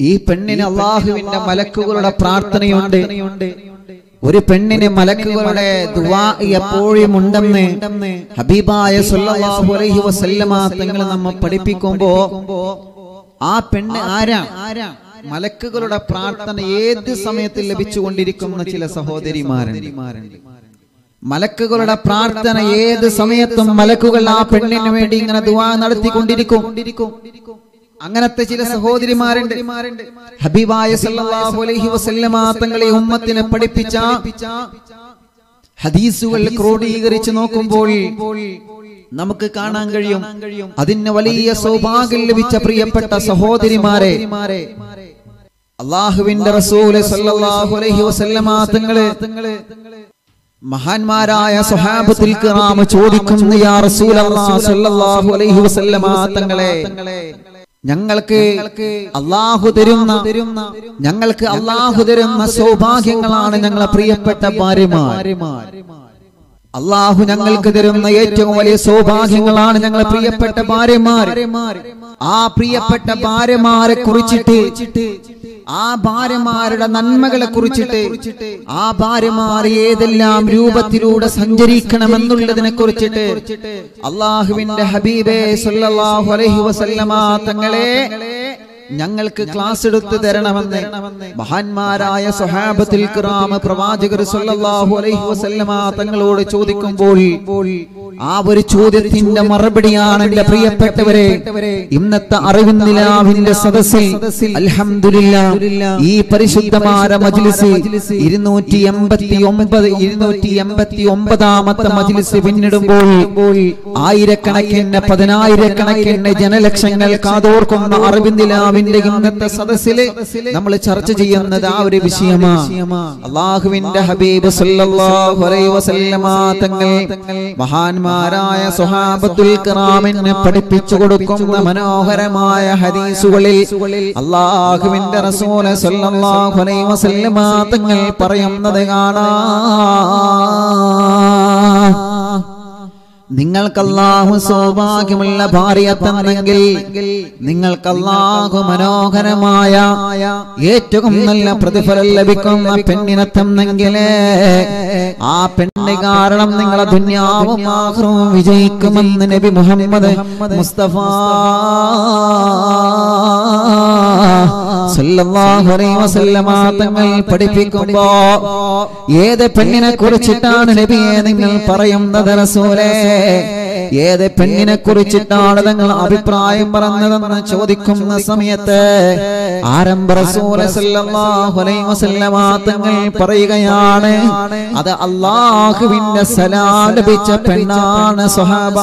ഈ പെണ്ണിന് അള്ളാഹുവിന്റെ മലക്കുകളുടെ പ്രാർത്ഥനയുണ്ട് ഒരു പെണ്ണിന് മലക്കുകളുടെ ദുആ എപ്പോഴും ഉണ്ടെന്ന് ഹബീബായ സല്ലല്ലാഹു അലൈഹി വസല്ലമ തങ്ങൾ നമ്മെ പഠിപ്പിക്കുമ്പോ ആ പെണ്ണ് ആരാ മലക്കുകളുടെ പ്രാർത്ഥന ഏത് സമയത്ത് ലഭിച്ചുകൊണ്ടിരിക്കുന്ന ചില സഹോദരിമാരുണ്ട് മലക്കുകളുടെ പ്രാർത്ഥന ഏത് സമയത്തും മലക്കുകൾ ആ പെണ്ണിന് വേണ്ടി ഇങ്ങനെ ദുആ നടത്തിക്കൊണ്ടിരിക്കും അങ്ങനത്തെ ചില സഹോദരിമാരുണ്ട് ഹബീബായ സല്ലല്ലാഹു അലൈഹി വസല്ലമ തങ്ങളെ ഉമ്മത്തിനെ പഠിപ്പിച്ച ഹദീസുകൾ ക്രോഡീകരിച്ച് നോക്കുമ്പോൾ നമുക്ക് കാണാൻ കഴിയും അതിന് വലിയ സൗഭാഗ്യം ലഭിച്ച പ്രിയപ്പെട്ട സഹോദരിമാരെ അള്ളാഹുവിന്റെ റസൂല് സല്ലല്ലാഹു അലൈഹി വസല്ലമ തങ്ങള് മഹാന്മാരായ സ്വഹാബത്തിൽ കിറാം ചോദിക്കുന്നു യാ റസൂലല്ലാഹ് സല്ലല്ലാഹു അലൈഹി വസല്ലമ തങ്ങളെ ഞങ്ങൾക്ക് അള്ളാഹു തരുന്ന ഞങ്ങൾക്ക് അള്ളാഹു തരുന്ന സൗഭാഗ്യങ്ങളാണ് ഞങ്ങളെ പ്രിയപ്പെട്ട ഭാര്യമാർ അള്ളാഹു ഞങ്ങൾക്ക് തരുന്ന ഏറ്റവും വലിയ സൗഭാഗ്യങ്ങളാണ് ഞങ്ങളെ പ്രിയപ്പെട്ട ഭാര്യമാർ ആ പ്രിയപ്പെട്ട ഭാര്യമാരെ കുറിച്ചിട്ട് ആ ഭാര്യമാരുടെ നന്മകളെ കുറിച്ചിട്ട് ആ ഭാര്യമാർ ഏതെല്ലാം രൂപത്തിലൂടെ സഞ്ചരിക്കണമെന്നുള്ളതിനെ കുറിച്ചിട്ട് അള്ളാഹുവിന്റെ ഹബീബേ സല്ലല്ലാഹു അലൈഹി വസല്ലമ തങ്ങളെ ഞങ്ങൾക്ക് ക്ലാസ് എടുത്തു തരണമെന്ന് മഹാന്മാരായ സ്വഹാബത്തിൽ കിറാമ പ്രവാചകർ സല്ലല്ലാഹു അലൈഹി വസല്ലമ തങ്ങളോട് ചോദിക്കുമ്പോൾ ആ ഒരു ചോദ്യത്തിന്റെ മറുപടിയാണ് എന്റെ പ്രിയപ്പെട്ടവരെ ഇന്നത്തെ അറിവിന്ദിലാവിന്റെ സദസ്സിൽ അൽഹംദുലില്ലാ ഈ പരിശുദ്ധമായ മജ്ലിസ് ഇരുന്നൂറ്റി എൺപത്തി ഒമ്പത് ഇരുന്നൂറ്റി എൺപത്തി ഒമ്പതാമത്തെ മജ്ലിസ് പിന്നിടുമ്പോൾ ആയിരക്കണക്കിന് പതിനായിരക്കണക്കിന് ജനലക്ഷങ്ങൾ കാതോർക്കുന്ന അറിവിന്ദിലാവിന്റെ ഇന്നത്തെ സദസ്സില് നമ്മൾ ചർച്ച ചെയ്യുന്നത് ആ ഒരു വിഷയമാണ് അള്ളാഹുവിന്റെ ഹബീബ് സല്ലല്ലാഹു അലൈഹി വസല്ലമ തങ്ങൾ മഹാന്മാരായ സ്വഹാബത്തുൽ കിറാമിന് പഠിപ്പിച്ചു കൊടുക്കുന്ന മനോഹരമായ ഹദീസുകളിൽ അള്ളാഹുവിന്റെ റസൂല് സല്ലല്ലാഹു അലൈഹി വസല്ലമ തങ്ങൾ പറയുന്നത് കാണാം നിങ്ങൾക്ക് അല്ലാഹു സൗഭാഗ്യമുള്ള ഭാര്യ തന്നെങ്കിൽ നിങ്ങൾക്ക് അല്ലാഹു മനോഹരമായ ഏറ്റവും നല്ല പ്രതിഫലം ലഭിക്കുന്ന പെണ്ണിനെ തന്നെങ്കിൽ ആ പെണ്ണ് കാരണം നിങ്ങളെ ദുന്യാവും ആഹ്റവും വിജയിക്കുമെന്ന് നബി മുഹമ്മദ് മുസ്തഫ സല്ലല്ലാഹു അലൈഹി വസല്ലമ തങ്ങൾ പഠിപ്പിക്കുമ്പോ ഏത് പെണ്ണിനെ കുറിച്ചിട്ടാണ് നബിയെ നിങ്ങൾ പറയുന്നത് റസൂലേ ഏത് പെണ്ണിനെ കുറിച്ചിട്ടാണ് നിങ്ങൾ അഭിപ്രായം പറഞ്ഞതെന്ന് ചോദിക്കുന്ന സമയത്ത് ആരംഭ റസൂല് സല്ലല്ലാഹു അലൈഹി വസല്ലമ തങ്ങൾ പറയുകയാണ് അത് അള്ളാഹുവിന്റെ സലാം ലഭിച്ച പെണ്ണാണ് സ്വഹാബ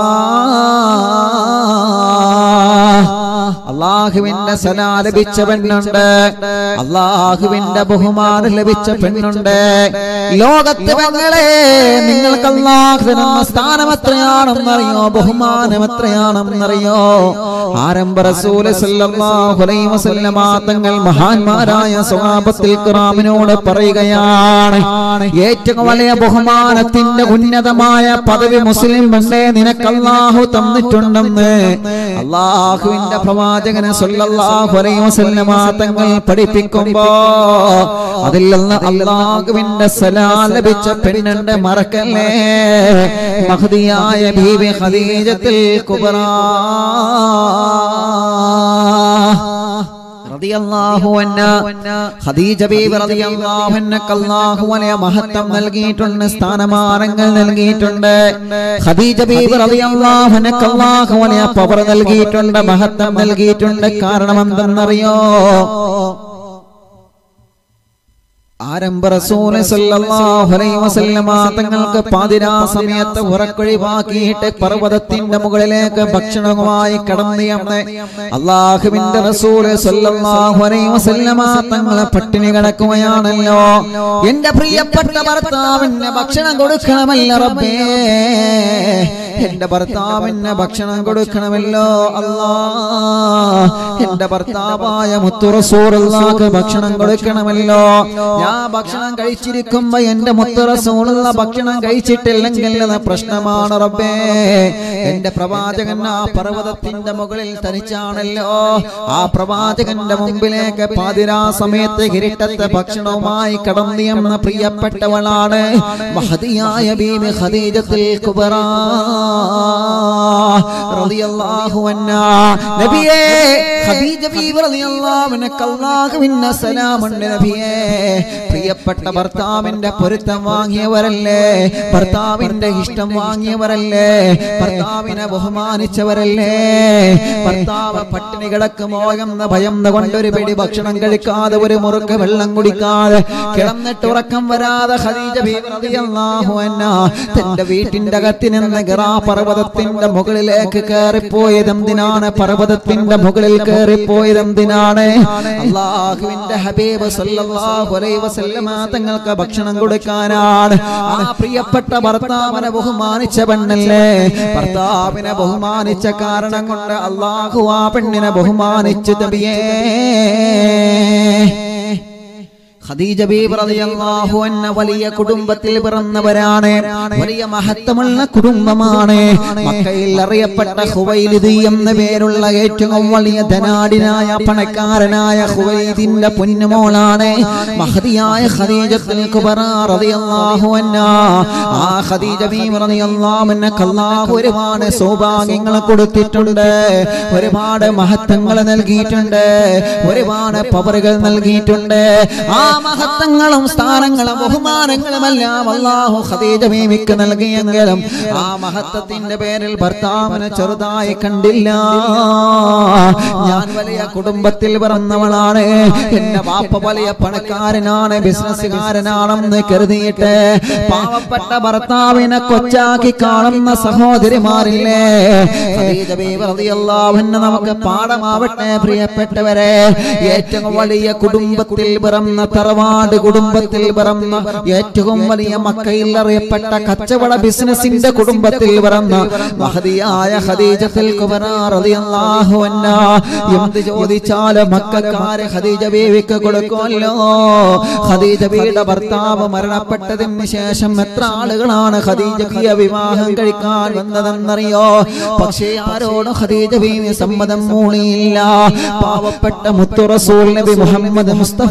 അള്ളാഹുവിന്റെ സലാ ലഭിച്ച പെണ്ണുണ്ട് അള്ളാഹുവിന്റെ ബഹുമാനം ലഭിച്ച പെണ്ണുണ്ട് ലോകത്ത് പെങ്ങളെ നിങ്ങൾക്ക് അള്ളാഹു തരുന്ന സ്ഥാനം എത്രയാണെന്നറിയോ ബഹുമാനം എത്രയാണെന്നറിയോ ആരംഭ റസൂല് സല്ലല്ലാഹു അലൈഹി വസല്ലമ തങ്ങൾ മഹാന്മാരായ സ്വഹാബത്തിൽ കിറാമിനോട് പറയുകയാണ് ഏറ്റവും വലിയ ബഹുമാനത്തിന്റെ ഉന്നതമായ പദവി മുസ്ലിം പെണ്ണെ നിനക്ക് അള്ളാഹു തന്നിട്ടുണ്ടെന്ന് അള്ളാഹുവിന്റെ പ്രവാചകനെ സല്ലല്ലാഹു അലൈഹി വസല്ലമ തങ്ങൾ പഠിപ്പിക്കുമ്പോ അതിൽ നിന്ന് അള്ളാഹുവിന്റെ സലാം ലഭിച്ച പെണ്ണുണ്ട് മറക്കല്ലേ മഹദിയായ ബീവി ഖദീജത്തുൽ കുബ്ര റളിയല്ലാഹു അൻഹ ഖദീജ ബീവി റളിയല്ലാഹു അൻഹക്ക് അല്ലാഹു വലിയ മഹത്വം നൽകിയിട്ടുണ്ട് സ്ഥാനമാനങ്ങൾ നൽകിയിട്ടുണ്ട് ഖദീജ ബീവി റളിയല്ലാഹു അൻഹക്ക് അല്ലാഹു വലിയ പവർ നൽകിയിട്ടുണ്ട് മഹത്വം നൽകിയിട്ടുണ്ട് കാരണം എന്തെന്നറിയോ ആരംഭ റസൂല് സല്ലല്ലാഹു അലൈഹി വസല്ലമ തങ്ങൾക്ക് പാതിരാ സമയത്ത് ഉറക്കൊഴിവാക്കിയിട്ട് പർവ്വതത്തിന്റെ മുകളിലേക്ക് ഭക്ഷണവുമായി കടന്നിയന്ന് അള്ളാഹുവിന്റെ റസൂല് സല്ലല്ലാഹു അലൈഹി വസല്ലമ തങ്ങളെ പട്ടിണി കിടക്കുകയാണല്ലോ എന്റെ പ്രിയപ്പെട്ട ഭർത്താവിന് ഭക്ഷണം കൊടുക്കണമല്ല റബ്ബേ എന്റെ ഭർത്താവിന് ഭക്ഷണം കൊടുക്കണമല്ലോ അല്ലാ എന്റെ ഭർത്താവായ മുത്തുറസൂറുള്ളാക്ക് ഭക്ഷണം കൊടുക്കണമല്ലോ ഞാൻ ഭക്ഷണം കഴിച്ചിരിക്കുമ്പോ എന്റെ മുത്തുറസൂറുള്ള ഭക്ഷണം കഴിച്ചിട്ടില്ലെങ്കിൽ അത് പ്രശ്നമാണ് റബ്ബേ എന്റെ പ്രവാചകൻ ആ പർവ്വതത്തിന്റെ മുകളിൽ തനിച്ചാണല്ലോ ആ പ്രവാചകന്റെ മുമ്പിലേക്ക് പാതിരാ സമയത്ത് കിരീട്ടത്തെ ഭക്ഷണവുമായി കടന്നിയെന്ന പ്രിയപ്പെട്ടവളാണ് മഹതിയായ ബീബി ഖദീജത്തുൽ കുബറ റളിയല്ലാഹു അൻഹാ നബിയേ ഖദീജ ബീബി റളിയല്ലാഹു അൻഹക്ക് അല്ലാഹുവിന്റെ സലാമുണ്ട് നബിയേ പ്രിയപ്പെട്ട ഭർത്താവിന്റെ പൊരുത്തം വാങ്ങിയവരല്ലേ ഭർത്താവിന്റെ ഇഷ്ടം വാങ്ങിയവരല്ലേ ഭർത്താവിനെ ബഹുമാനിച്ചവരല്ലേ ഭർത്താവ് പട്ടിണി കിടക്കുമോ എന്ന ഭയം കൊണ്ട് ഒരു പിടി ഭക്ഷണം കഴിക്കാതെ ഒരു മുറുക്ക് വെള്ളം കുടിക്കാതെ കിടന്നിട്ട് ഉറക്കം വരാതെ ഖദീജ ബീബി റളിയല്ലാഹു അൻഹാ തന്റെ വീട്ടിന്റെ അകത്ത് നിന്ന് ഗിറാ പർവ്വതത്തിന്റെ മുകളിലേക്ക് കയറിപ്പോയത് എന്തിനാണ് പർവ്വതത്തിന്റെ മുകളിൽ കയറിപ്പോയത് എന്തിനാണ് അള്ളാഹുവിന്റെ ഹബീബ് സല്ലല്ലാഹു അലൈഹി വസല്ലമ തങ്ങൾക്ക് ഭക്ഷണം കൊടുക്കാനാണ് ആ പ്രിയപ്പെട്ട ഭർത്താവിനെ ബഹുമാനിച്ച പെണ്ണല്ലേ ഭർത്താവിനെ ബഹുമാനിച്ച കാരണം കൊണ്ട് അള്ളാഹു ആ പെണ്ണിനെ ബഹുമാനിച്ചു തബിയേ ഖദീജ ബീബി റളിയല്ലാഹു അൻഹ വലിയ കുടുംബത്തിൽ പിറന്നവരാണ് വലിയ മഹത്വമുള്ള കുടുംബമാണ് മക്കയിൽ അറിയപ്പെട്ട ഹുവൈലിദ് എന്ന പേരുള്ള ഏറ്റവും വലിയ ധനാടിനായ പണക്കാരനായ ഹുവൈദിന്റെ പൊന്നുമോളാണ് മഹതിയായ ഖദീജത്തുൽ കുബറ റളിയല്ലാഹു അൻഹ ആ ഖദീജ ബീബി റളിയല്ലാഹു അൻഹക്ക് അല്ലാഹു ഒരുപാട് സൗഭാഗ്യങ്ങൾ കൊടുത്തിട്ടുണ്ട് ഒരുപാട് മഹത്വങ്ങൾ നൽകിയിട്ടുണ്ട് ഒരുപാട് പവറുകൾ നൽകിയിട്ടുണ്ട് ആ മഹത്വങ്ങളും സ്ഥാനങ്ങളും ബഹുമാനങ്ങളും എല്ലാം അള്ളാഹു ഖദീജ ബീവിക്ക് നൽകിയെങ്കിലും ആ മഹത്വത്തിന്റെ പേരിൽ ഭർത്താവിനെ ചെറുതായി കണ്ടില്ല ഞാൻ വലിയ കുടുംബത്തിൽ പിറന്നവളാണ് എന്റെ വാപ്പ വലിയ പണക്കാരനാണ് ബിസിനസ്സുകാരനാണെന്ന് കരുതിയിട്ട് പാവപ്പെട്ട ഭർത്താവിനെ കൊച്ചാക്കി കാണുന്ന സഹോദരിമാരില്ലേ ഖദീജ ബീവി റളിയല്ലാഹു അൻഹ നമുക്ക് പാഠമാവട്ടെ പ്രിയപ്പെട്ടവരെ ഏറ്റവും വലിയ കുടുംബത്തിൽ പിറന്ന തറവാട് കുടുംബത്തിൽ പിറന്ന ഏറ്റവും വലിയ മക്കയിൽ അറിയപ്പെട്ട കച്ചവട ബിസിനസിന്റെ കുടുംബത്തിൽ പിറന്ന മഹതിയായ ഖദീജത്തുൽ കുബറ റളിയല്ലാഹു അൻഹ എന്ത് ചോദിച്ചാലും മക്കക്കാരെ ഖദീജ ബീവിക്ക് കൊടുക്കുമല്ലോ ഖദീജ ബീവിയുടെ ഭർത്താവ് മരണപ്പെട്ടതിന് ശേഷം എത്ര ആളുകളാണ് ഖദീജയ്ക്ക് വിവാഹം കഴിക്കാൻ വന്നതെന്നറിയോ പക്ഷേ ആരോടും ഖദീജ ബീവി സമ്മതം മൂളിയില്ല പാവപ്പെട്ട മുത്തു റസൂൽ നബി മുഹമ്മദ് മുസ്തഫ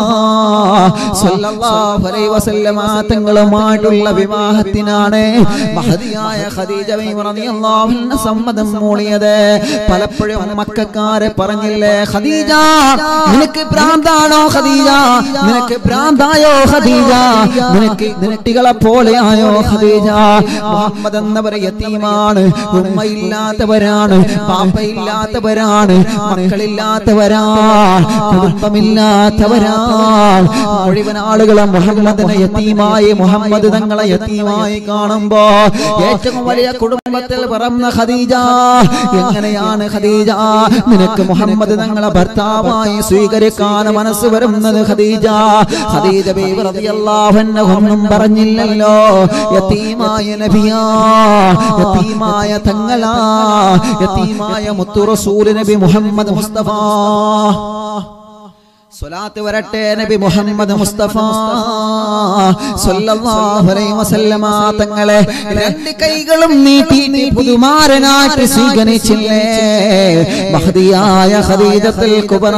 സല്ലല്ലാഹു അലൈഹി വസല്ലമ തങ്ങളുമായിട്ടുള്ള വിവാഹത്തിനാണ് മഹതിയായ ഖദീജ ബീവി റളിയല്ലാഹു അൻഹ സമ്മതം മൂളിയത് പലപ്പോഴും മക്കക്കാരെ പറഞ്ഞില്ലേ ഖദീജ നിനക്ക് ഭ്രാന്താണോ ഖദീജ നിനക്ക് ഭ്രാന്തായോ ഖദീജ നിനക്ക് കുട്ടികളെ പോലെയായോ ഖദീജ മുഹമ്മദ് എന്നവർ യതീമാണ് ഉമ്മയില്ലാത്തവരാണ് പാപ്പയില്ലാത്തവരാണ് മക്കളില്ലാത്തവരാണ് കുടുംബമില്ലാത്തവരാണ് മുഴുവൻ ആളുകളെ മുഹമ്മദിനെ യതീമായി മുഹമ്മദ് തങ്ങളെ യതീമായി കാണുമ്പോ ഏറ്റവും വലിയ കുടുംബത്തിൽ പിറന്ന ഖദീജ എങ്ങനെയാണ് ഖദീജ നിനക്ക് മുഹമ്മദ് തങ്ങളെ ഭർത്താവായി സ്വീകരിക്കാൻ മനസ്സ് വരുന്നത് ഖദീജ ഖദീജ ബീവി റളിയല്ലാഹു അൻഹ ഒന്നും പറഞ്ഞില്ലല്ലോ യതീമായ നബിയാ യതീമായ തങ്ങളാ യതീമായ മുത്തു റസൂൽ നബി മുഹമ്മദ് മുസ്തഫ സ്വലാത്ത് വരട്ടെ നബി മുഹമ്മദ് മുസ്തഫ സല്ലല്ലാഹു അലൈഹി വസല്ലമ തങ്ങളെ രണ്ട് കൈകളും നീട്ടി നീ പുതുമാരനായിട്ട് സ്വീകരിച്ചില്ലേ മഹദിയായ ഖദീജത്തുൽ കുബറ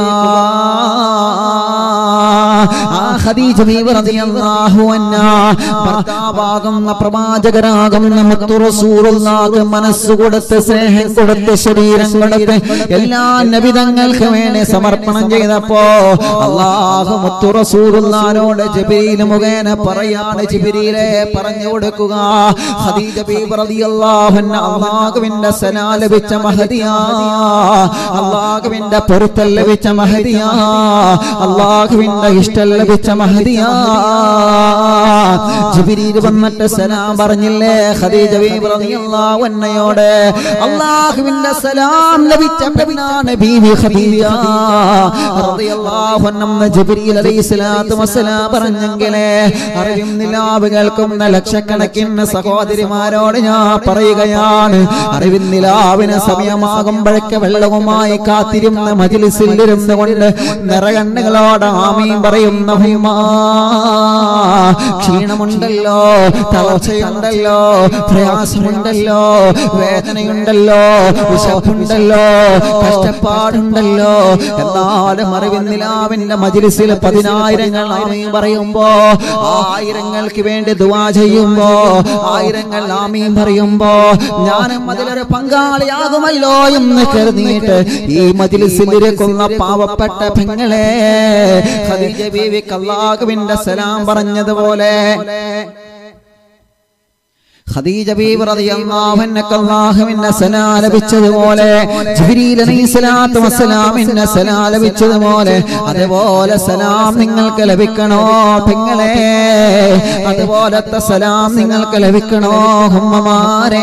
ആ ഖദീജ ബീവി റളിയല്ലാഹു അൻഹ ഭർത്താവാകുന്ന പ്രവാചകരാകുന്ന മുത്തു റസൂലുള്ളാഹ് മനസ്സ് കൊടുത്ത് സ്നേഹം കൊടുത്ത് ശരീരം കൊടുത്ത് എല്ലാ നബിതങ്ങൾക്ക് വേണ്ടി സമർപ്പണം ചെയ്തപ്പോ അള്ളാഹു മുത്തു റസൂലുള്ളാഹിനോട് ജിബ്രീൽ മുഖേന പറയാണ് ജിബ്രീലെ പറഞ്ഞു കൊടുക്കുക ഖദീജ ബീവി റളിയല്ലാഹു അൻഹ അള്ളാഹുവിന്റെ സലാ ലഭിച്ച മഹദിയാ അള്ളാഹുവിന്റെ പൊരുത്തൽ ലഭിച്ച മഹദിയാ അള്ളാഹുവിന്റെ ഇഷ്ടം ലഭിച്ച മഹദിയാ ജിബ്രീൽ വന്നിട്ട് സലാം പറഞ്ഞില്ലേ ഖദീജ ബീവി റളിയല്ലാഹു അൻഹയോട് അല്ലാഹുവിന്റെ സലാം ലഭിച്ച പെണ്ണാണ് ബീവി ഖദീജ റളിയല്ലാഹു അൻഹ ജിബ്രീൽ അലൈഹി സ്വലാത്തു വസ്സലാം പറഞ്ഞെങ്കിലേ അറിവും നിലാവ് കേൾക്കുന്ന ലക്ഷക്കണക്കിന് സഹോദരിമാരോട് ഞാൻ പറയുകയാണ് അറിവിൻ നിലാവിന് സമയമാകുമ്പോഴൊക്കെ വെള്ളവുമായി കാത്തിരുന്ന മജിലിസിൽ ഇരുന്നു കൊണ്ട് നിറകണ്ണുകളോട് ആമീൻ പറയുന്ന ഹുമാ ക്ഷീണമുണ്ടല്ലോ തളർച്ചയുണ്ടല്ലോ പ്രയാസമുണ്ടല്ലോ വേദനയുണ്ടല്ലോ വിശപ്പുണ്ടല്ലോ കഷ്ടപ്പാടുണ്ടല്ലോ എന്നാലും അറിവിൻ നിലാവിന്റെ മജിലിസിൽ പതിനായിരങ്ങൾ ആമീൻ പറയുമ്പോ ആയിരങ്ങൾക്ക് വേണ്ടി ദുവാ ചെയ്യുമ്പോ ആയിരങ്ങൾ ആമീൻ പറയുമ്പോ ഞാനും അതിലൊരു പങ്കാളിയാകുമല്ലോ എന്ന് കരുതിയിട്ട് ഈ മജിലിസിൽ ഇരിക്കുന്ന പാവപ്പെട്ട പെങ്ങളെ ഖദീജ ബീവി അല്ലാഹുവിന്റെ സലാം പറഞ്ഞതുപോലെ ഖദീജ ബീവി റളിയല്ലാഹു അൻഹക്ക് അല്ലാഹുവിന്റെ സലാം ലഭിച്ചതുപോലെ ജിബ്രീൽ അലൈഹിസ്സലാത്തു വസ്സലാമിന്റെ സലാം ലഭിച്ചതുപോലെ അതുപോലെ സലാം നിങ്ങൾക്ക് ലഭിക്കണോ പെങ്ങളെ അതുപോലത്തെ സലാം നിങ്ങൾക്ക് ലഭിക്കണോ ഉമ്മമാരെ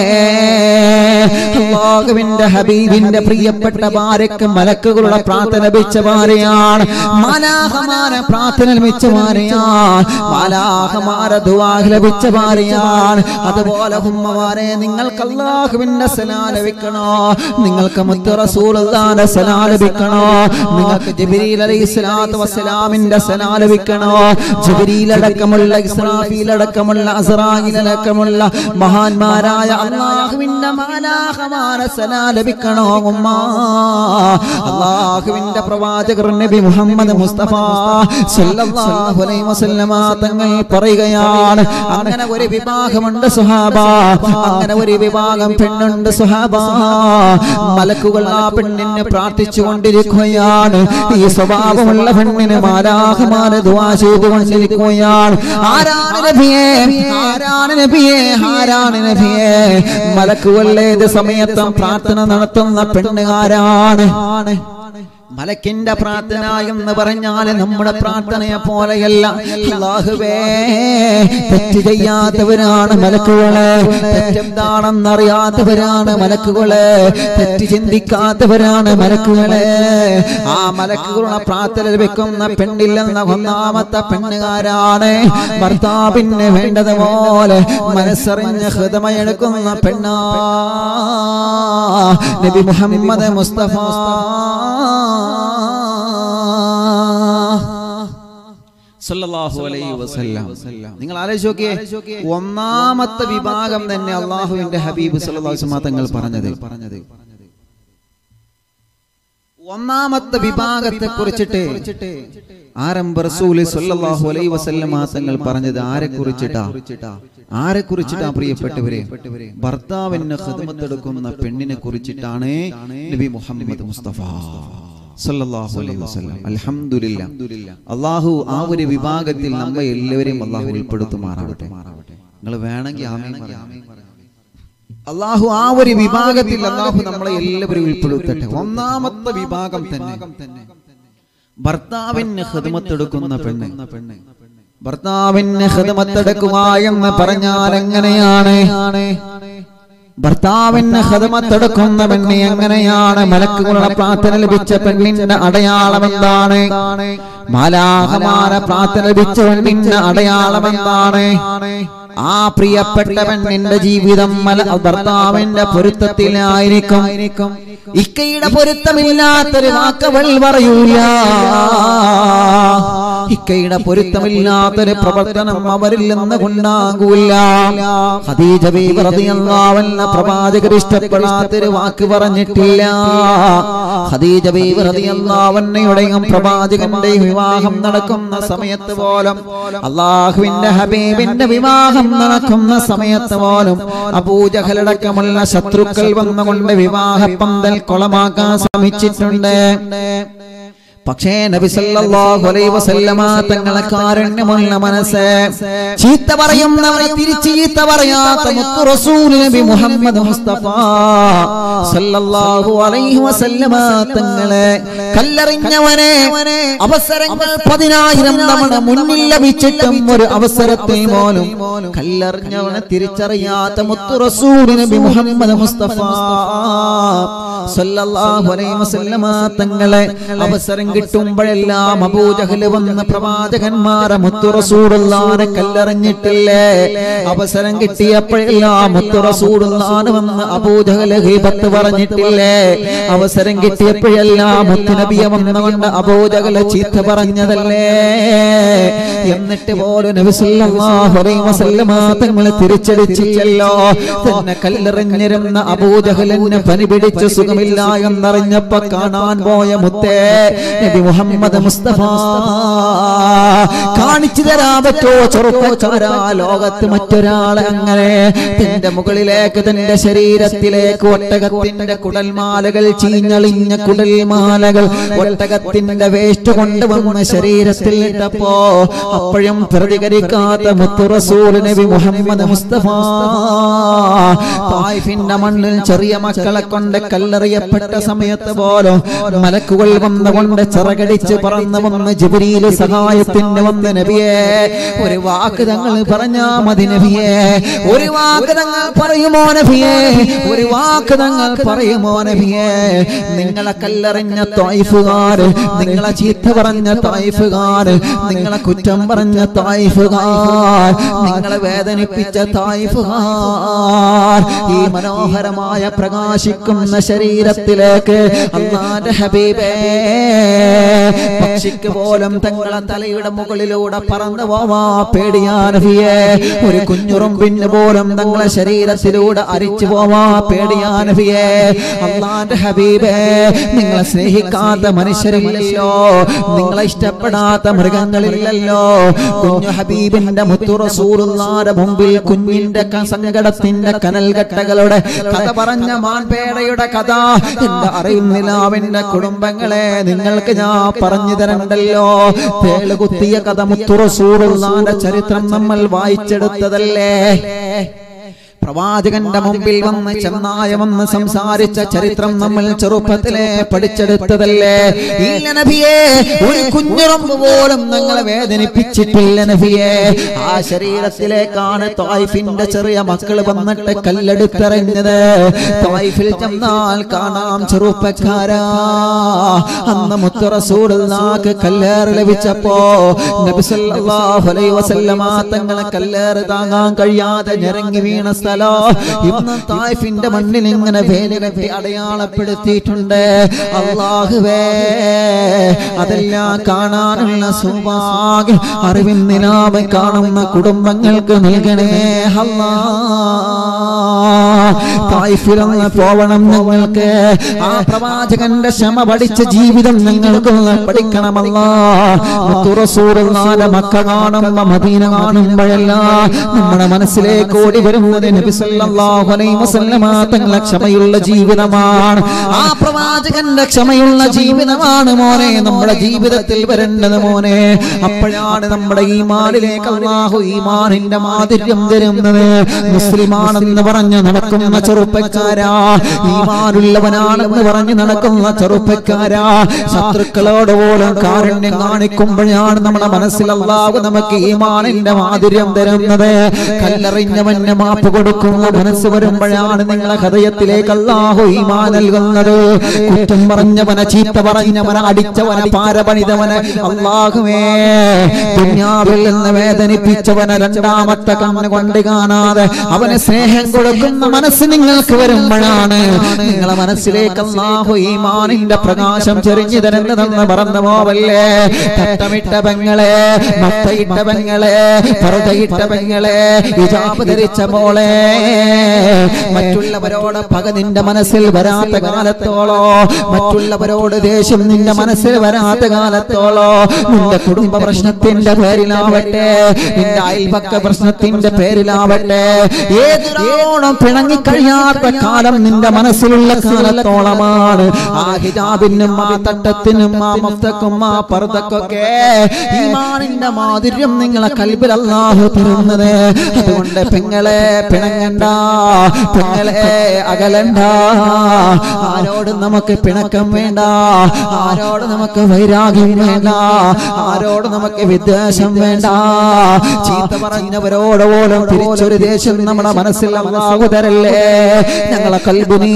അല്ലാഹുവിന്റെ ഹബീബിന്റെ പ്രിയപ്പെട്ട ഭാര്യക്ക് മലക്കുകളുടെ പ്രാർത്ഥന ലഭിച്ച ഭാര്യയാണ് മാലാഹമാരെ പ്രാർത്ഥന ലഭിച്ച ഭാര്യയാണ് മാലാഹമാരെ ദുആഹ് ലഭിച്ച ഭാര്യയാണ് അതുപോലെ ഉമ്മമാരെ നിങ്ങൾക്ക് അല്ലാഹുവിന്റെ സലാം ലഭിക്കണോ നിങ്ങൾക്ക് മുത്ത് റസൂലുള്ളാഹിന്റെ സലാം ലഭിക്കണോ നിങ്ങൾക്ക് ജിബ്രീൽ അലൈഹി സ്വലാത്തു വസ്സലാമിന്റെ സലാം ലഭിക്കണോ ജിബ്രീൽ അടക്കമുള്ള ഇസ്രാഫീൽ അടക്കമുള്ള അസ്രായിൽ അടക്കമുള്ള മഹാന്മാരായ അല്ലാഹുവിന്റെ മാലാഹമാരെ സലാം ലഭിക്കണോ ഉമ്മ അല്ലാഹുവിന്റെ പ്രവാചകർ നബി മുഹമ്മദ് മുസ്തഫ സല്ലല്ലാഹു അലൈഹി വസല്ലമ തങ്ങൾ പറയുകയാണ് അങ്ങനെ ഒരു വിഭാഗമുണ്ട് സുഹാബ അങ്ങനെ ഒരു വിഭാഗം പെണ്ണുണ്ട് സുഹാബ മലക്കുകൾ ആ പെണ്ണിനെ പ്രാർത്ഥിച്ചു കൊണ്ടിരിക്കുകയാണ് ഈ സ്വഭാവമുള്ള പെണ്ണിന് മാലാഹമാല ദുആ ചെയ്തുകൊണ്ടിരിക്കുകയാണ് ആരാണ് നബിയെ ആരാണ് നബിയെ ആരാണ് നബിയെ മലക്കുകൾ ഏത് സമയത്തും പ്രാർത്ഥന നടത്തുന്ന പെണ്ണ് ആരാണ് മലക്കിന്റെ പ്രാർത്ഥന എന്ന് പറഞ്ഞാൽ നമ്മുടെ പ്രാർത്ഥനയെ പോലെയല്ല അല്ലാഹുവേ തെറ്റ് ചെയ്യാത്തവരാണ് മലക്കുകളെ തെറ്റെന്താണെന്നറിയാത്തവരാണ് മലക്കുകളെ തെറ്റ് ചിന്തിക്കാത്തവരാണ് മലക്കുകളെ ആ മലക്കുകളുടെ പ്രാർത്ഥന ലഭിക്കുന്ന പെണ്ണില്ലെന്ന ഒന്നാമത്തെ പെണ്ണുകാരാണ് ഭർത്താവിന് വേണ്ടതുപോലെ മനസ്സറിഞ്ഞ് ഹൃദമയെടുക്കുന്ന പെണ്ണാ നബി മുഹമ്മദ് മുസ്തഫ സല്ലല്ലാഹു അലൈഹി വസല്ലം നിങ്ങൾ ആലോചിച്ച് നോക്കിയേ ഒന്നാമത്തെ വിഭാഗം തന്നെ അള്ളാഹുവിന്റെ ഹബീബ് സല്ലല്ലാഹു അലൈഹി വസല്ലം തങ്ങൾ പറഞ്ഞത് പറഞ്ഞത് ഒന്നാമത്തെ വിഭാഗത്തെ കുറിച്ചിട്ട് ആരംഭ റസൂല് സല്ലല്ലാഹു അലൈഹി വസല്ലം തങ്ങൾ പറഞ്ഞത് ആരെ കുറിച്ചിട്ടാ ആരെ കുറിച്ചിട്ടാ പ്രിയപ്പെട്ടവരെ ഭർത്താവിന് ഖിദ്മത്തെടുക്കുന്ന പെണ്ണിനെ കുറിച്ചിട്ടാണ് നബി മുഹമ്മദ് മുസ്തഫ സല്ലല്ലാഹു അലൈഹി വസല്ലം അൽഹംദുലില്ലാ അള്ളാഹു ആ ഒരു വിഭാഗത്തിൽ നമ്മെ എല്ലാവരെയും അള്ളാഹു ഉൾപ്പെടുത്തുമാറാവട്ടെ നിങ്ങൾ വേണമെങ്കിൽ ആമീൻ പറയാം അള്ളാഹു ആ ഒരു വിഭാഗത്തിൽ അള്ളാഹു നമ്മളെ എല്ലാവരും ഉൾപ്പെടുത്തട്ടെ ഒന്നാമത്തെ വിഭാഗം തന്നെ ഭർത്താവിന് ഹൃദമത്തെടുക്കുന്ന പെണ്ണ് ഭർത്താവിന് ഹൃദമത്തെടുക്കുക എന്ന് പറഞ്ഞാൽ എങ്ങനെയാണ് ഭർത്താവിന് ഹൃദമത്തെടുക്കുന്ന പെണ്ണി എങ്ങനെയാണ് മലക്കുകളുടെ പ്രാർത്ഥന ലഭിച്ച പെണ്ണിന്റെ അടയാളം എന്താണ് മാലാഹമാര പ്രാർത്ഥന ലഭിച്ച പെണ്ണിന്റെ അടയാളം എന്താണ് ആ പ്രിയപ്പെട്ട പെണ്ണിന്റെ ജീവിതം മല ഭർത്താവിന്റെ പൊരുത്തത്തിലായിരിക്കും ഇക്കയുടെ പൊരുത്തമില്ലാത്തൊരു വാക്കവൾ പറയൂല ഇക്കയുടെ പൊരുത്തമില്ലാത്തൊരു പ്രവർത്തനം അവരിൽ നിന്ന് കൊണ്ടാകൂല ഖദീജ ബീവി റളിയല്ലാഹു അൻഹ പ്രവാചകർ ഇഷ്ടപ്പെടാത്തൊരു വാക്ക് പറഞ്ഞിട്ടില്ല ഖദീജ ബീവി റളിയല്ലാഹു അൻഹയുടെയും പ്രവാചകന്റെയും വിവാഹം നടക്കുന്ന സമയത്ത് പോലും അള്ളാഹുവിന്റെ ഹബീബിന്റെ വിവാഹം നടക്കുന്ന സമയത്ത് പോലും അബൂജഹലടക്കമുള്ള ശത്രുക്കൾ വന്നുകൊണ്ട് വിവാഹ പന്തൽ കൊളമാക്കാൻ ശ്രമിച്ചിട്ടുണ്ട് പക്ഷേ നബി സല്ലല്ലാഹു അലൈഹി വസല്ലമ തങ്ങളെ കാരുണ്യമുള്ള മനസ്സ് ചീത്ത പറയുന്നവരെ തിരിച്ച് ചീത്ത പറയാത്ത മുത്തു റസൂൽ നബി മുഹമ്മദ് മുസ്തഫ സല്ലല്ലാഹു അലൈഹി വസല്ലമ തങ്ങളെ കല്ലെറിഞ്ഞവനെ അവസരങ്ങൾ പതിനായിരം തവണ മുന്നിൽ ലഭിച്ചിട്ടും ഒരു അവസരത്തിൽ പോലും കല്ലെറിഞ്ഞവനെ തിരിച്ചറിയാത്ത മുത്തു റസൂൽ നബി മുഹമ്മദ് മുസ്തഫ സല്ലല്ലാഹു അലൈഹി വസല്ലമ തങ്ങളെ അവസരം കിട്ടുമ്പോഴെല്ലാം അബൂജഹല് വന്ന പ്രവാചകന്മാരെ മുത്തു റസൂലുള്ളാനെ കല്ലെറിഞ്ഞിട്ടില്ലേ അവസരം കിട്ടിയപ്പോഴെല്ലാം മുത്തു റസൂലുള്ളാനെ വന്ന് അബൂജഹല് ഗീബത്ത് പറഞ്ഞിട്ടില്ലേ അവസരം കിട്ടിയപ്പോഴെല്ലാം മുത്തുനബിയെ വന്നുകൊണ്ട് അബൂജഹല് ചീത്ത പറഞ്ഞതല്ലേ എന്നിട്ട് പോലും നബി സല്ലല്ലാഹു അലൈഹി വസല്ലമ തങ്ങളെ തിരിച്ചടിച്ചില്ലല്ലോ തന്നെ കല്ലെറിഞ്ഞിരുന്ന അബൂജഹലിന് പനി പിടിച്ച് സുഖമില്ല എന്നറിഞ്ഞപ്പോ കാണാൻ പോയ മുത്തേ നബി മുഹമ്മദ് മുസ്തഫ കാണിച്ചു തരാൻ പറ്റോ ചെറുപ്പക്കാരാ ലോകത്ത് മറ്റൊരാളെ അങ്ങനെ തന്റെ മുകളിലേക്ക് തന്റെ ശരീരത്തിലേക്ക് ഒട്ടകത്തിന്റെ കുടൽമാലകൾ ചീഞ്ഞളിഞ്ഞ കുടൽമാലകൾ ഒട്ടകത്തിന്റെ വേസ്റ്റ് കൊണ്ടുവന്ന് ശരീരത്തിൽ ഇട്ടപ്പോ അപ്പോഴും പ്രതികരിക്കാത്ത മുത്തു റസൂൽ നബി മുഹമ്മദ് മുസ്തഫ തായിഫിന്റെ മണ്ണിൽ ചെറിയ മക്കളെ കൊണ്ട് കല്ലെറിയപ്പെട്ട സമയത്ത് പോലും മലക്കുകൾ വന്നുകൊണ്ട് ചിറകടിച്ച് പറന്നു വന്ന് ജിബ്രീൽ സഹായത്തിന് വന്ന നബിയെ ഒരു വാക്ക് തങ്ങൾ പറഞ്ഞാ മതി നബിയെ ഒരു വാക്ക് തങ്ങൾ പറയുമോ നബിയെ ഒരു വാക്ക് തങ്ങൾ പറയുമോ നബിയെ നിങ്ങളെ കല്ലെറിഞ്ഞ തായിഫുകാര് നിങ്ങളെ ചീത്ത പറഞ്ഞ തായിഫുകാര് നിങ്ങളെ കുറ്റം പറഞ്ഞ തായിഫുകാർ നിങ്ങളെ വേദനിപ്പിച്ച തായിഫുകാർ ഈ മനോഹരമായ പ്രകാശിക്കുന്ന ശരീരത്തിലേക്ക് അള്ളാന്റെ ഹബീബേ പക്ഷിക്ക് പോലും തങ്ങളെ തലയുടെ മുകളിലൂടെ പറന്നു പോവാ പേടിയാനഹിയെ ഒരു കുഞ്ഞുറുമ്പിന് പോലും തങ്ങളെ ശരീരത്തിലൂടെ അരിച്ചു പോവാ പേടിയാനഹിയെ അള്ളാന്റെ ഹബീബേ നിങ്ങളെ സ്നേഹിക്കാത്ത മനുഷ്യരില്ലല്ലോ നിങ്ങളെ ഇഷ്ടപ്പെടാത്ത മൃഗങ്ങളില്ലല്ലോ കുഞ്ഞു ഹബീബിന്റെ മുത്തു റസൂലുള്ളാന്റെ മുമ്പിൽ കുഞ്ഞിന്റെ ക- സങ്കടത്തിന്റെ കനൽകട്ടകളുടെ കഥ പറഞ്ഞ മാൻപേടയുടെ കഥ എന്റെ അറിയുന്നില്ലാവിന്റെ കുടുംബങ്ങളെ നിങ്ങൾക്ക് ഞാൻ പറഞ്ഞു തരണ്ടല്ലോ തേളുകുത്തിയ കഥ മുത്തു റസൂലുള്ളാന്റെ ചരിത്രം നമ്മൾ വായിച്ചെടുത്തതല്ലേ പ്രവാചകന്റെ മുമ്പിൽ വന്ന് ചെന്നായ വന്ന് സംസാരിച്ച ചരിത്രം നമ്മൾ ചെറുപ്പത്തിലെ പഠിച്ചെടുത്തതല്ലേ ഇല്ല നബിയെ ഒരു കുഞ്ഞുറമ്പ് പോലും ഞങ്ങളെ വേദനിപ്പിച്ചിട്ടില്ല നബിയെ ആ ശരീരത്തിലേക്കാണ് തായ്ഫിന്റെ ചെറിയ മക്കൾ വന്നിട്ട് കല്ലെടുത്തെറിഞ്ഞത് തായ്ഫിൽ ചെന്നാൽ കാണാം ചെറുപ്പക്കാരാ അന്ന് മുത്തറസൂടുന്നാക്ക് കല്ലേറ് ലഭിച്ചപ്പോ നബി സല്ലല്ലാഹു അലൈഹി വസല്ലമ തങ്ങളെ കല്ലേറ് താങ്ങാൻ കഴിയാതെ ഞെരങ്ങി വീണ സ്ഥലം ഇന്ന് തായ്ഫിന്റെ മണ്ണിൽ ഇങ്ങനെ വേലി കെട്ടി അടയാളപ്പെടുത്തിയിട്ടുണ്ട് അള്ളാഹുവേ അതെല്ലാം കാണാനുള്ള സൗഭാഗ്യം അറിവിൻ നിലാവ് കാണുന്ന കുടുംബങ്ങൾക്ക് നൽകണേ അല്ലാ തായ്ഫിലൊന്ന് പോവണം നിങ്ങൾക്ക് ആ പ്രവാചകന്റെ ക്ഷമ പഠിച്ച ജീവിതം നിങ്ങൾക്കൊന്ന് പഠിക്കണമല്ല റസൂറുള്ളാന്റെ മക്ക കാണുമ്പോ മദീന കാണുമ്പോഴെല്ലാം നമ്മുടെ മനസ്സിലേക്ക് ഓടി വരുന്നത് നബി സല്ലല്ലാഹു അലൈഹി വസല്ലമ തങ്ങളെ ക്ഷമയുള്ള ജീവിതമാണ് ആ പ്രവാചകന്റെ ക്ഷമയുള്ള ജീവിതമാണ് മോനെ നമ്മുടെ ജീവിതത്തിൽ വരേണ്ടത് മോനെ അപ്പോഴാണ് നമ്മുടെ ഈമാനിലേക്ക് അള്ളാഹു ഈമാനിന്റെ മാധുര്യം തരുന്നത് മുസ്ലിമാണെന്ന് പറഞ്ഞ് നടക്കുന്ന ചെറുപ്പക്കാരാ ഈമാനുള്ളവനാണെന്ന് പറഞ്ഞ് നടക്കുന്ന ചെറുപ്പക്കാരാ ശത്രുക്കളോട് പോലും കാരുണ്യം കാണിക്കുമ്പോഴാണ് നമ്മുടെ മനസ്സിൽ അള്ളാഹു നമുക്ക് ഈമാനിന്റെ മാധുര്യം തരുന്നത് കല്ലെറിഞ്ഞവന് മാപ്പ് കൊടുക്കുന്ന മനസ്സ് വരുമ്പോഴാണ് നിങ്ങളെ ഹൃദയത്തിലേക്ക് അള്ളാഹു ഈമാൻ നൽകുന്നത് കുറ്റം പറഞ്ഞവനെ ചീത്ത പറഞ്ഞവനെ അടിച്ചവനെ പാരപണിതവനെ അള്ളാഹുവേ ദുന്യാവിൽ നിന്ന് വേദനിപ്പിച്ചവനെ രണ്ടാമത്തെ കണ്ണ് കൊണ്ട് കാണാതെ അവന് സ്നേഹം കൊടുക്കുന്ന മനസ്സ് നിങ്ങൾക്ക് വരുമ്പോഴാണ് നിങ്ങളെ മനസ്സിലേക്ക് അള്ളാഹു ഈമാനിന്റെ പ്രകാശം ചെറിഞ്ഞു തരുന്നതെന്ന് മറന്നു പോവല്ലേ തട്ടമിട്ട പെങ്ങളെ മത്തയിട്ട പെങ്ങളെ പറതയിട്ട പെങ്ങളെ ഹിജാബ് ധരിച്ച മോളെ മറ്റുള്ളവരോട് പക നിന്റെ മനസ്സിൽ വരാത്ത കാലത്തോളോ മറ്റുള്ളവരോട് ദേഷ്യം നിന്റെ മനസ്സിൽ വരാത്ത കാലത്തോളോ നിന്റെ കുടുംബ പ്രശ്നത്തിന്റെ പേരിലാവട്ടെ നിന്റെ അയൽപക്ക പ്രശ്നത്തിന്റെ പേരിലാവട്ടെ ഏതൊരാളോടും പിണങ്ങി പിണങ്ങിക്കഴിയാത്ത കാലം നിന്റെ മനസ്സിലുള്ള കാലത്തോളമാണ് ആ ഹിജാബിനും ആ തട്ടത്തിനും ആ മഫ്തക്കും ആ പർദ്ദക്കൊക്കെ ഈമാനിന്റെ മാധുര്യം നിങ്ങളെ കൽബിൽ അല്ലാഹു തരുന്നത് അതുകൊണ്ട് പെങ്ങളെ പിണങ്ങണ്ട പെങ്ങളെ അകലണ്ട ആരോടും നമുക്ക് പിണക്കം വേണ്ട ആരോട് നമുക്ക് വൈരാഗ്യം വേണ്ട ആരോട് നമുക്ക് വിദ്വേഷം വേണ്ട ചീത്ത പറഞ്ഞവരോട് പോലും തിരിച്ചൊരു ദേഷ്യം നമ്മുടെ മനസ്സിൽ അല്ലാഹു തരല്ലേ ഞങ്ങളെ കൽബിനെ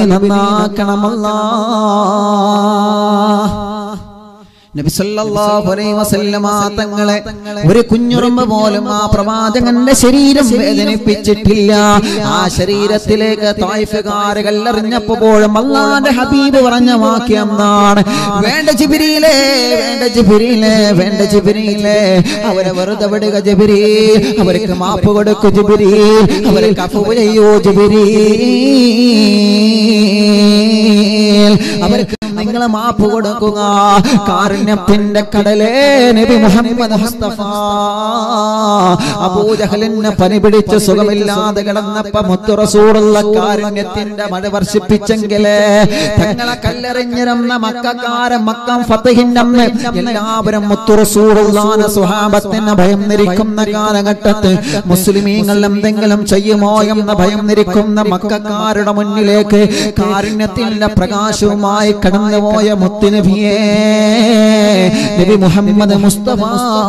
നന്നാക്കണമല്ല നബി സല്ലല്ലാഹു അലൈഹി വസല്ലമ തങ്ങളെ ഒരു കുഞ്ഞുറുമ്പ് പോലും ആ പ്രവാചകന്റെ ശരീരം വേദനിപ്പിച്ചിട്ടില്ല ആ ശരീരത്തിലേക്ക് തായിഫുകാരുകൾ എറിഞ്ഞപ്പോഴും അള്ളാന്റെ ഹബീബ് പറഞ്ഞ വാക്യം എന്താണ് വേണ്ട ജിബിരിയിലേ വേണ്ട ജിബിരിയിലേ വേണ്ട ജിബിരിയിലേ അവരെ വെറുതെ വിടുക ജിബിരി അവർക്ക് മാപ്പ് കൊടുക്കു ജിബിരി അവർക്ക് അഫു ചെയ്യൂ ജിബിരി അവർക്ക് നിങ്ങളെ മാപ്പ് കൊടുക്കുക കാരുണ്യത്തിന്റെ കടലേ നബി മുഹമ്മദ് മുസ്തഫ അബൂജഹലിനെ പനി പിടിച്ച് സുഖമില്ലാതെ കിടന്നപ്പോ മുത്തു റസൂറുള്ള കാരുണ്യത്തിന്റെ മഴ വർഷിപ്പിച്ചെങ്കിലേ തങ്ങളെ കല്ലെറിഞ്ഞിരുന്ന മക്കാരൻ മക്കം ഫത്തഹിന്റെ അന്ന് എല്ലാവരും മുത്തു റസൂറുള്ളാന സുഹാബത്തിന് ഭയം നിരിക്കുന്ന കാലഘട്ടത്ത് മുസ്ലിമീങ്ങൾ എന്തെങ്കിലും ചെയ്യുമോ എന്ന ഭയം നിരിക്കുന്ന മക്കാരുടെ മുന്നിലേക്ക് കാരുണ്യത്തിന്റെ പ്രകാശവുമായി കടന്നുപോയ മുത്തുനബിയേ നബി മുഹമ്മദ് മുസ്തഫ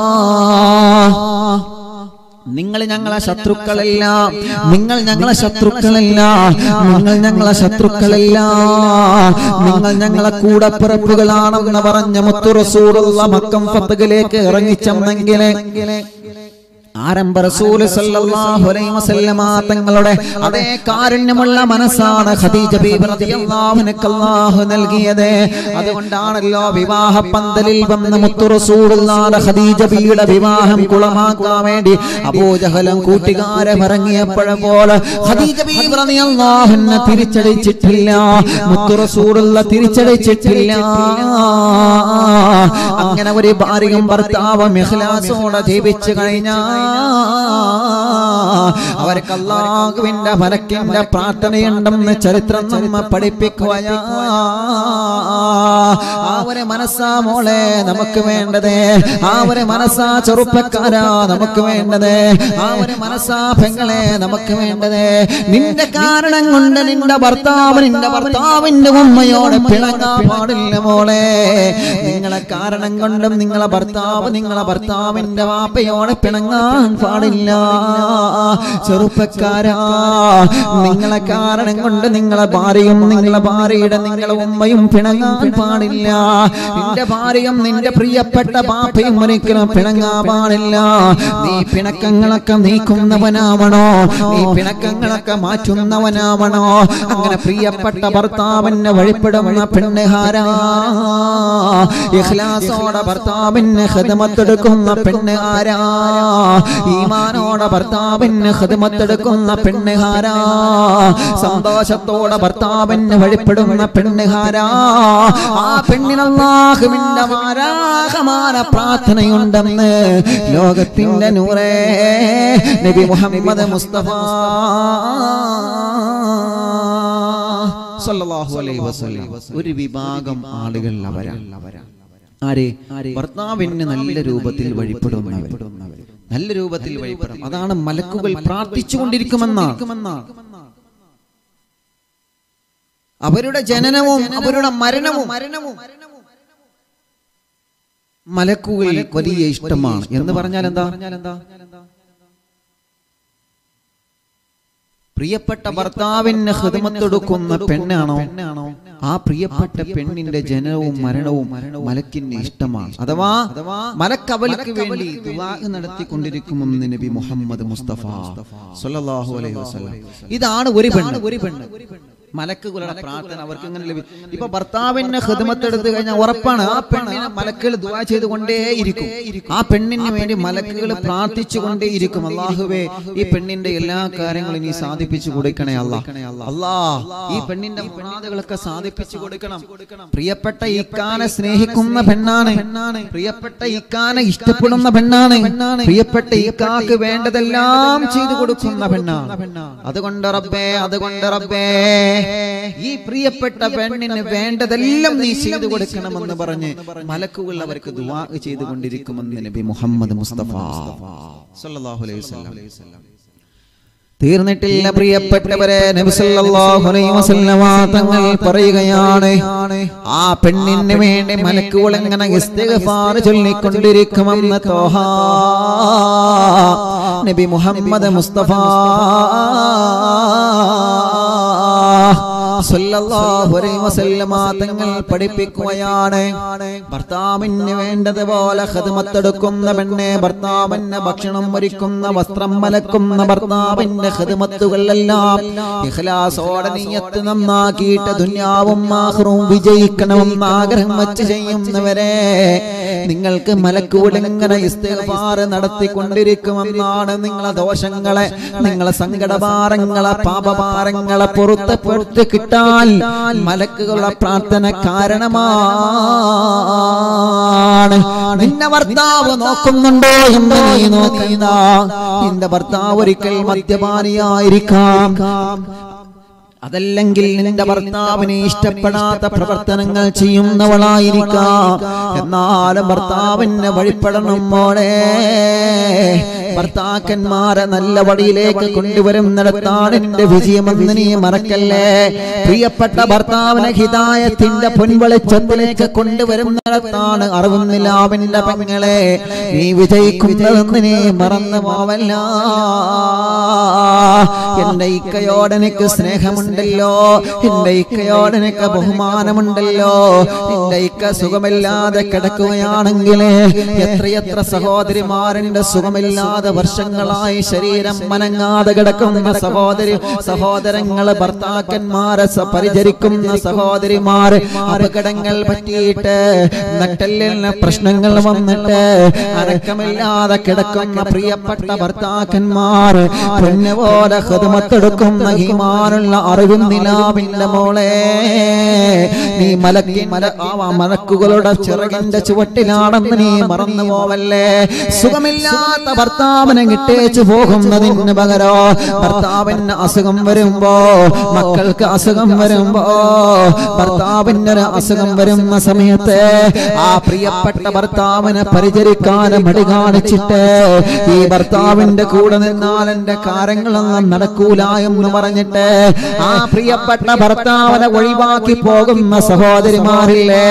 നിങ്ങൾ ഞങ്ങളെ ശത്രുക്കളല്ല നിങ്ങൾ ഞങ്ങളെ ശത്രുക്കളല്ല നിങ്ങൾ ഞങ്ങളെ ശത്രുക്കളല്ല നിങ്ങൾ ഞങ്ങളെ കൂടപ്പിറപ്പുകളാണെന്ന് പറഞ്ഞ മുത്തു റസൂലുള്ള മക്കം ഫത്തകിലേക്ക് ഇറങ്ങിച്ചെന്നെങ്കിലേ ആരംഭ റസൂൽ സല്ലല്ലാഹു അലൈഹി വസല്ലമ തങ്ങളുടെ അതേ കാരുണ്യമുള്ള മനസ്സാണ് ഖദീജ ബീബി റളിയല്ലാഹു അൻഹ അല്ലാഹു നൽകിയത് അതുകൊണ്ടാണല്ലോ വിവാഹ പന്തലിൽ വന്ന മുത്തു റസൂലുള്ളാഹി ഖദീജ ബീയുടെ വിവാഹം കുളമാക്കാൻ വേണ്ടി അബൂജഹലും കൂട്ടുകാരും ഇറങ്ങിയപ്പോഴപ്പോൾ ഖദീജ ബീബി റളിയല്ലാഹു അൻഹ തിരിച്ചടിച്ചിട്ടില്ല മുത്തു റസൂലുള്ള തിരിച്ചടിച്ചിട്ടില്ല അങ്ങനെ ഒരു ഭാര്യയും ഭർത്താവും ഇഖ്ലാസോടെ ജീവിച്ചു കഴിഞ്ഞാൽ അവർക്ക് അള്ളാഹുവിന്റെ മലക്കിന്റെ പ്രാർത്ഥനയുണ്ടെന്ന് ചരിത്രം നമ്മ പഠിപ്പിക്കുകയാ ആ ഒരു മനസ്സാ മോളെ നമുക്ക് വേണ്ടത് ആ ഒരു മനസ്സാ ചെറുപ്പക്കാരാ നമുക്ക് വേണ്ടത് ആ ഒരു മനസ്സാ പെങ്ങളെ നമുക്ക് വേണ്ടത് നിന്റെ കാരണം കൊണ്ട് നിന്റെ ഭർത്താവ് നിന്റെ ഭർത്താവിന്റെ ഉമ്മയോട് പിണങ്ങാൻ പാടില്ല മോളെ നിങ്ങളെ കാരണം കൊണ്ടും നിങ്ങളെ ഭർത്താവ് നിങ്ങളെ ഭർത്താവിന്റെ വാപ്പയോട് പിണങ്ങാൻ പാടില്ല ചെറുപ്പക്കാരാ നിങ്ങളെ കാരണം കൊണ്ട് നിങ്ങളെ ഭാര്യയും നിങ്ങളെ ഭാര്യയുടെ നിങ്ങളെ ഉമ്മയും പിണങ്ങാൻ പാടില്ല നിന്റെ ഭാര്യയും നിന്റെ പ്രിയപ്പെട്ട ബാപ്പയും ഒരിക്കലും പിണങ്ങാൻ പാടില്ല നീ പിണക്കങ്ങളൊക്കെ നീക്കുന്നവനാവണോ നീ പിണക്കങ്ങളൊക്കെ മാറ്റുന്നവനാവണോ അങ്ങനെ പ്രിയപ്പെട്ട ഭർത്താവിനെ വഴിപ്പെടുന്ന പെണ്ണുഹാരാ ഇഖ്ലാസോടെ ഭർത്താവിന് ഹിദമത്തെടുക്കുന്ന പെണ്ണുഹാരാ ഈമാനോടെ ഭർത്താവിന് ഹിദമത്തെടുക്കുന്ന പെണ്ണുഹാരാ സന്തോഷത്തോടെ ഭർത്താവിന് വഴിപ്പെടുന്ന പെണ്ണുഹാരാ ആ പെണ്ണിനല്ലാഹുവിന്റെ മാരാഹമാന പ്രാർത്ഥനയുണ്ടെന്ന് ലോകത്തിന്റെ നൂറേ നബി മുഹമ്മദ് മുസ്തഫ സല്ലല്ലാഹു അലൈഹി വസല്ലം ഒരു വിഭാഗം ആളുകൾ അവരാ ആരെ ഭർത്താവിന് നല്ല രൂപത്തിൽ വഴിപ്പെടുന്നവർ നല്ല രൂപത്തിൽ വഴിപ്പെടും അതാണ് മലക്കുകൾ പ്രാർത്ഥിച്ചുകൊണ്ടിരിക്കുമെന്നാണ് അവരുടെ ജനനവും അവരുടെ മരണവും മരണവും മലക്കുകൾ വലിയ ഇഷ്ടമാണ് എന്ന് പറഞ്ഞാൽ എന്താ പ്രിയപ്പെട്ട ഭർത്താവിന് ഹൃദമത്തൊടുക്കുന്ന പെണ്ണാണോ ആ പ്രിയപ്പെട്ട പെണ്ണിന്റെ ജനനവും മരണവും മലക്കിന് ഇഷ്ടമാണ് അഥവാ മലക്ക് അവൾക്ക് വേണ്ടി ദുആ നടത്തിക്കൊണ്ടിരിക്കുമെന്ന് നബി മുഹമ്മദ് മുസ്തഫ സല്ലല്ലാഹു അലൈഹി വസല്ലം ഇതാണ് ഒരു പെണ്ണ് ഒരു പെണ്ണ് മലക്കുകളുടെ പ്രാർത്ഥന അവർക്ക് ഇങ്ങനെ ലഭിക്കും ഇപ്പൊ ഭർത്താവിന് ഹിദമത്ത് എടുത്തു കഴിഞ്ഞാൽ ഉറപ്പാണ് ആ പെണ്ണിനെ മലക്കുകൾ ദുആ ചെയ്തുകൊണ്ടേയിരിക്കും ആ പെണ്ണിന് വേണ്ടി മലക്കുകൾ പ്രാർത്ഥിച്ചുകൊണ്ടേ ഇരിക്കും അള്ളാഹുവേ ഈ പെണ്ണിന്റെ എല്ലാ കാര്യങ്ങളും നീ സാധിപ്പിച്ചു കൊടുക്കണേ അല്ലാ അല്ലാ ഈ പെണ്ണിന്റെ മുറാദുകളൊക്കെ സാധിപ്പിച്ചു കൊടുക്കണം പ്രിയപ്പെട്ട ഇക്കാനെ സ്നേഹിക്കുന്ന പെണ്ണാണ് പ്രിയപ്പെട്ട ഇക്കാനെ ഇഷ്ടപ്പെടുന്ന പെണ്ണാണ് പ്രിയപ്പെട്ട ഇക്കാക്ക് വേണ്ടതെല്ലാം ചെയ്തു കൊടുക്കുന്ന പെണ്ണാണ് അതുകൊണ്ട് റബ്ബേ അതുകൊണ്ട് റബ്ബേ ഈ പ്രിയപ്പെട്ട പെണ്ണിന് വേണ്ടതെല്ലാം നീ ചെയ്തു കൊടുക്കണമെന്ന് പറഞ്ഞ് മലക്കുകൾ അവർക്ക് ദുവാ ചെയ്തുകൊണ്ടിരിക്കുമെന്ന് നബി മുഹമ്മദ് മുസ്തഫ സല്ലല്ലാഹു അലൈഹി വസല്ലം തീർന്നിട്ടില്ല പ്രിയപ്പെട്ടവരെ നബി സല്ലല്ലാഹു അലൈഹി വസല്ലമ തങ്ങൾ പറയുകയാണ് ആ പെണ്ണിന് വേണ്ടി മലക്കുകൾ എങ്ങനെ ഇസ്തിഗ്ഫാർ ചൊല്ലിക്കൊണ്ടിരിക്കുമെന്ന് തോഹ നബി മുഹമ്മദ് മുസ്തഫ സല്ലല്ലാഹു അലൈഹി വസല്ലമ തങ്ങൾ പഠിപ്പിക്കുകയാണ് ഭർത്താവിന് വേണ്ടതുപോലെ ഖിദ്മത്തെടുക്കുന്ന പെണ്ണെ ഭർത്താവിന് ഭക്ഷണം ഒരുക്കുന്ന വസ്ത്രം മലക്കുന്ന ഭർത്താവിന്റെ ഖിദ്മത്തുകളെല്ലാം ഇഖ്ലാസോടെ നീയത്ത് നന്നാക്കിയിട്ട് ദുനിയാവും ആഖിറവും വിജയിക്കണമെന്ന് ആഗ്രഹം വെച്ച് ചെയ്യുന്നവരെ നിങ്ങൾക്ക് മലക്കൂടിങ്ങനെ ഇസ്തിഗ്ഫാർ നടത്തിക്കൊണ്ടിരിക്കുമെന്നാണ് നിങ്ങളെ ദോഷങ്ങളെ നിങ്ങളെ സങ്കടഭാരങ്ങളെ പാപഭാരങ്ങളെ പുറത്ത് പുറത്ത് കിട്ടാൻ മലക്കുകളുടെ പ്രാർത്ഥന കാരണമാണ് നിന്നെ ഭർത്താവ് നോക്കുന്നുണ്ടോ എന്ന് നീ നോക്കണ്ട നിന്റെ ഭർത്താവ് ഒരിക്കൽ മദ്യപാനിയായിരിക്കാം അതല്ലെങ്കിൽ നിന്റെ ഭർത്താവിനെ ഇഷ്ടപ്പെടാത്ത പ്രവർത്തനങ്ങൾ ചെയ്യുന്നവളായിരിക്കാം എന്നാലും ഭർത്താവിനെ വഴിപ്പെടണം മോളെ ഭർത്താക്കന്മാരെ നല്ല വഴിയിലേക്ക് കൊണ്ടുവരുന്നിടത്താണ് നിന്റെ വിജയമെന്ന് നീ മറക്കല്ലേ പ്രിയപ്പെട്ട ഭർത്താവിനെ ഹിതായത്തിന്റെ പൊൻവെളിച്ചത്തിലേക്ക് കൊണ്ടുവരുന്നിടത്താണ് അറിവുന്നില്ലാവിന്റെ പെങ്ങളെ നീ വിജയിക്കുന്നതെന്ന് നീ മറന്നു പോവല്ല എന്റെ ഇക്കയോട് എനിക്ക് സ്നേഹമുണ്ടല്ലോ എന്റെ ഇക്കയോട് എനിക്ക് ബഹുമാനമുണ്ടല്ലോ എന്റെ ഇക്ക സുഖമില്ലാതെ കിടക്കുകയാണെങ്കിൽ എത്രയെത്ര സഹോദരിമാരുടെ സുഖമില്ലാതെ വർഷങ്ങളായി ശരീരം മനങ്ങാതെ കിടക്കുന്ന സഹോദരി സഹോദരങ്ങള് ഭർത്താക്കന്മാരെ സ- പരിചരിക്കുന്ന സഹോദരിമാര് അപകടങ്ങൾ പറ്റിയിട്ട് നട്ടലിന് പ്രശ്നങ്ങൾ വന്നിട്ട് അടക്കമില്ലാതെ കിടക്കുന്ന പ്രിയപ്പെട്ട ഭർത്താക്കന്മാർ പൊന്നുപോലെ ഹൃദമത്തെടുക്കുന്ന ഈമാനുള്ള അറിവും നിലാവിന്റെ മോളെ നീ മലക്കി മല ആ മലക്കുകളുടെ ചിറകിന്റെ ചുവട്ടിലാണെന്ന് നീ മറന്നു പോവല്ലേ സുഖമില്ലാത്ത ഭർത്താവിനെ കിട്ടേച്ചു പോകുന്നതിന് പകരോ ഭർത്താവിന് അസുഖം വരുമ്പോ മക്കൾക്ക് അസുഖം വരുമ്പോ ഭർത്താവിന് ഒരു അസുഖം വരുന്ന സമയത്ത് ആ പ്രിയപ്പെട്ട ഭർത്താവിനെ പരിചരിക്കാൻ മടി കാണിച്ചിട്ട് ഈ ഭർത്താവിന്റെ കൂടെ നിന്നാൽ എന്റെ കാര്യങ്ങളൊന്നും നടക്കൂല എന്ന് പറഞ്ഞിട്ട് ആ പ്രിയപ്പെട്ട ഭർത്താവിനെ ഒഴിവാക്കി പോകുന്ന സഹോദരിമാരില്ലേ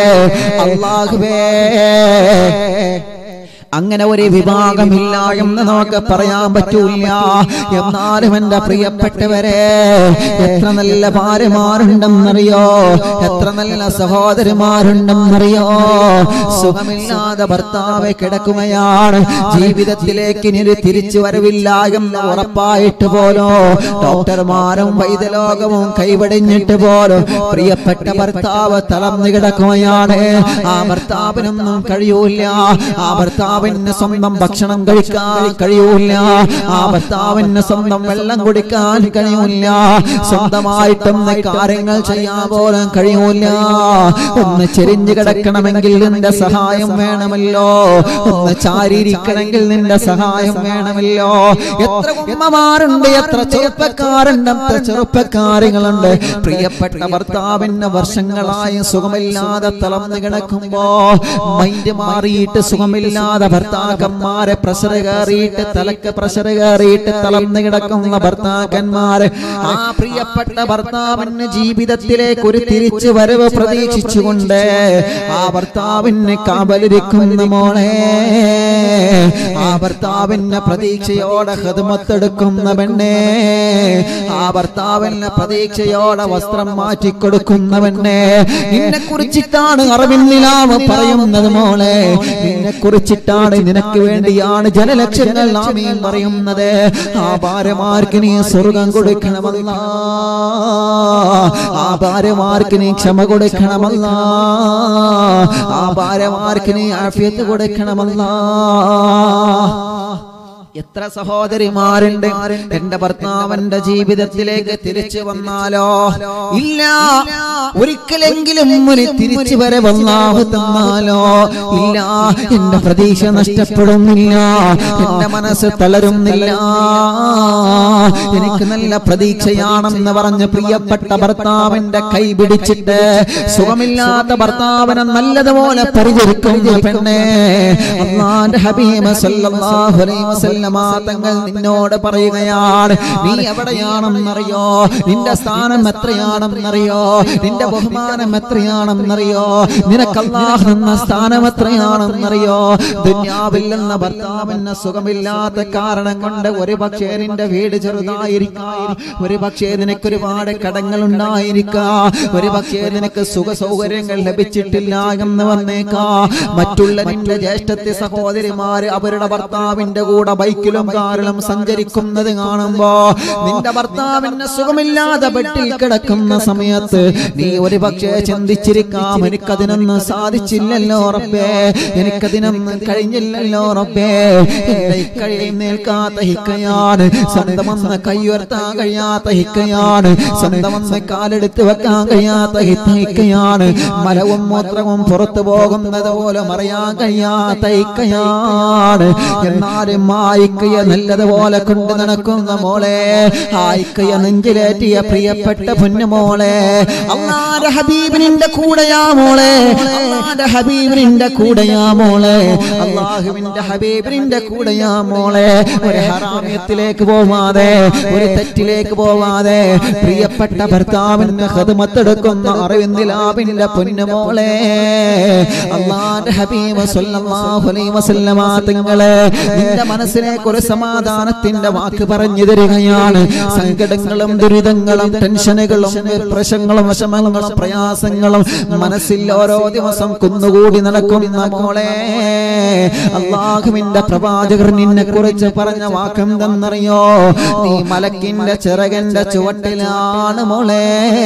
അള്ളാഹുവേ അങ്ങനെ ഒരു വിഭാഗമില്ല എന്ന് നമുക്ക് പറയാൻ പറ്റൂല എന്നാലും എന്റെ പ്രിയപ്പെട്ടവരെ എത്ര നല്ല ഭാര്യമാരുണ്ടെന്നറിയോ എത്ര നല്ല സഹോദരിമാരുണ്ടെന്നറിയോ സുഖമില്ലാതെ ഭർത്താവ് കിടക്കുകയാണ് ജീവിതത്തിലേക്ക് ഇനി ഒരു തിരിച്ചു വരവില്ല എന്ന് ഉറപ്പായിട്ട് പോലോ ഡോക്ടർമാരും വൈദ്യലോകവും കൈവടിഞ്ഞിട്ട് പോലും പ്രിയപ്പെട്ട ഭർത്താവ് തളർന്നു കിടക്കുകയാണ് ആ ഭർത്താവിനൊന്നും കഴിയൂല ആ ഭർത്താവിന് സ്വന്തം ഭക്ഷണം കഴിക്കാൻ കഴിയൂല ആ ഭർത്താവിന് സ്വന്തം വെള്ളം കുടിക്കാൻ കഴിയൂല സ്വന്തമായിട്ടൊന്ന് കാര്യങ്ങൾ ചെയ്യാൻ പോലും കഴിയൂല ഒന്ന് ചെരിഞ്ഞു കിടക്കണമെങ്കിൽ നിന്റെ സഹായം വേണമല്ലോ ഒന്ന് ചാരിയിരിക്കണമെങ്കിൽ നിന്റെ സഹായം വേണമല്ലോ എത്ര ഉമ്മമാരുണ്ട് എത്ര ചെറുപ്പക്കാരുണ്ട് എത്ര ചെറുപ്പക്കാരികളുണ്ട് പ്രിയപ്പെട്ട ഭർത്താവിന് വർഷങ്ങളായി സുഖമില്ലാതെ തളർന്നു കിടക്കുമ്പോ മൈൻഡ് മാറിയിട്ട് സുഖമില്ലാതെ ഭർത്താക്കന്മാരെ പ്രഷർ കയറിയിട്ട് തലക്ക് പ്രഷർ കയറിയിട്ട് തളർന്നു കിടക്കുന്ന ഭർത്താക്കന്മാര് ആ പ്രിയപ്പെട്ട ഭർത്താവിന് ജീവിതത്തിലേക്ക് ഒരു തിരിച്ചു വരവ് പ്രതീക്ഷിച്ചുകൊണ്ട് ആ ഭർത്താവിന് കാവലിരിക്കുന്ന മോളെ ആ ഭർത്താവിന് പ്രതീക്ഷയോടെ ഹൃദമത്തെടുക്കുന്ന പെണ്ണെ ആ ഭർത്താവിന് പ്രതീക്ഷയോടെ വസ്ത്രം മാറ്റിക്കൊടുക്കുന്ന പെണ്ണെ നിന്നെ കുറിച്ചിട്ടാണ് അറിവിൻ നിലാവ് പറയുന്നത് മോളെ നിന്നെ കുറിച്ചിട്ടാണ് വെച്ചിട്ടാണ് നിനക്ക് വേണ്ടിയാണ് ജനലക്ഷങ്ങൾ ആമീൻ പറയുന്നത് ആ ഭാര്യമാർക്ക് നീ സ്വർഗം കൊടുക്കണമല്ല ആ ഭാര്യമാർക്ക് നീ ക്ഷമ കൊടുക്കണമല്ല ആ ഭാര്യമാർക്ക് നീ ആഫിയത്ത് കൊടുക്കണമല്ല എത്ര സഹോദരിമാരുണ്ട് എന്റെ ഭർത്താവിന്റെ ജീവിതത്തിലേക്ക് തിരിച്ചു വന്നാലോ ഇല്ല ഒരിക്കലെങ്കിലും ഒരു തിരിച്ചു വരെ വന്നാഹു തന്നാലോ ഇല്ല എന്റെ പ്രതീക്ഷ നഷ്ടപ്പെടുന്നില്ല എന്റെ മനസ്സ് തളരുന്നില്ല എനിക്ക് നല്ല പ്രതീക്ഷയാണെന്ന് പറഞ്ഞ് പ്രിയപ്പെട്ട ഭർത്താവിന്റെ കൈ പിടിച്ചിട്ട് സുഖമില്ലാത്ത ഭർത്താവിനെ നല്ലതുപോലെ പരിചരിക്കുന്ന പെണ്ണേ അള്ളാന്റെ ഹബീബ് സല്ലല്ലാഹു അലൈഹി വസല്ലമ തങ്ങൾ നിന്നോട് പറയുകയാണ് നീ എവിടെയാണെന്നറിയോ നിന്റെ സ്ഥാനം എത്രയാണെന്നറിയോ നിന്റെ ബഹുമാനം എത്രയാണെന്നറിയോ നിനക്ക് അല്ലാഹ് തന്ന സ്ഥാനം എത്രയാണെന്നറിയോ ദുന്യാവിൽ നിന്ന് ഭർത്താവിന് സുഖമില്ലാത്ത കാരണം കൊണ്ട് ഒരു പക്ഷേ നിന്റെ വീട് ചെറുതായിരിക്കാം ഒരു പക്ഷേ നിനക്ക് ഒരുപാട് കടങ്ങൾ ഉണ്ടായിരിക്കാം ഒരു പക്ഷേ നിനക്ക് സുഖ സൗകര്യങ്ങൾ ലഭിച്ചിട്ടില്ല എന്ന് വന്നേക്കാ മറ്റുള്ള നിന്റെ ജ്യേഷ്ഠത്തെ സഹോദരിമാര് അവരുടെ ഭർത്താവിന്റെ കൂടെ ബൈക്കിലും കാറിലും സഞ്ചരിക്കുന്നത് കാണുമ്പോ നിന്റെ ഭർത്താവിന് സുഖമില്ലാതെ ബെഡിൽ കിടക്കുന്ന സമയത്ത് നീ ഒരു പക്ഷേ ചിന്തിച്ചിരിക്കാം എനിക്കതിനൊന്നും സാധിച്ചില്ലല്ലോ റബ്ബേ എനിക്കതിനൊന്നും കഴിഞ്ഞില്ലല്ലോ റബ്ബേ എന്റെ കഴിയും നിൽക്കാത്ത ഹിക്കയാണ് സ്വന്തമെന്ന് കൈയുയർത്താൻ കഴിയാത്ത ഹിക്കയാണ് സ്വന്തമെന്ന് കാലെടുത്ത് വെക്കാൻ കഴിയാത്ത ഹിത്ത ഹിക്കയാണ് മലവും മൂത്രവും പുറത്തു പോകുന്നത് പോലെ മറയാൻ കഴിയാത്ത ഹിക്കയാണ് എന്നാലും ആയിക്കയ നല്ലതുപോലെ കൊണ്ട് നടക്കുന്ന മോളെ ആയിക്കയ നെഞ്ചിലേറ്റിയ പ്രിയപ്പെട്ട പൊന്നുമോളെ അള്ളാന്റെ ഹബീബിനിന്റെ കൂടെയാ മോളെ അള്ളാന്റെ ഹബീബിനിന്റെ കൂടെയാ മോളെ അള്ളാഹുവിന്റെ ഹബീബിനിന്റെ കൂടെയാ മോളെ ഒരു ഹറാമ്യത്തിലേക്ക് പോവാതെ ഒരു തെറ്റിലേക്ക് പോവാതെ പ്രിയപ്പെട്ട ഭർത്താവിന് ഹതുമത്തെടുക്കുന്ന അറിവിന്ദിലാവിന്റെ പൊന്നുമോളെ അള്ളാന്റെ ഹബീബ് സല്ലല്ലാഹു അലൈഹി വസല്ലമ തങ്ങളെ നിന്റെ മനസ്സിലേക്ക് ഒരു സമാധാനത്തിന്റെ വാക്ക് പറഞ്ഞു തരികയാണ് സങ്കടങ്ങളും ദുരിതങ്ങളും ടെൻഷനുകളും പ്രശ്നങ്ങളും വിഷമങ്ങളും പ്രയാസങ്ങളും മനസ്സിൽ ഓരോ ദിവസം കുന്നുകൂടി നടക്കുന്ന മോളെ അള്ളാഹുവിന്റെ പ്രവാചകർ നിന്നെ കുറിച്ച് പറഞ്ഞ വാക്കെന്തെന്നറിയോ നീ മലക്കിന്റെ ചിറകന്റെ ചുവട്ടിലാണ് മോളെ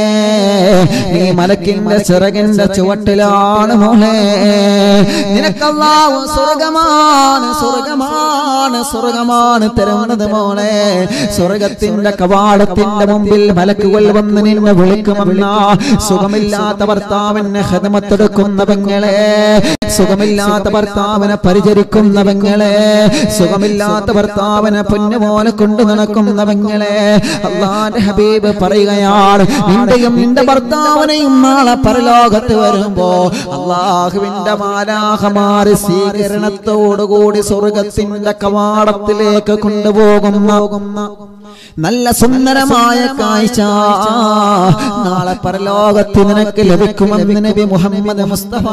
നീ മലക്കിന്റെ ചിറകന്റെ ചുവട്ടിലാണ് മോളെ നിനക്കല്ലാവു സ്വർഗമാണ് സ്വർഗമാണ് സ്വർഗമാണ് തരുന്നത് മോളെ സ്വർഗത്തിന്റെ കവാടത്തിന്റെ മുമ്പിൽ മലക്കുകൾ വന്ന് നിന്നെ വിളിക്കുമെന്ന സുഖമില്ലാത്ത ഭർത്താവിനെ ഹതമത്തെടുക്കുന്ന പെങ്ങളെ സുഖമില്ലാത്ത ഭർത്താവിനെ പരിചരിക്കുന്ന പെങ്ങളെ സുഖമില്ലാത്ത ഭർത്താവിനെ പൊന്നുപോലെ കൊണ്ടു നടക്കുന്ന പെങ്ങളെ അള്ളാന്റെ ഹബീബ് പറയുകയാണ് നിന്റെയും നിന്റെ ഭർത്താവിനെയും നാളെ പരലോകത്ത് വരുമ്പോ അള്ളാഹുവിന്റെ മാലാഹമാര് സ്വീകരണത്തോടുകൂടി സ്വർഗത്തിന്റെ കവാടത്തിലേക്ക് കൊണ്ടുപോകുന്ന നല്ല സുന്ദരമായ കാഴ്ച നാളെ പരലോകത്ത് നിനക്ക് ലഭിക്കുമെന്ന് നബി മുഹമ്മദ് മുസ്തഫ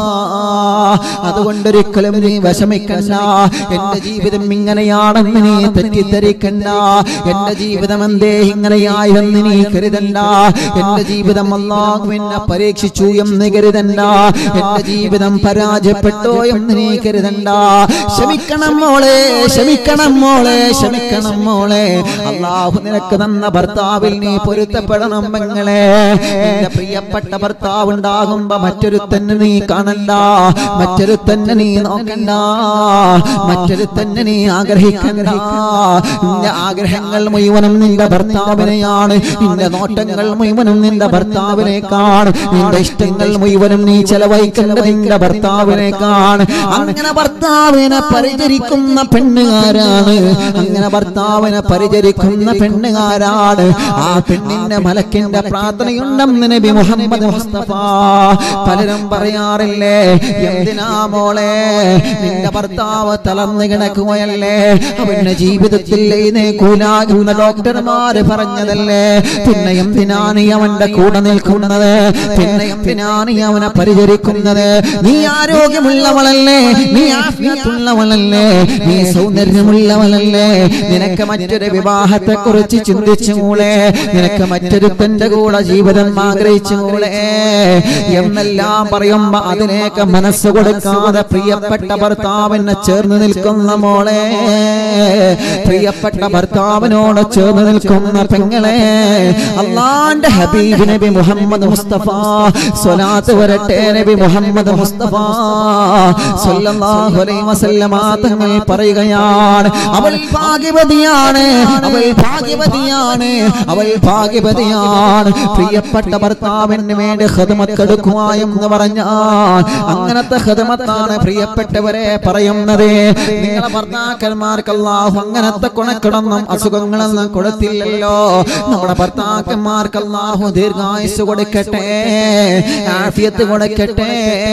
അതുകൊണ്ടൊരിക്കലും നീ വിഷമിക്കണ്ട എന്റെ ജീവിതം ഇങ്ങനെയാണെന്ന് നീ തെറ്റിദ്ധരിക്കണ്ട എന്റെ ജീവിതം എന്തേ ഇങ്ങനെയായെന്ന് നീ കരുതണ്ട എന്റെ ജീവിതം അല്ലാഹു എന്നെ പരീക്ഷിച്ചു എന്ന് കരുതണ്ട എന്റെ ജീവിതം പരാജയപ്പെട്ടോ എന്ന് നീ കരുതണ്ട ക്ഷമിക്കണം മോളെ ക്ഷമിക്കണം മോളെ ക്ഷമിക്കണം മോളെ അള്ളാഹു നിനക്ക് തന്ന ഭർത്താവിൽ നീ പൊരുത്തപ്പെടണം പെങ്ങളെ നിന്റെ പ്രിയപ്പെട്ട ഭർത്താവ് ഉണ്ടാകുമ്പോ മറ്റൊരു തന്നെ നീ കാണണ്ട മറ്റൊരു തന്നെ നീ നോക്കണ്ട മറ്റൊരു തന്നെ നീ ആഗ്രഹിക്കണ്ട നിന്റെ ആഗ്രഹങ്ങൾ മുഴുവനും നിന്റെ ഭർത്താവിനെയാണ് നിന്റെ നോട്ടങ്ങൾ മുഴുവനും നിന്റെ ഭർത്താവിനേക്കാണ് നിന്റെ ഇഷ്ടങ്ങൾ മുഴുവനും നീ ചെലവഴിക്കേണ്ട നിന്റെ ഭർത്താവിനേക്കാണ് അങ്ങനെ ഭർത്താവിനെ പരിചരിക്കുന്ന പെണ്ണുകാരാണ് അങ്ങനെ ഭർത്താവിനെ പരിചരിക്കുന്ന പെണ്ണുകാരാണ് ആ പെണ്ണിന്റെ മലക്കിന്റെ പ്രാർത്ഥനയുണ്ടെന്ന് നബി മുഹമ്മദ് മുസ്തഫ പലരും പറയാറില്ലേ എന്തിനാ മോളെ നിന്റെ ഭർത്താവ് തളർന്നു കിടക്കുകയല്ലേ അവന്റെ ജീവിതത്തിൽ എഴുന്നേക്കൂലാകുന്ന ഡോക്ടർമാര് പറഞ്ഞതല്ലേ പിന്നെ എന്തിനാണ് നീ അവന്റെ കൂടെ നിൽക്കുന്നത് പിന്നെ എന്തിനാണ് നീ അവനെ പരിചരിക്കുന്നത് നീ ആരോഗ്യമുള്ളവളല്ലേ നീ ആഫിയത്തുള്ളവളല്ലേ നീ സൗന്ദര്യമുള്ളവളല്ലേ നിനക്ക് മറ്റൊരു വിവാഹത്തെ കുറിച്ച് ചിന്തിച്ചുകൂടെ നിനക്ക് മറ്റൊരുത്തന്റെ കൂടെ ജീവിതം ആഗ്രഹിച്ചുകൂടെ എന്നെല്ലാം പറയുമ്പോ അതിനേക്ക് മനസ്സ് കൊടുക്കാതെ പ്രിയപ്പെട്ട ഭർത്താവിനെ ചേർന്ന് നിൽക്കുന്ന മോളെ പ്രിയപ്പെട്ട ഭർത്താവിനോട് ചേർന്ന് നിൽക്കുന്ന പെങ്ങളെ അള്ളാന്റെ ഹബീബ് നബി മുഹമ്മദ് മുസ്തഫ സ്വലാത്ത് വരട്ടെ നബി മുഹമ്മദ് മുസ്തഫ സല്ലല്ലാഹു അലൈഹി വസല്ലമ തങ്ങൾ പറയുകയാണ് അവൾ ഭാഗ്യവതിയാണ് അവൾ ഭാഗ്യവതിയാണ് അവൾ ഭാഗ്യവതിയാണ് പ്രിയപ്പെട്ട ഭർത്താവിന് വേണ്ടി ഖിദ്മത്തെടുക്കുക എന്ന് പറഞ്ഞാൽ അങ്ങനത്തെ ഖിദ്മത്താണ് പ്രിയപ്പെട്ടവരെ പറയുന്നത് നിങ്ങളെ ഭർത്താക്കന്മാർക്ക് അല്ലാഹു അങ്ങനത്തെ കുണക്കിടന്നും അസുഖങ്ങളൊന്നും കൊടുത്തില്ലല്ലോ നമ്മുടെ ഭർത്താക്കന്മാർക്ക് അല്ലാഹു ദീർഘായുസ് കൊടുക്കട്ടെ ആഫിയത്ത് കൊടുക്കട്ടെ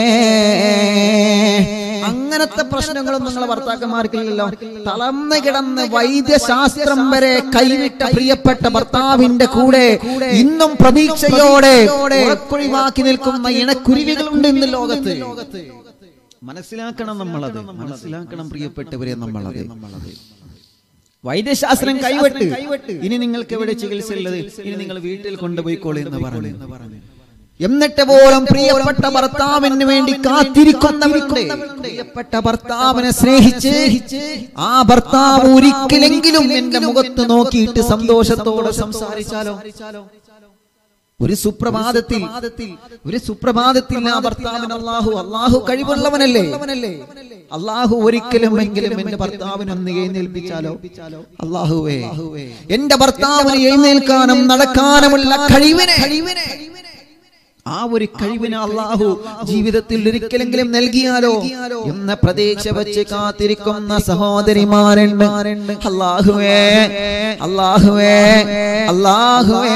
അങ്ങനത്തെ പ്രശ്നങ്ങളും നിങ്ങളെ ഭർത്താക്കന്മാർക്കില്ലല്ലോ തളർന്ന് കിടന്ന് വൈദ്യശാസ്ത്രം വരെ കൈവിട്ട പ്രിയപ്പെട്ട ഭർത്താവിന്റെ കൂടെ ഇന്നും പ്രതീക്ഷയോടെ ഉറക്കൊഴിവാക്കി നിൽക്കുന്ന ഇണക്കുരുവികളുണ്ട് ഇന്ന് ലോകത്ത് മനസ്സിലാക്കണം നമ്മളത് മനസ്സിലാക്കണം പ്രിയപ്പെട്ടവരെ നമ്മളത് വൈദ്യശാസ്ത്രം കൈവിട്ട് ഇനി നിങ്ങൾക്ക് എവിടെ ചികിത്സ ഉള്ളത് ഇനി നിങ്ങൾ വീട്ടിൽ കൊണ്ടുപോയിക്കോളൂ എന്ന് പറഞ്ഞു എന്നിട്ട് പോലും പ്രിയപ്പെട്ട ഭർത്താവിന് വേണ്ടി കാത്തിരിക്കുന്നവരുണ്ട് പ്രിയപ്പെട്ട ഭർത്താവിനെ സ്നേഹിച്ച് ആ ഭർത്താവ് ഒരിക്കലെങ്കിലും എന്റെ മുഖത്ത് നോക്കിയിട്ട് സന്തോഷത്തോടെ സംസാരിച്ചാലോ ഒരു സുപ്രഭാതത്തിൽ ഒരു സുപ്രഭാതത്തിൽ ആ ഭർത്താവിന് അള്ളാഹു അള്ളാഹു കഴിവുള്ളവനല്ലേ അള്ളാഹു ഒരിക്കലും എങ്കിലും എന്റെ ഭർത്താവിനൊന്ന് എഴുന്നേൽപ്പിച്ചാലോ അള്ളാഹുവേ എന്റെ ഭർത്താവിന് എഴുന്നേൽക്കാനും നടക്കാനുമുള്ള കഴിവിനെ ആ ഒരു കഴിവിന് അള്ളാഹു ജീവിതത്തിൽ ഒരിക്കലെങ്കിലും നൽകിയാലോ എന്ന പ്രതീക്ഷ വെച്ച് കാത്തിരിക്കുന്ന സഹോദരിമാരുണ്ട് അള്ളാഹുവേ അള്ളാഹുവേ അള്ളാഹുവേ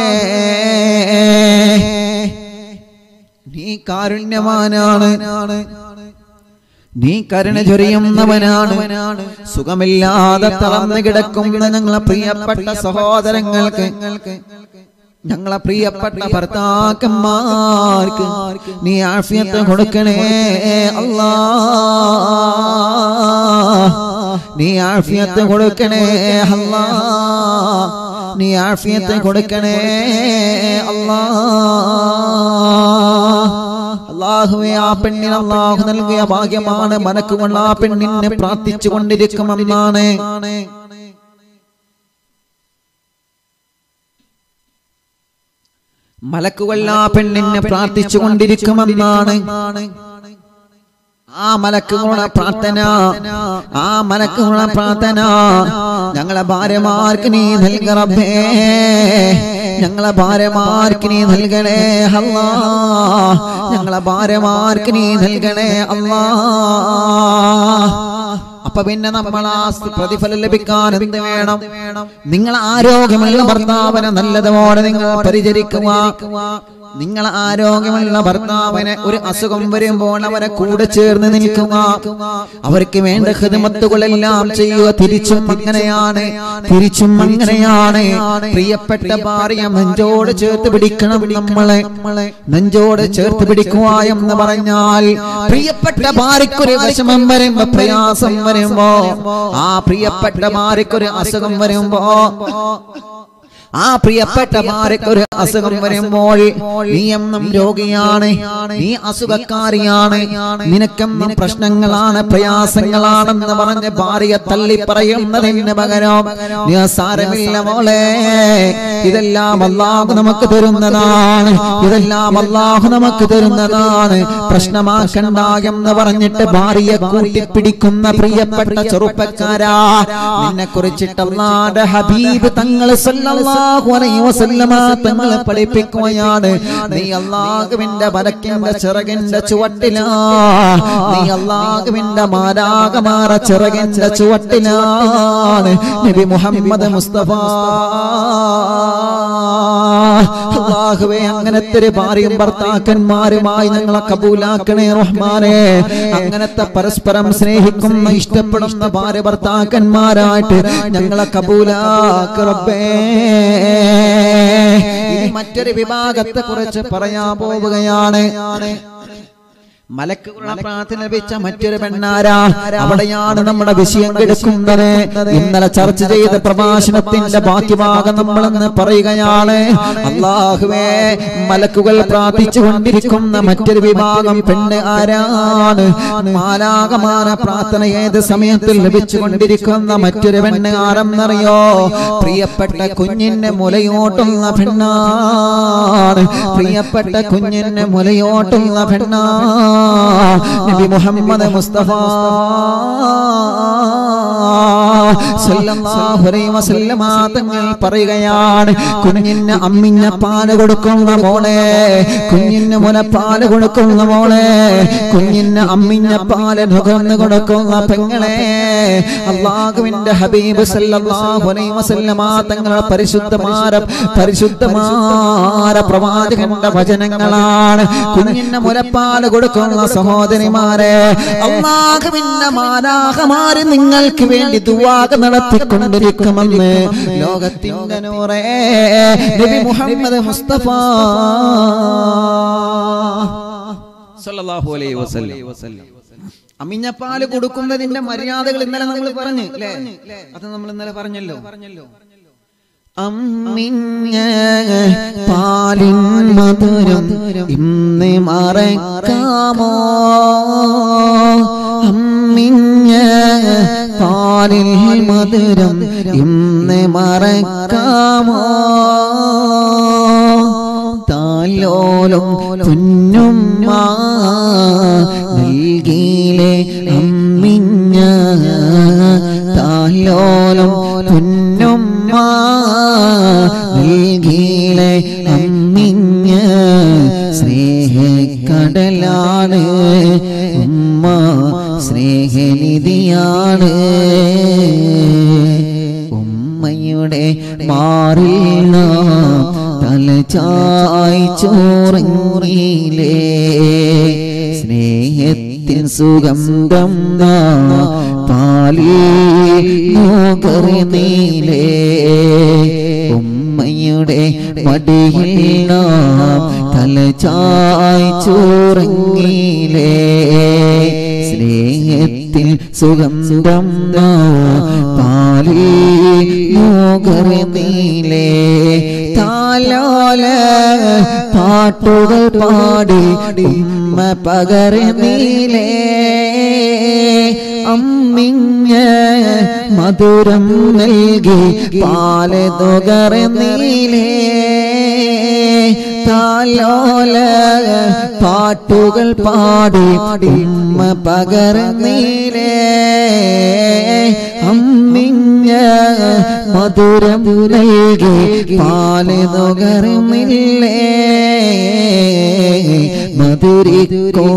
നീ കാരുണ്യവാനാണ് നീ കരുണ ചൊരിയുന്നവനാണ് സുഖമില്ലാതെ തളർന്നു കിടക്കുന്ന ഞങ്ങളെ പ്രിയപ്പെട്ട സഹോദരങ്ങൾക്ക് ഞങ്ങളെ പ്രിയപ്പെട്ട ഭർത്താക്കന്മാർക്ക് നീ ആഫിയത്ത് കൊടുക്കണേ അല്ലാ നീ ആഫിയത്ത് കൊടുക്കണേ അല്ലാ നീ ആഫിയത്ത് കൊടുക്കണേ അല്ലാ അള്ളാഹുവെ ആ പെണ്ണിന് അള്ളാഹു നൽകിയ ഭാഗ്യമാണ് മനക്കുകൊണ്ട് ആ പെണ്ണിനെ പ്രാർത്ഥിച്ചു കൊണ്ടിരിക്കുമെന്നാണ് മലക്കുകൾ ആ പെണ്ണിനെ പ്രാർത്ഥിച്ചു കൊണ്ടിരിക്കുമെന്നാണ് ആ മലക്കുകളുടെ പ്രാർത്ഥന ആ മലക്കുകളുടെ പ്രാർത്ഥന ഞങ്ങളെ ഭാര്യമാർക്ക് നീ നൽകറബേ ഞങ്ങളെ ഭാര്യമാർക്ക് നീ നൽകണേ അല്ലാ ഞങ്ങളെ ഭാര്യമാർക്ക് നീ നൽകണേ അല്ലാ അപ്പൊ പിന്നെ നമ്മൾ ആ പ്രതിഫലം ലഭിക്കാൻ എന്ത് വേണം നിങ്ങൾ ആരോഗ്യമുള്ള ഭർത്താവിനെ നല്ലതുപോലെ നിങ്ങൾ പരിചരിക്കുക നിങ്ങൾ ആരോഗ്യമുള്ള ഭർത്താവിനെ ഒരു അസുഖം വരുമ്പോൾ അവരെ കൂടെ ചേർന്ന് നിൽക്കുക അവർക്ക് വേണ്ട ഹിതമത്തുകളെല്ലാം ചെയ്യുക തിരിച്ചും അങ്ങനെയാണ് തിരിച്ചും അങ്ങനെയാണ് പ്രിയപ്പെട്ട ഭാര്യ നെഞ്ചോട് ചേർത്ത് പിടിക്കണം നമ്മളെ നെഞ്ചോട് ചേർത്ത് പിടിക്കുക എന്ന് പറഞ്ഞാൽ പ്രിയപ്പെട്ട ഭാര്യക്കൊരു വിഷമം വരുമ്പോ പ്രയാസം വരുമ്പോ ആ പ്രിയപ്പെട്ട ഭാര്യക്കൊരു അസുഖം വരുമ്പോ ആ പ്രിയപ്പെട്ട ഭാര്യക്കൊരു അസുഖം വരുമ്പോൾ നീ എന്നും രോഗിയാണ് നീ അസുഖക്കാരിയാണ് നിനക്കെന്നും പ്രശ്നങ്ങളാണ് പ്രയാസങ്ങളാണെന്ന് പറഞ്ഞ് ഭാര്യ തള്ളി പറയുന്നതിന് പകരം നീ സാരമില്ല മോളെ ഇതെല്ലാം അള്ളാഹു നമുക്ക് തരുന്നതാണ് ഇതെല്ലാം അള്ളാഹു നമുക്ക് തരുന്നതാണ് പ്രശ്നമാക്കണ്ട എന്ന് പറഞ്ഞിട്ട് ഭാര്യയെ കൂട്ടിപ്പിടിക്കുന്ന പ്രിയപ്പെട്ട ചെറുപ്പക്കാരാ നിന്നെ കുറിച്ചിട്ട് അള്ളാന്റെ ഹബീബ് തങ്ങൾ സല്ലല്ലാഹു അലൈഹി വസല്ലമ തങ്ങളെ പഠിപ്പിക്കുകയാണ് നീ അള്ളാഹുവിന്റെ മലക്കിന്റെ ചിറകിന്റെ ചുവട്ടിലാ നീ അള്ളാഹുവിന്റെ മാരാകമാറ ചിറകിന്റെ ചുവട്ടിലാണ് നബി മുഹമ്മദ് മുസ്തഫ അള്ളാഹുവേ അങ്ങനത്തെ ഒരു ഭാര്യയും ഭർത്താക്കന്മാരുമായി ഞങ്ങളെ കബൂലാക്കണേ റഹ്മാനെ അങ്ങനത്തെ പരസ്പരം സ്നേഹിക്കുന്ന ഇഷ്ടപ്പെടുന്ന ഭാര്യ ഭർത്താക്കന്മാരായിട്ട് ഞങ്ങളെ കബൂലാക്ക് റബ്ബേ ഇനി മറ്റൊരു വിഭാഗത്തെ കുറിച്ച് പറയാൻ പോവുകയാണ് മലക്കുകളുടെ പ്രാർത്ഥന ലഭിച്ച മറ്റൊരു പെണ്ണാരാ അവിടെയാണ് നമ്മുടെ വിഷയം എടുക്കുന്നത് ഇന്നലെ ചർച്ച ചെയ്ത പ്രഭാഷണത്തിന്റെ ബാക്കി ഭാഗം നമ്മളെന്ന് പറയുകയാണ് അള്ളാഹുവേ മലക്കുകൾ പ്രാർത്ഥിച്ചു കൊണ്ടിരിക്കുന്ന മറ്റൊരു വിഭാഗം പെണ്ണ് ആരാണ് മാലാകമാന പ്രാർത്ഥന ഏത് സമയത്തിൽ ലഭിച്ചുകൊണ്ടിരിക്കുന്ന മറ്റൊരു പെണ്ണ് ആരെന്നറിയോ പ്രിയപ്പെട്ട കുഞ്ഞിന്റെ മുലയോട്ടുള്ള പെണ്ണാണ് പ്രിയപ്പെട്ട കുഞ്ഞിന്റെ മുലയോട്ടുള്ള പെണ്ണാണ് നബി മുഹമ്മദ് മുസ്തഫ സല്ലല്ലാഹു അലൈഹി വസല്ലമ തങ്ങൾ പറയുകയാണ് കുഞ്ഞിന് അമ്മിഞ്ഞ പാല് കൊടുക്കുന്ന മോളെ കുഞ്ഞിന് മുലപ്പാല് കൊടുക്കുന്ന മോളെ കുഞ്ഞിന് അമ്മിഞ്ഞ പാല് നുകർന്നു കൊടുക്കുന്ന പെങ്ങളെ അള്ളാഹുവിന്റെ ഹബീബ് സല്ലല്ലാഹു അലൈഹി വസല്ലമ തങ്ങളുടെ പരിശുദ്ധമാര പരിശുദ്ധമാര പ്രവാചകന്റെ വചനങ്ങളാണ് കുഞ്ഞിന് മുലപ്പാല് കൊടുക്കുന്ന സഹോദരിമാരെ അള്ളാഹുവിന്റെ മാലാഹമാര് നിങ്ങൾക്ക് വേണ്ടി ദുവാക നടത്തിക്കൊണ്ടിരിക്കുമെന്ന് ലോകത്തിന്റെ നൂറേ നബി മുഹമ്മദ് മുസ്തഫ സല്ലല്ലാഹു അലൈഹി വസല്ലം അമിഞ്ഞപ്പാല് കൊടുക്കുന്നതിന്റെ മര്യാദകൾ ഇന്നലെ നമ്മൾ പറഞ്ഞു അല്ലേ അത് നമ്മൾ ഇന്നലെ പറഞ്ഞല്ലോ അമ്മിഞ്ഞ പാലിൻ മധുരം ഇന്ന് മറക്കാമോ അമ്മിഞ്ഞ പാലിൽ മധുരം ഇന്ന് മറക്കാമോ താലോലും പൊന്നും നൽകിയിലെ അമ്മിഞ്ഞ താലോലും പൊന്നും നൽകിയിലെ അമ്മിഞ്ഞ സ്നേഹക്കടലാണ് ഉമ്മ സ്നേഹനിധിയാണ് ഉമ്മയുടെ മാറിൽ നാം തലചായി ചോറങ്ങിലേ സ്നേഹത്തിൻ സുഗന്ധം പാലി നുകർന്നീലേ ഉമ്മയുടെ മടിയിൽ നാം തലചായി ചോറങ്ങിലേ സ്നേഹത്തിൽ സുഗന്ധം പാലി നുകർന്നീലേ താലോല പാട്ടുകൾ പാടി ഉമ്മ പകർന്നീലേ അമ്മിഞ്ഞ മധുരം നൽകി പാല് തുകർന്നീലേ താലോല പാട്ടുകൾ പാടി ഉമ്മ പകർന്നീലേ അമ്മിഞ്ഞ മധുരം നൽകി പാല് നുകർന്നില്ലേ മധുരിക്കോ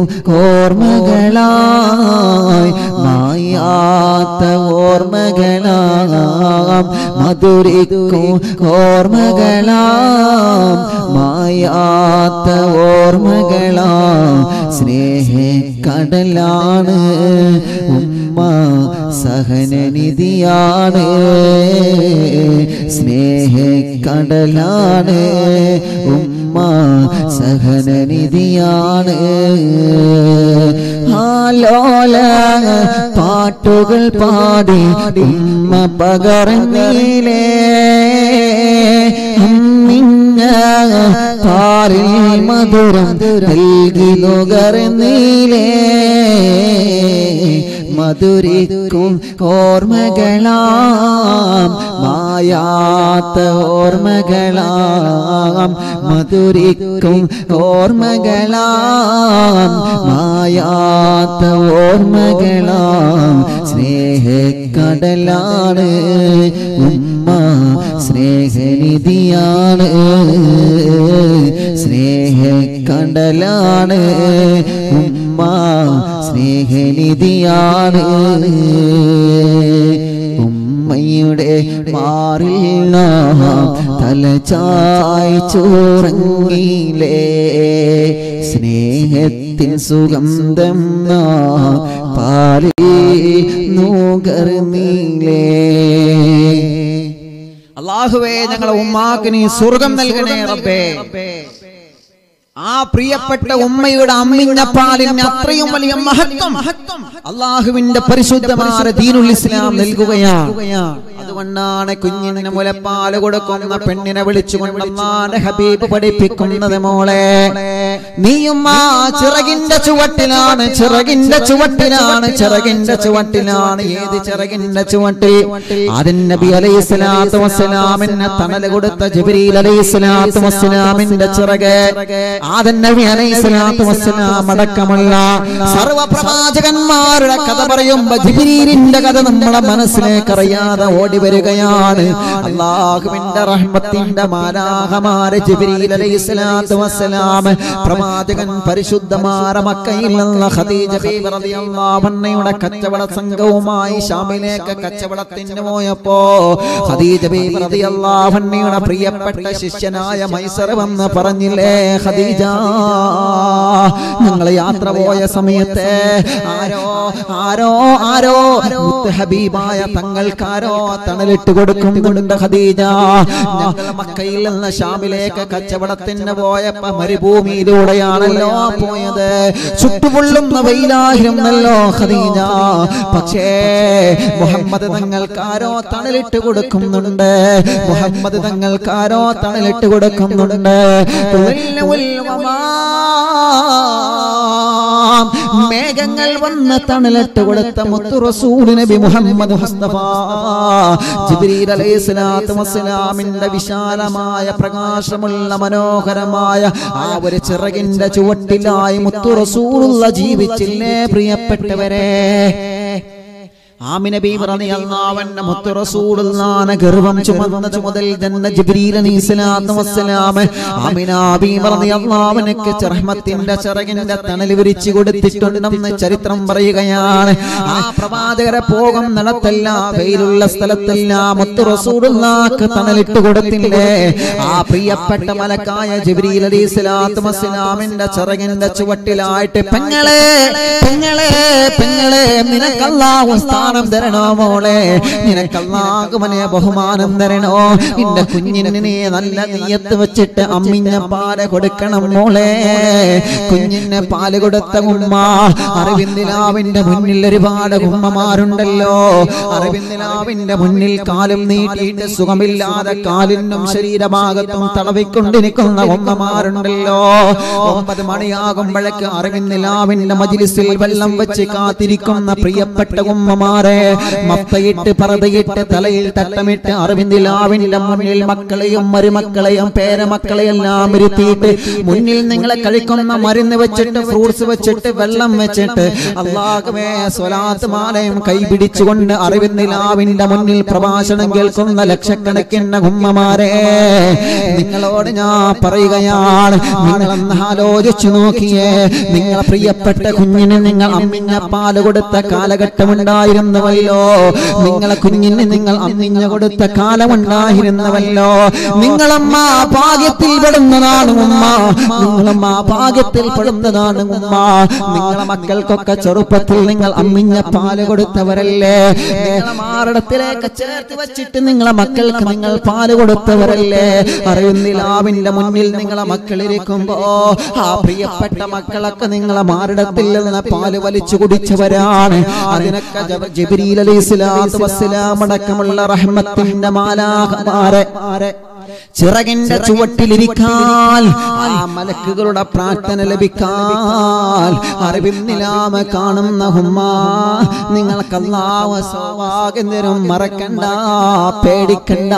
ഓർമ്മകളായി മായാത്ത ഓർമ്മകളാം മധുരിക്കോ ഓർമ്മകളാം മായാത്ത ഓർമ്മകളാം സ്നേഹക്കടലാണ് ഉമ്മ സഹനനിധിയാണ് സ്നേഹക്കടലാണ് ഉമ്മ സഹനനിധിയാണ് ആലോല പാട്ടുകൾ പാടി ഉമ്മ പകർന്നീലേ അമ്മിഞ്ഞ പാറിൽ മധുരം നൽകി നുകർന്നീലേ മധുരിക്കും ഓർമ്മകളാം മായാത്ത ഓർമ്മകളാം മധുരിക്കും ഓർമ്മകളാം മായാത്ത ഓർമ്മകളാം സ്നേഹക്കടലാണ് ഉമ്മ സ്നേഹനിധിയാണ് സ്നേഹക്കടലാണ് ഉമ്മ സ്നേഹനിധിയാണ് ഉമ്മയുടെ മാറിൽ നാം തലചായി ചോറങ്ങിലേ സ്നേഹത്തിൻ സുഗന്ധം നാം പാലി നൂകർന്നീലേ അള്ളാഹുവേ ഞങ്ങളെ ഉമ്മാക്ക് നീ സ്വർഗം നൽകണേ റബ്ബേ ആ പ്രിയപ്പെട്ട ഉമ്മയുടെ അമ്മിഞ്ഞ പാലിന് അത്രയും വലിയ മഹത്വം അള്ളാഹുവിന്റെ പരിശുദ്ധമായ ദീനുൽ ഇസ്ലാം നൽകുകയാണ് അതുകൊണ്ടാണ് കുഞ്ഞിന് മുലപ്പാല് കൊടുക്കുന്ന പെണ്ണിനെ വിളിച്ചുകൊണ്ട് അള്ളാന്റെ ഹബീബ് പഠിപ്പിക്കുന്നത് മോളെ നീയും ആ ചിറകിന്റെ ചുവട്ടിലാണ് ചിറകിന്റെ ചുവട്ടിലാണ് ചിറകിന്റെ ചുവട്ടിലാണ് ഏത് ചിറകിന്റെ ചുവട്ടിൽ ആദ്യം നബി അലൈഹി സ്വലാത്തു വസ്സലാമിന് തണല് കൊടുത്ത ജിബ്രീൽ അലൈഹി സ്വലാത്തു വസ്സലാമിന്റെ ചിറക് ആദൻ നബി അലൈഹി സ്വലാത്തു വസ്സലാം അടക്കമുള്ള സർവ്വ പ്രവാചകന്മാരുടെ കഥ പറയുമ്പോ ജിബ്രീലിന്റെ കഥ നമ്മളെ മനസ്സിലേക്ക് അറിയാതെ ഓടി വരികയാണ് അള്ളാഹുവിന്റെ റഹ്മത്തിന്റെ മാലാഹമാരെ ജിബ്രീൽ അലൈഹി സ്വലാത്തു വസ്സലാം പ്രവാചകൻ പരിശുദ്ധമാര മക്കയിൽ നിന്ന് ഖദീജ ബീവി റളിയല്ലാഹു അൻഹയുടെ കച്ചവട സംഘവുമായി ഷാമിലേക്ക് കച്ചവടത്തിന് പോയപ്പോ ഖദീജ ബീവി റളിയല്ലാഹു അൻഹയുടെ പ്രിയപ്പെട്ട ശിഷ്യനായ മൈസർ വന്ന് പറഞ്ഞില്ലേ ഖദീജ ഞങ്ങൾ യാത്ര പോയ സമയത്ത് ആരോ ആരോ ആരോ മുത്ത് ഹബീബായ തങ്ങൾക്കാരോ തണലിട്ട് കൊടുക്കുന്നുണ്ട് ഖദീജ ഞങ്ങൾ മക്കയിൽ നിന്ന് ഷാമിലേക്ക് കച്ചവടത്തിന് പോയപ്പോ മരുഭൂമിയിലൂടെയാണല്ലോ പോയത് ചുട്ടുപൊള്ളുന്ന വെയിലായിരുന്നല്ലോ ഖദീജ പക്ഷേ മുഹമ്മദ് തങ്ങൾക്കാരോ തണലിട്ട് കൊടുക്കുന്നുണ്ട് മുഹമ്മദ് തങ്ങൾക്കാരോ തണലിട്ട് കൊടുക്കുന്നുണ്ട് മേഘങ്ങൾ വന്ന് തണലിട്ട് കൊടുത്ത മുത്തു റസൂൽ നബി മുഹമ്മദ് മുസ്തഫ ജിബ്രീൽ അലൈഹി സ്വലാത്തു വസ്സലാമിന്റെ വിശാലമായ പ്രകാശമുള്ള മനോഹരമായ ആ ഒരു ചിറകിന്റെ ചുവട്ടിലായി മുത്തു റസൂലുള്ള ജീവിച്ചില്ലേ പ്രിയപ്പെട്ടവരെ ആമിന ബീവി റളിയല്ലാഹു അൻഹ മുത്തു റസൂലുള്ളാഹിനെ ഗർവം ചുമന്നത് മുതൽ ജന്ന ജിബ്രീൽ അലൈഹിസ്സലാത്തു വസ്സലാം ആമിന ബീവി റളിയല്ലാഹു അൻഹയ്ക്ക് റഹ്മത്തിന്റെ ചിറകിന്റെ തണൽ വിരിച്ചു കൊടുത്തിട്ടുണ്ടെന്ന് ചരിത്രം പറയുകയാണ് ആ പ്രവാചകരെ പോകും നടത്തല്ല വെയിലുള്ള സ്ഥലത്തല്ല മുത്തു റസൂലുള്ളാഹിക്ക് തണലിട്ട് കൊടുത്തില്ലേ ആ പ്രിയപ്പെട്ട മലക്കായ ജിബ്രീൽ അലൈഹിസ്സലാത്തു വസ്സലാമിന്റെ ചിറകിന്റെ ചുവട്ടിലായിട്ട് പെങ്ങളെ പെങ്ങളെ പെങ്ങളെ നിനക്കല്ലാഹു സ്ഥാനം തരണോ മോളെ നിനക്കല്ലാഹുവനെ ബഹുമാനം തരണോ നിന്റെ കുഞ്ഞിന് നീ നല്ല നീയത്ത് വെച്ചിട്ട് അമ്മിഞ്ഞ പാല് കൊടുക്കണം മോളെ കുഞ്ഞിന് പാല് കൊടുത്ത ഉമ്മ അറിവിന്ദിലാവിന്റെ മുന്നിൽ ഒരുപാട് ഉമ്മമാരുണ്ടല്ലോ അറിവിന്ദിലാവിന്റെ മുന്നിൽ കാലും നീട്ടിയിട്ട് സുഖമില്ലാതെ കാലിനും ശരീരഭാഗത്തും തളവിക്കൊണ്ടിരിക്കുന്ന ഉമ്മമാരുണ്ടല്ലോ ഒമ്പത് മണിയാകുമ്പോഴേക്ക് അറിവിന്ദിലാവിന്റെ മജിലിസിൽ വെള്ളം വെച്ച് കാത്തിരിക്കുന്ന പ്രിയപ്പെട്ട ഉമ്മമാരെ മത്തയിട്ട് പറതയിട്ട് തലയിൽ തട്ടമിട്ട് അറിവിന്ദിലാവിന്റെ മുന്നിൽ മക്കളെയും മരുമക്കളെയും പേരമക്കളെയെല്ലാം ഇരുത്തിയിട്ട് മുന്നിൽ നിങ്ങളെ കഴിക്കുന്ന മരുന്ന് വെച്ചിട്ട് ഫ്രൂട്ട്സ് വെച്ചിട്ട് വെള്ളം വെച്ചിട്ട് അള്ളാഹുവേ സ്വലാത്ത് മാലയും കൈപിടിച്ചുകൊണ്ട് അറിവിന്ദിലാവിന്റെ മുന്നിൽ പ്രഭാഷണം കേൾക്കുന്ന ലക്ഷക്കണക്കിന് ഉമ്മമാരെ നിങ്ങളോട് ഞാൻ പറയുകയാണ് നിങ്ങളൊന്ന് ആലോചിച്ചു നോക്കിയേ നിങ്ങളെ പ്രിയപ്പെട്ട കുഞ്ഞിന് നിങ്ങൾ അമ്മിഞ്ഞ പാല് കൊടുത്ത കാലഘട്ടമുണ്ടായിരുന്നുവല്ലോ നിങ്ങളെ കുഞ്ഞിന് നിങ്ങൾ അമ്മിഞ്ഞ കൊടുത്ത കാലമുണ്ടായിരുന്നുവല്ലോ നിങ്ങളമ്മ ഭാഗ്യത്തിൽ പെടുന്നതാണ് ഉമ്മ നിങ്ങളമ്മ ഭാഗ്യത്തിൽ പെടുന്നതാണ് ഉമ്മ നിങ്ങളെ മക്കൾക്കൊക്കെ ചെറുപ്പത്തിൽ നിങ്ങൾ അമ്മിഞ്ഞ പാല് കൊടുത്തവരല്ലേ നിങ്ങളെ മാറിടത്തിലേക്ക് ചേർത്ത് വെച്ചിട്ട് നിങ്ങളെ മക്കൾക്ക് നിങ്ങൾ പാല് കൊടുത്തവരല്ലേ അറിയുന്നിലാവിന്റെ മുന്നിൽ നിങ്ങളെ മക്കളിരിക്കുമ്പോ ആ പ്രിയപ്പെട്ട മക്കളൊക്കെ നിങ്ങളെ മാറിടത്തിൽ നിന്ന് പാല് വലിച്ചു കുടിച്ചവരാണ് അതിനൊക്കെ ജബ- ജിബ്രീൽ അലൈഹി സ്വലാത്തു വസ്സലാം അടക്കമുള്ള റഹ്മത്തിന്റെ മാലാഹമാരെ ചിറകിന്റെ ചുവട്ടിലിരിക്കാൻ ആ മലക്കുകളുടെ പ്രാർത്ഥന ലഭിക്കാൻ അറിവിന്നിലാമ കാണുന്ന ഹുമ്മ നിങ്ങൾക്ക് അല്ലാഹു സൗഭാഗ്യം മറക്കണ്ട പേടിക്കണ്ട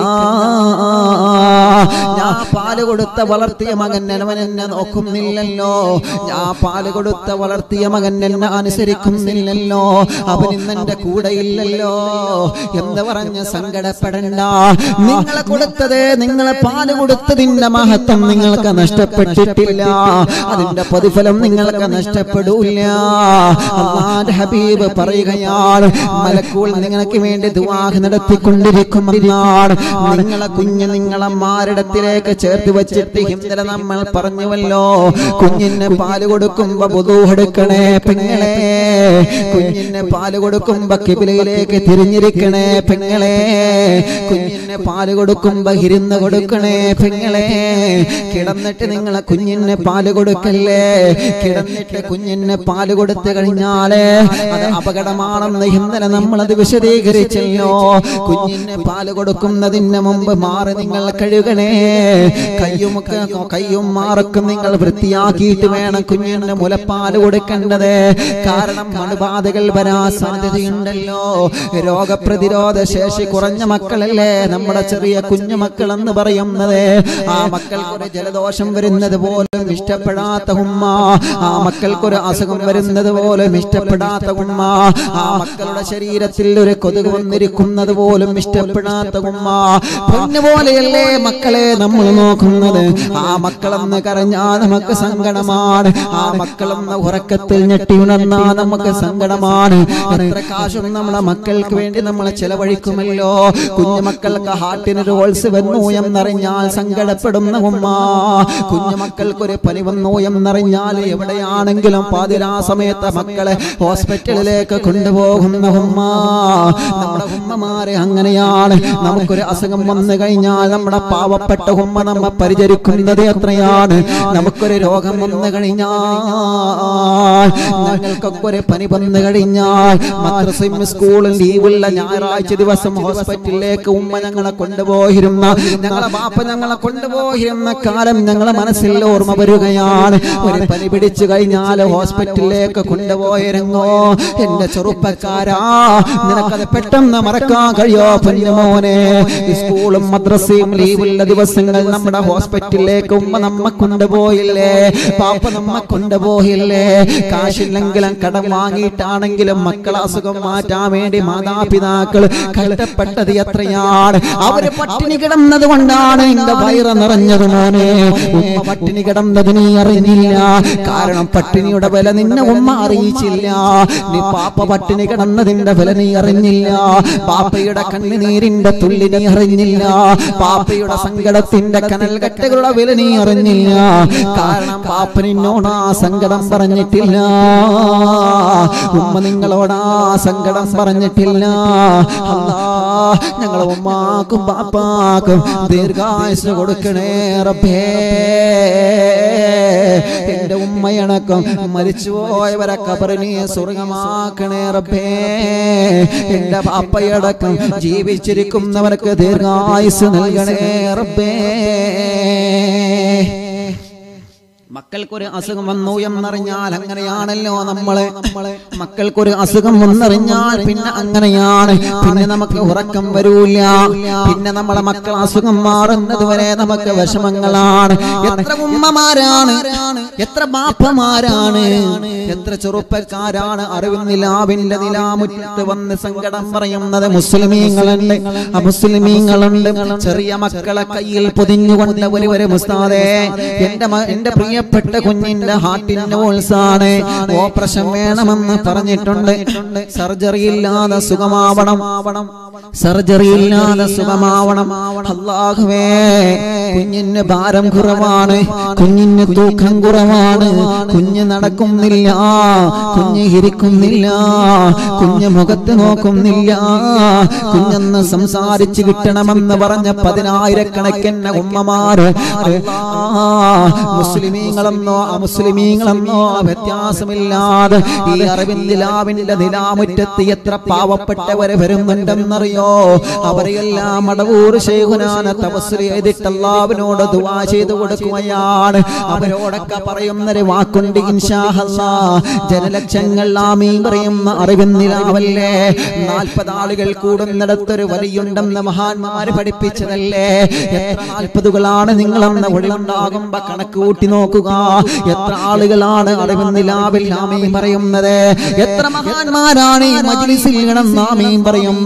ഞാൻ പാല് കൊടുത്ത വളർത്തിയ മകൻ അവൻ എന്നെ നോക്കുന്നില്ലല്ലോ ഞാൻ പാല് കൊടുത്ത വളർത്തിയ മകൻ എന്നെ അനുസരിക്കുന്നില്ലല്ലോ അവൻ ഇന്ന് എന്റെ കൂടെ ഇല്ലല്ലോ എന്ന് പറഞ്ഞ് സങ്കടപ്പെടണ്ട നിങ്ങളെ കൊടുത്തത് നിങ്ങളെ പാല് കൊടുത്തതിന്റെ മഹത്വം നിങ്ങൾക്ക് നഷ്ടപ്പെട്ടിട്ടില്ല അതിന്റെ പ്രതിഫലം നിങ്ങൾക്ക് നഷ്ടപ്പെടൂല അള്ളാന്റെ ഹബീബ് പറയുകയാണ് മലക്കൂൾ നിങ്ങൾക്ക് വേണ്ടി ദുവാഹ് നടത്തിക്കൊണ്ടിരിക്കുമെന്നാണ് നിങ്ങളെ കുഞ്ഞ് നിങ്ങളെ മാരുടെ ഉമ്മമാരിടത്തിലേക്ക് ചേർത്ത് വെച്ചിട്ട് ഇന്നലെ നമ്മൾ പറഞ്ഞുവല്ലോ കുഞ്ഞിന് പാല് കൊടുക്കുമ്പോ ബുധു എടുക്കണേ പെങ്ങളെ കുഞ്ഞിന് പാല് കൊടുക്കുമ്പോ കിബിലയിലേക്ക് തിരിഞ്ഞിരിക്കണേ പെങ്ങളെ കുഞ്ഞിന് പാല് കൊടുക്കുമ്പോ ഇരുന്ന് കൊടുക്കണേ പെങ്ങളെ കിടന്നിട്ട് നിങ്ങളെ കുഞ്ഞിന് പാല് കൊടുക്കല്ലേ കിടന്നിട്ട് കുഞ്ഞിന് പാല് കൊടുത്തു കഴിഞ്ഞാല് അത് അപകടമാണെന്ന് ഇന്നലെ നമ്മളത് വിശദീകരിച്ചല്ലോ കുഞ്ഞിന് പാല് കൊടുക്കുന്നതിന് മുമ്പ് മാറി നിങ്ങൾ കഴുകണേ കയ്യുമൊക്കെ കയ്യും മാറക്കും നിങ്ങൾ വൃത്തിയാക്കിയിട്ട് വേണം കുഞ്ഞിന് മുലപ്പാല് കൊടുക്കേണ്ടത് കാരണം മണുബാധകൾ വരാൻ സാധ്യതയുണ്ടല്ലോ രോഗപ്രതിരോധ ശേഷി കുറഞ്ഞ മക്കളല്ലേ നമ്മുടെ ചെറിയ കുഞ്ഞു മക്കൾ എന്ന് പറയുന്നത് ആ മക്കൾക്കൊരു ജലദോഷം വരുന്നത് പോലും ഇഷ്ടപ്പെടാത്ത ഉമ്മ ആ മക്കൾക്കൊരു അസുഖം വരുന്നത് പോലും ഇഷ്ടപ്പെടാത്ത ഉമ്മ ആ മക്കളുടെ ശരീരത്തിൽ ഒരു കൊതുക് വന്നിരിക്കുന്നത് പോലും ഇഷ്ടപ്പെടാത്ത ഉമ്മ പൊന്നുപോലെയല്ലേ മക്കളെ നമ്മൾ നോക്കുന്നത് ആ മക്കളെന്ന് കരഞ്ഞാൽ നമുക്ക് സങ്കടമാണ് ആ മക്കളെന്ന് ഉറക്കത്തിൽ ഞെട്ടി ഉണർന്നാ നമുക്ക് സങ്കടമാണ് എത്ര കാശും നമ്മളെ മക്കൾക്ക് വേണ്ടി നമ്മൾ ചെലവഴിക്കുമല്ലോ കുഞ്ഞുമക്കൾക്ക് ഹാർട്ടിന് റോൾസ് വന്നു എന്നറിഞ്ഞാൽ സങ്കടപ്പെടുന്ന ഉമ്മ കുഞ്ഞുമക്കൾക്കൊരു പനി വന്നു എന്നറിഞ്ഞാൽ എവിടെയാണെങ്കിലും പാതിരാ സമയത്ത് മക്കളെ ഹോസ്പിറ്റലിലേക്ക് കൊണ്ടുപോകുന്ന ഉമ്മ നമ്മുടെ ഉമ്മമാരെ അങ്ങനെയാണ് നമുക്കൊരു അസുഖം വന്നു കഴിഞ്ഞാൽ നമ്മുടെ പാവപ്പെട്ട ഉമ്മ നമ്മ പരിചരിക്കുന്നത് എത്രയാണ് നമുക്കൊരു രോഗം വന്നു കഴിഞ്ഞാൽ ഞങ്ങൾക്കൊക്കെ ഒരു പനി വന്നു കഴിഞ്ഞാൽ മദ്രസയും സ്കൂളും ലീവുള്ള ഞായറാഴ്ച ദിവസം ഹോസ്പിറ്റലിലേക്ക് ഉമ്മ ഞങ്ങളെ കൊണ്ടുപോയിരുന്ന ഞങ്ങളെ ബാപ്പ ഞങ്ങളെ കൊണ്ടുപോയിരുന്ന കാലം ഞങ്ങളെ മനസ്സിൽ ഓർമ്മ വരികയാണ് ഒരു പനി പിടിച്ചു കഴിഞ്ഞാൽ ഹോസ്പിറ്റലിലേക്ക് കൊണ്ടുപോയിരുന്നോ എന്റെ ചെറുപ്പക്കാരാ നിനക്കത് പെട്ടെന്ന് മറക്കാൻ കഴിയോ പൊന്നുമോനെ ഈ സ്കൂളും മദ്രസയും ലീവുള്ള ദിവസങ്ങൾ നമ്മുടെ ഹോസ്പിറ്റലിലേക്ക് ഉമ്മ നമ്മ കൊണ്ടുപോയില്ലേ പാപ്പ നമ്മ കൊണ്ടുപോയില്ലേ കാശില്ലെങ്കിലും കടം വാങ്ങിയിട്ടാണെങ്കിലും മക്കളെ അസുഖം മാറ്റാൻ വേണ്ടി മാതാപിതാക്കൾ കഷ്ടപ്പെട്ടത് എത്രയാണ് അവര് പട്ടിണി കിടന്നത് കൊണ്ടാണ് എന്റെ വയറ് നിറഞ്ഞത് മോനെ ഉമ്മ പട്ടിണി കിടന്നത് നീ അറിഞ്ഞില്ല കാരണം പട്ടിണിയുടെ വില നിന്നെ ഉമ്മ അറിയിച്ചില്ല നീ പാപ്പ പട്ടിണി കിടന്നതിന്റെ വില നീ അറിഞ്ഞില്ല പാപ്പയുടെ കണ്ണുനീരിന്റെ തുള്ളി നീ അറിഞ്ഞില്ല പാപ്പയുടെ സങ്കടത്തിന്റെ കനൽ കട്ടകളുടെ വില നീ അറിഞ്ഞില്ല കാരണം പാപ്പ നിന്നോട് ആ സങ്കടം പറഞ്ഞിട്ടില്ല ഉമ്മ നിങ്ങളോട് ആ സങ്കടം പറഞ്ഞിട്ടില്ല അല്ലാ ഞങ്ങളെ ഉമ്മാക്കും പാപ്പാക്കും ദീർഘായുസ് കൊടുക്കണേ റബ്ബേ എന്റെ ഉമ്മയണക്കം മരിച്ചുപോയവരെ കബറിനെ സ്വർഗമാക്കണേ റബ്ബേ എന്റെ പാപ്പയടക്കം ജീവിച്ചിരിക്കുന്നവർക്ക് ദീർഘായുസ് നൽകണേ റബ്ബേ മക്കൾക്കൊരു അസുഖം വന്നു എന്നറിഞ്ഞാൽ അങ്ങനെയാണല്ലോ നമ്മളെ മക്കൾക്കൊരു അസുഖം വന്നറിഞ്ഞാൽ പിന്നെ അങ്ങനെയാണ് പിന്നെ നമുക്ക് ഉറക്കം വരൂല പിന്നെ നമ്മളെ മക്കൾ അസുഖം മാറുന്നത് വരെ നമുക്ക് വിഷമങ്ങളാണ് എത്ര ഉമ്മമാരാണ് എത്ര ബാപ്പമാരാണ് എത്ര ചെറുപ്പക്കാരാണ് അറിവിൻ നിലാവിന്റെ നിലാമുറ്റത്ത് വന്ന് സങ്കടം പറയുന്നത് മുസ്ലിമീങ്ങളുണ്ട് അമുസ്ലിമീങ്ങളുണ്ട് ചെറിയ മക്കളെ കയ്യിൽ പൊതിഞ്ഞുകൊണ്ട് ഒരു ഒരു മുസ്താദേ എന്റെ മ- എന്റെ പ്രിയപ്പെട്ട കുഞ്ഞിന്റെ ഹാർട്ടിന്റെ ഓൾസാണ് ഓപ്പറേഷൻ വേണമെന്ന് പറഞ്ഞിട്ടുണ്ട് സർജറി ഇല്ലാതെ സുഖമാവണം സർജറി ഇല്ലാതെ സുഖമാവണം അള്ളാഹുവേ കുഞ്ഞിന് ഭാരം കുറവാണ് കുഞ്ഞിന് തൂക്കം കുറവാണ് കുഞ്ഞ് നടക്കുന്നില്ല കുഞ്ഞ് ഇരിക്കുന്നില്ല കുഞ്ഞ് മുഖത്ത് നോക്കുന്നില്ല കുഞ്ഞെന്ന് സംസാരിച്ച് കിട്ടണമെന്ന് പറഞ്ഞ പതിനായിരക്കണക്കിന് ഉമ്മമാര് അല്ലാ, മുസ്ലിമീങ്ങളെന്നോ അമുസ്ലിമീങ്ങളെന്നോ വ്യത്യാസമില്ലാതെ ഈ അറിവിൻ നിലാവിന്റെ നിലാമുറ്റത്ത് എത്ര പാവപ്പെട്ടവരെ വരുന്നുണ്ടെന്നറിയോ അവരെയെല്ലാം അടവൂർ ശേഖുനാന തപസ്രി ചെയ്തിട്ട് അള്ളാവിനോട് ദുവാ ചെയ്തു കൊടുക്കുകയാണ് അവരോടൊക്കെ പറയുന്നൊരു വാക്കുണ്ട് ഇൻഷാഹല്ലാ ജനലക്ഷങ്ങൾ ആമീൻ പറയുന്ന അറിവിൻ നിലാവല്ലേ നാൽപ്പത് ആളുകൾ കൂടുന്നിടത്തൊരു വലിയുണ്ടെന്ന് മഹാന്മാര് പഠിപ്പിച്ചതല്ലേ എത്ര നാൽപ്പതുകളാണ് നിങ്ങളെന്ന ഒഴിവുണ്ടാകുമ്പോ കണക്ക് കൂട്ടി നോക്കുക എത്ര ആളുകളാണ് അറിവിൻ നിലാവിൽ ആമീൻ പറയുന്നത് എത്ര മഹാന്മാരാണ് ഈ മജ്ലിസിൽ കിടന്ന് ആമീൻ പറയുന്നത്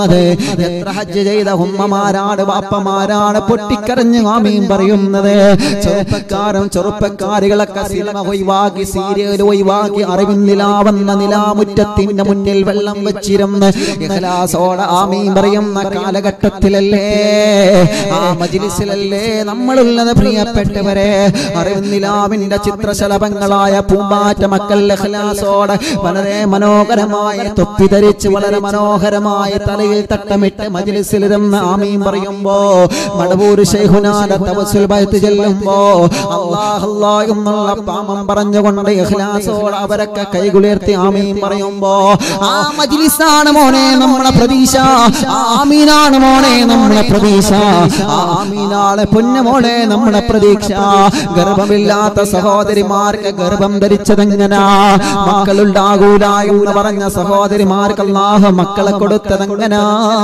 എത്ര ഹജ്ജ് ചെയ്ത ഉമ്മമാരാണ് വാപ്പമാരാണ് പൊട്ടിക്കരഞ്ഞ് ആമീൻ പറയുന്നത് ചെറുപ്പക്കാരും ചെറുപ്പക്കാരികളൊക്കെ സിനിമ ഒഴിവാക്കി സീരിയൽ ഒഴിവാക്കി അറിവിന്നിലാവുന്ന നിലാമുറ്റത്തിന്റെ മുന്നിൽ വെള്ളം വെച്ചിരുന്ന് ഇഖ്ലാസോടെ ആമീൻ പറയുന്ന കാലഘട്ടത്തിലല്ലേ ആ മജിലിസിലല്ലേ നമ്മളുള്ളത് പ്രിയപ്പെട്ടവരെ അറിവിന്നിലാവിന്റെ ചിത്രശലഭങ്ങളായ പൂമ്പാറ്റ മക്കൾ ഇഖ്ലാസോടെ വളരെ മനോഹരമായ തൊപ്പി ധരിച്ച് വളരെ മനോഹരമായ തലയിൽ തട്ടമിട്ട് മജിലിസിലിരുന്ന് ആമീൻ പറയുമ്പോ മടവൂർ ശൈഖുനാന്റെ തവസുൽ ബൈത്ത് ചെല്ലുമ്പോ അല്ലാഹ് അല്ലാഹ് എന്നുള്ള പാമം പറഞ്ഞുകൊണ്ട് ഇഖ്ലാസോടെ അവരൊക്കെ കൈകുളിർത്തി ആമീൻ പറയുമ്പോ ആ മജ്ലിസാണ് മോനെ നമ്മളെ പ്രതീക്ഷ ആ ആമീനാണ് മോനെ നമ്മളെ പ്രതീക്ഷ ആ ആമീനാണ് പൊന്നു മോനെ നമ്മളെ പ്രതീക്ഷ ഗർഭമില്ലാത്ത സഹോദരിമാർക്ക് ഗർഭം ധരിച്ചതെങ്ങനാ മക്കളുണ്ടാകൂല എന്ന് പറഞ്ഞ സഹോദരിമാർക്ക് അല്ലാഹ് മക്കളെ കൊടുത്തതെങ്ങനാ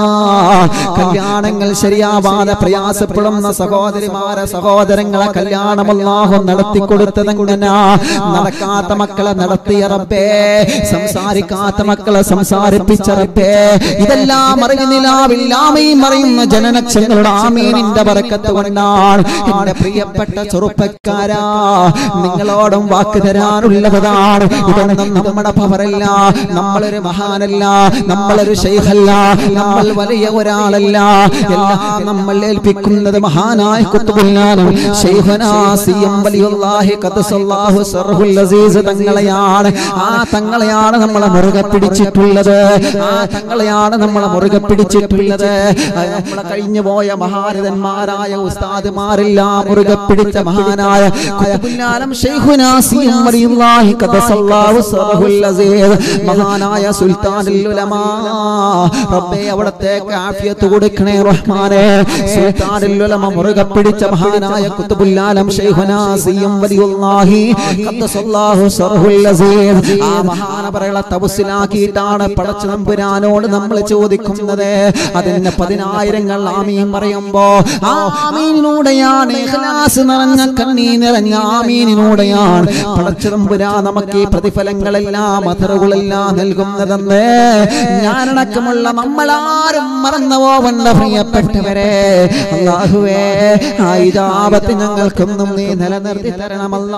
കല്യാണങ്ങൾ ശരിയാവാതെ പ്രയാസപ്പെടുന്ന സഹോദരിമാരെ സഹോദരങ്ങളെ കല്യാണം അല്ലാഹു നടത്തി കൊടുത്തതെങ്ങനാ നടക്കാത്ത മക്കളെ നടത്തിയ റബ്ബേ സംസാരിക്കാത്ത മക്കളെ സംസാരിപ്പിച്ച റബ്ബേ ഇതെല്ലാം അറിയുന്നില്ലാവില്ലാമയും അറിയുന്ന ജനനക്ഷങ്ങളുടെ ആമീനിന്റെ ബറക്കത്ത് കൊണ്ടാണ് എന്റെ പ്രിയപ്പെട്ട ചെറുപ്പക്കാരാ നിങ്ങളോടും വാക്ക് തരാനുള്ളതാണ് ഇതൊന്നും നമ്മുടെ പവറല്ല നമ്മളൊരു മഹാനല്ല നമ്മളൊരു ശൈഖല്ല നമ്മൾ വലിയ ഒരാളല്ല എല്ലാം നമ്മൾ ഏൽപ്പിക്കുന്നത് മഹാനായ കുത്തുബുല്ലാനും ശൈഖനാസിയം വലിയുള്ളാഹി ഖദ്സല്ലാഹു സർഹുൽ അസീസ് തങ്ങളെയാണ് ആ തങ്ങളെയാണ് നമ്മളെ മുറുകെ പിടിച്ചിട്ടുള്ളത് ആ തങ്ങളെയാണ് നമ്മളെ മുറുകെ പിടിച്ചിട്ടുള്ളത് അത് നമ്മളെ കഴിഞ്ഞു പോയ മഹാരഥന്മാരായ ഉസ്താദുമാരെല്ലാം മുറുകെ പിടിച്ച മഹാനായ കുത്തുബുല്ലാനം ശൈഖുനാസിയം വലിയുള്ളാഹി ഖദ്സല്ലാഹു സർഹുൽ അസീസ് മഹാനായ സുൽത്താനുൽ ഉലമാ റബ്ബേ അവിടത്തെ ആഫിയത്ത് കൊടുക്കണേ റഹ്മാനെ സുൽത്താനുൽ ഉലമ മുറുകെ പിടിച്ച മഹാനായ കുത്തുബുല്ലാലം ശൈഖുനാസിയം വലിയുള്ളാഹി ഖദ്ദസല്ലാഹു സർഹുൽ അസീസ് ആ മഹാനവറുകളെ തപസ്സിലാക്കിയിട്ടാണ് പടച്ച നമ്പുരാനോട് നമ്മൾ ചോദിക്കുന്നത് അതിന് പതിനായിരങ്ങൾ ആമീൻ പറയുമ്പോ ആ ആമീനിലൂടെയാണ് ഇഖ്ലാസ് നിറഞ്ഞ കണ്ണീ നിറഞ്ഞ ആമീനിലൂടെയാണ് പടച്ച നമ്പുരാ നമുക്ക് ഈ പ്രതിഫലങ്ങളെല്ലാം അതറുകളെല്ലാം നൽകുന്നതെന്ന് ഞാനടക്കമുള്ള നമ്മളാരും മറന്നു പോവണ്ട പ്രിയപ്പെട്ടവരെ അള്ളാഹുവേ ആ ഇജാബത്ത് ഞങ്ങൾക്കൊന്നും നീ നിലനിർത്തി തരണമല്ല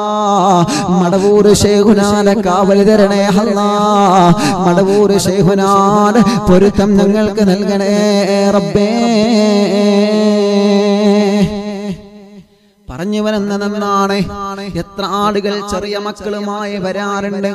മടവൂർ ശേഖുനാല കാവൽ തരണേ അല്ലാ മടവൂർ ശേഖുനാൻ പൊരുത്തം ഞങ്ങൾക്ക് നൽകണേ റബ്ബേ പറഞ്ഞു വരുന്നതെന്നാണ് എത്ര ആളുകൾ ചെറിയ മക്കളുമായി വരാറുണ്ട്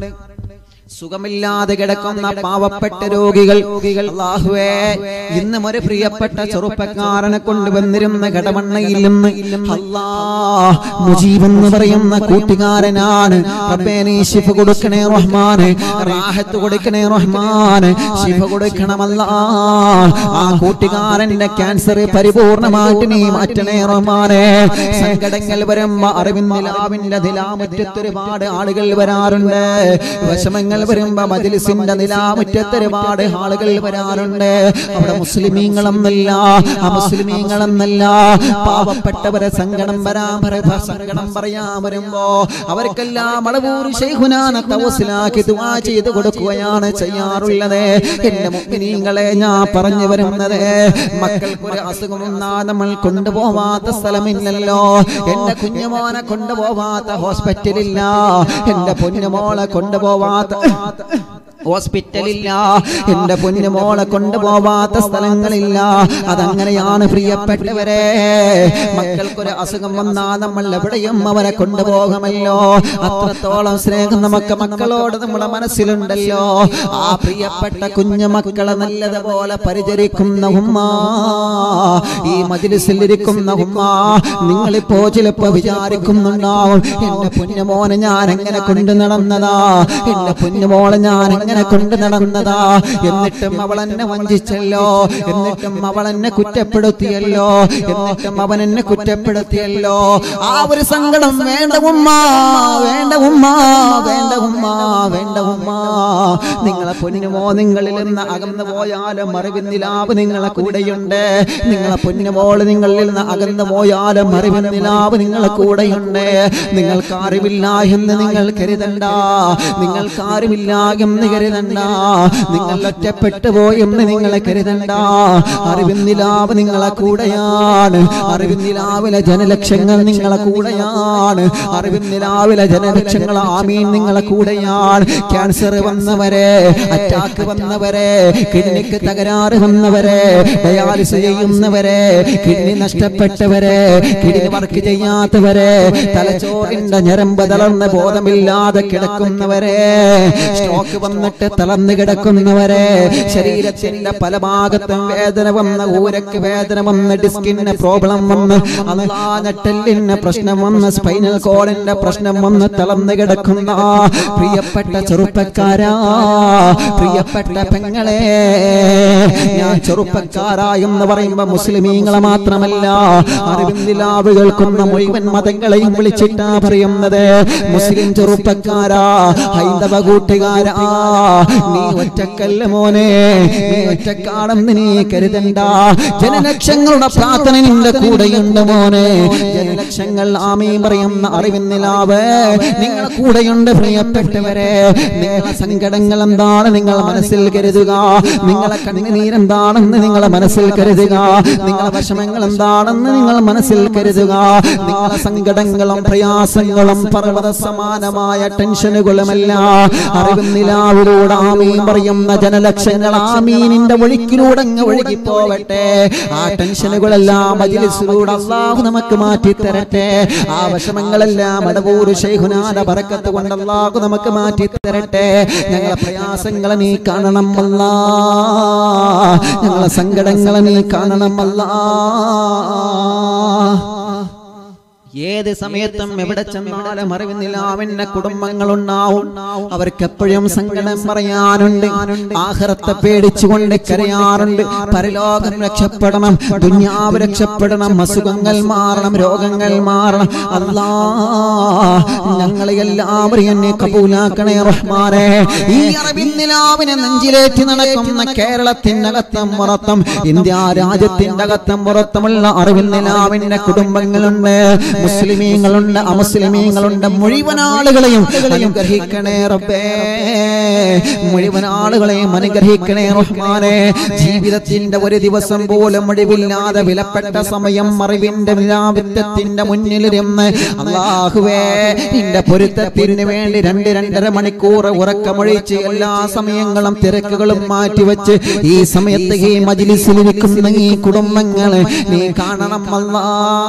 സുഖമില്ലാതെ കിടക്കുന്ന പാവപ്പെട്ട രോഗികൾ അള്ളാഹുവേ ഇന്നും ഒരു പ്രിയപ്പെട്ട ചെറുപ്പക്കാരനെ കൊണ്ടുവന്നിരുന്ന കടമണ്ണയിൽ നിന്ന് അല്ലാ മുജീബ് എന്ന് പറയുന്ന കൂട്ടുകാരനാണ് റബ്ബേ നീ ശിഫ കൊടുക്കണേ റഹ്മാന് റാഹത്ത് കൊടുക്കണേ റഹ്മാന് ശിഫ കൊടുക്കണമല്ല ആ കൂട്ടുകാരന്റെ ക്യാൻസർ പരിപൂർണമായിട്ട് നീ മാറ്റണേ റഹ്മാനെ സങ്കടങ്ങൾ വരുമ്പോ അറിവിന്ദിലാവിന്റെ നിലാമുറ്റത്ത് ഒരുപാട് ആളുകൾ വരാറുണ്ട് വിഷമങ്ങൾ വരുമ്പോ മജിലിസിന്റെ നിലാമുറ്റത്ത് ഒരുപാട് ആളുകൾ വരാറുണ്ട് അവിടെ മുസ്ലിമീങ്ങളെന്നല്ല ആ മുസ്ലിമീങ്ങളെന്നല്ല പാവപ്പെട്ടവരെ സങ്കടം വരാൻ പറ- സങ്കടം പറയാൻ വരുമ്പോ അവർക്കെല്ലാം അളവൂർ ശൈഖുനാന തവസിലാക്കി ദുആ ചെയ്ത് കൊടുക്കുകയാണ് ചെയ്യാറുള്ളത് എന്റെ മുഅ്മിനീങ്ങളെ ഞാൻ പറഞ്ഞു വരുന്നത് മക്കൾക്ക് ഒരു അസുഖം വന്നാ നമ്മൾ കൊണ്ടുപോവാത്ത സ്ഥലമില്ലല്ലോ എന്റെ കുഞ്ഞുമോനെ കൊണ്ടുപോവാത്ത ഹോസ്പിറ്റലില്ല എന്റെ പൊന്നുമോളെ കൊണ്ടുപോവാത്ത ഹോസ്പിറ്റലില്ല എന്റെ പൊന്നുമോളെ കൊണ്ടുപോവാത്ത സ്ഥലങ്ങളില്ല അതങ്ങനെയാണ് പ്രിയപ്പെട്ടവരെ മക്കൾക്കൊരു അസുഖം വന്നാ നമ്മൾ എവിടെയും അവരെ കൊണ്ടുപോകുമല്ലോ അത്രത്തോളം സ്നേഹം നമുക്ക് മക്കളോട് നമ്മുടെ മനസ്സിലുണ്ടല്ലോ ആ പ്രിയപ്പെട്ട കുഞ്ഞു മക്കളെ നല്ലതുപോലെ പരിചരിക്കുന്ന ഉമ്മ ഈ മജിലിസിൽ ഇരിക്കുന്ന ഉമ്മ നിങ്ങളിപ്പോ ചിലപ്പോ വിചാരിക്കുന്നുണ്ടാവും എന്റെ പൊന്നുമോനെ ഞാൻ എങ്ങനെ കൊണ്ടു നടന്നതാ എന്റെ പൊന്നുമോളെ ഞാൻ എങ്ങനെ കൊണ്ടു നടന്നതാ എന്നിട്ടും അവൾ എന്നെ വഞ്ചിച്ചല്ലോ എന്നിട്ടും അവൾ എന്നെ കുറ്റപ്പെടുത്തിയല്ലോ എന്നിട്ടും അവൻ എന്നെ കുറ്റപ്പെടുത്തിയല്ലോ ആ ഒരു സങ്കടം വേണ്ട ഉമ്മ വേണ്ട ഉമ്മ വേണ്ട ഉമ്മ വേണ്ട ഉമ്മ നിങ്ങളെ പൊന്നുമോ നിങ്ങളിൽ നിന്ന് അകന്നു പോയാലും അറിവിന്നിലാവ് നിങ്ങളെ കൂടെയുണ്ട് നിങ്ങളെ പൊന്നുമോള് നിങ്ങളിൽ നിന്ന് അകന്നു പോയാലും അറിവിന്നിലാവ് നിങ്ങളെ കൂടെയുണ്ട് നിങ്ങൾക്ക് അറിവില്ല എന്ന് നിങ്ങൾ കരുതണ്ട നിങ്ങൾക്ക് അറിവില്ല എന്ന് കരുതണ്ട കരുതണ്ട നിങ്ങൾ ഒറ്റപ്പെട്ടു പോയെന്ന് നിങ്ങളെ കരുതണ്ട അറിവിന്ദിലാവ് നിങ്ങളെ കൂടെയാണ് അറിവിന്ദിലാവിലെ ജനലക്ഷങ്ങൾ നിങ്ങളെ കൂടെയാണ് അറിവിന്ദിലാവിലെ ജനലക്ഷങ്ങൾ ആമീൻ നിങ്ങളെ കൂടെയാണ് ക്യാൻസർ വന്നവരെ അറ്റാക്ക് വന്നവരെ കിഡ്നിക്ക് തകരാറ് വന്നവരെ ഡയാലിസ് ചെയ്യുന്നവരെ കിഡ്നി നഷ്ടപ്പെട്ടവരെ കിഡ്നി വർക്ക് ചെയ്യാത്തവരെ തലച്ചോറിന്റെ ഞരമ്പ് തളർന്ന് ബോധമില്ലാതെ കിടക്കുന്നവരെ സ്ട്രോക്ക് വന്നിട്ട് തളർന്ന് കിടക്കുന്നവരെ ശരീരത്തിന്റെ പല ഭാഗത്തും വേദന വന്ന് ഊരക്ക് വേദന വന്ന് ഡിസ്കിന് പ്രോബ്ലം വന്ന് അല്ലാ നട്ടെല്ലിന് പ്രശ്നം വന്ന് സ്പൈനൽ കോഡിന്റെ പ്രശ്നം വന്ന് തളർന്ന് കിടക്കുന്ന പ്രിയപ്പെട്ട ചെറുപ്പക്കാരാ പ്രിയപ്പെട്ട പെങ്ങളെ ഞാൻ ചെറുപ്പക്കാരാ എന്ന് പറയുമ്പോ മുസ്ലിമീങ്ങളെ മാത്രമല്ല അറിവിന്ദിലാവ് കേൾക്കുന്ന മുഴുവൻ മതങ്ങളെയും വിളിച്ചിട്ടാ പറയുന്നത് മുസ്ലിം ചെറുപ്പക്കാരാ ഹൈന്ദവ കൂട്ടുകാരാ നീ ഒറ്റക്കല്ല മോനെ നീ ഒറ്റക്കാണെന്ന് നീ കരുതണ്ട ജനലക്ഷങ്ങളുടെ പ്രാർത്ഥന നിന്റെ കൂടെയുണ്ട് മോനെ ജനലക്ഷങ്ങൾ ആമീൻ പറയുന്ന അറിവിന്നിലാവ് നിങ്ങളെ കൂടെയുണ്ട് പ്രിയപ്പെട്ടവരെ നിങ്ങളെ സങ്കടങ്ങൾ എന്താണ് നിങ്ങൾ മനസ്സിൽ കരുതുക നിങ്ങളെ കണ്ണുനീരെന്താണെന്ന് നിങ്ങളെ മനസ്സിൽ കരുതുക നിങ്ങളെ വിഷമങ്ങൾ എന്താണെന്ന് നിങ്ങൾ മനസ്സിൽ കരുതുക നിങ്ങളെ സങ്കടങ്ങളും പ്രയാസങ്ങളും പർവ്വത സമാനമായ ടെൻഷനുകളുമല്ല അറിവിന്നിലാവിലൂടെ ആമീൻ പറയുന്ന ജനലക്ഷങ്ങൾ ആമീനിന്റെ ഒഴുക്കിലൂടെ അങ്ങ് ഒഴുകി പോവട്ടെ ആ ടെൻഷനുകളെല്ലാം മജിലിസിലൂടെ അള്ളാഹു നമുക്ക് മാറ്റി തരട്ടെ ആ വിഷമങ്ങളെല്ലാം അടവൂർ ശൈഖുനാന പറക്കത്ത് കൊണ്ട് അള്ളാഹു നമുക്ക് മാറ്റി തരട്ടെ ഞങ്ങളെ പ്രയാസങ്ങളെ നീ കാണണം അല്ലാ ഞങ്ങളെ സങ്കടങ്ങളെ നീ കാണണം അല്ലാ ഏത് സമയത്തും എവിടെ ചെന്നാലും അറിവുന്നില്ല അവന്റെ കുടുംബങ്ങളുണ്ടാവും അവർക്ക് എപ്പോഴും സങ്കടം പറയാനുണ്ട് ആഹ്റത്തെ പേടിച്ചുകൊണ്ട് കരയാറുണ്ട് പരലോകം രക്ഷപ്പെടണം ദുഞ്ഞാവ് രക്ഷപ്പെടണം അസുഖങ്ങൾ മാറണം രോഗങ്ങൾ മാറണം അല്ലാ ഞങ്ങളെ എല്ലാവരും എന്നെ കബൂലാക്കണേ റഹ്മാനെ ഈ അറിവിന്നിലാവിനെ നെഞ്ചിലേറ്റി നടക്കുന്ന കേരളത്തിന്റെ അകത്തം പുറത്തും ഇന്ത്യ രാജ്യത്തിന്റെ അകത്തം പുറത്തുമുള്ള അറിവിന്നിലാവിന്റെ കുടുംബങ്ങളുണ്ട് മുസ്ലിമീങ്ങളുണ്ട് അമുസ്ലിമീങ്ങളുണ്ട് മുഴുവൻ ആളുകളെയും അനുഗ്രഹിക്കണേ റബ്ബേ മുഴുവൻ ആളുകളെയും അനുഗ്രഹിക്കണേ റഹ്മാനെ ജീവിതത്തിന്റെ ഒരു ദിവസം പോലും ഒഴിവില്ലാതെ വിലപ്പെട്ട സമയം അറിവിന്റെ വിലാപിത്തത്തിന്റെ മുന്നിലിരുന്ന് അള്ളാഹുവേ നിന്റെ പൊരുത്തത്തിന് വേണ്ടി രണ്ട് രണ്ടര മണിക്കൂർ ഉറക്കമൊഴിച്ച് എല്ലാ സമയങ്ങളും തിരക്കുകളും മാറ്റിവെച്ച് ഈ സമയത്ത് ഈ മജിലിസിൽ നിൽക്കുന്ന ഈ കുടുംബങ്ങളെ നീ കാണണം അല്ലാ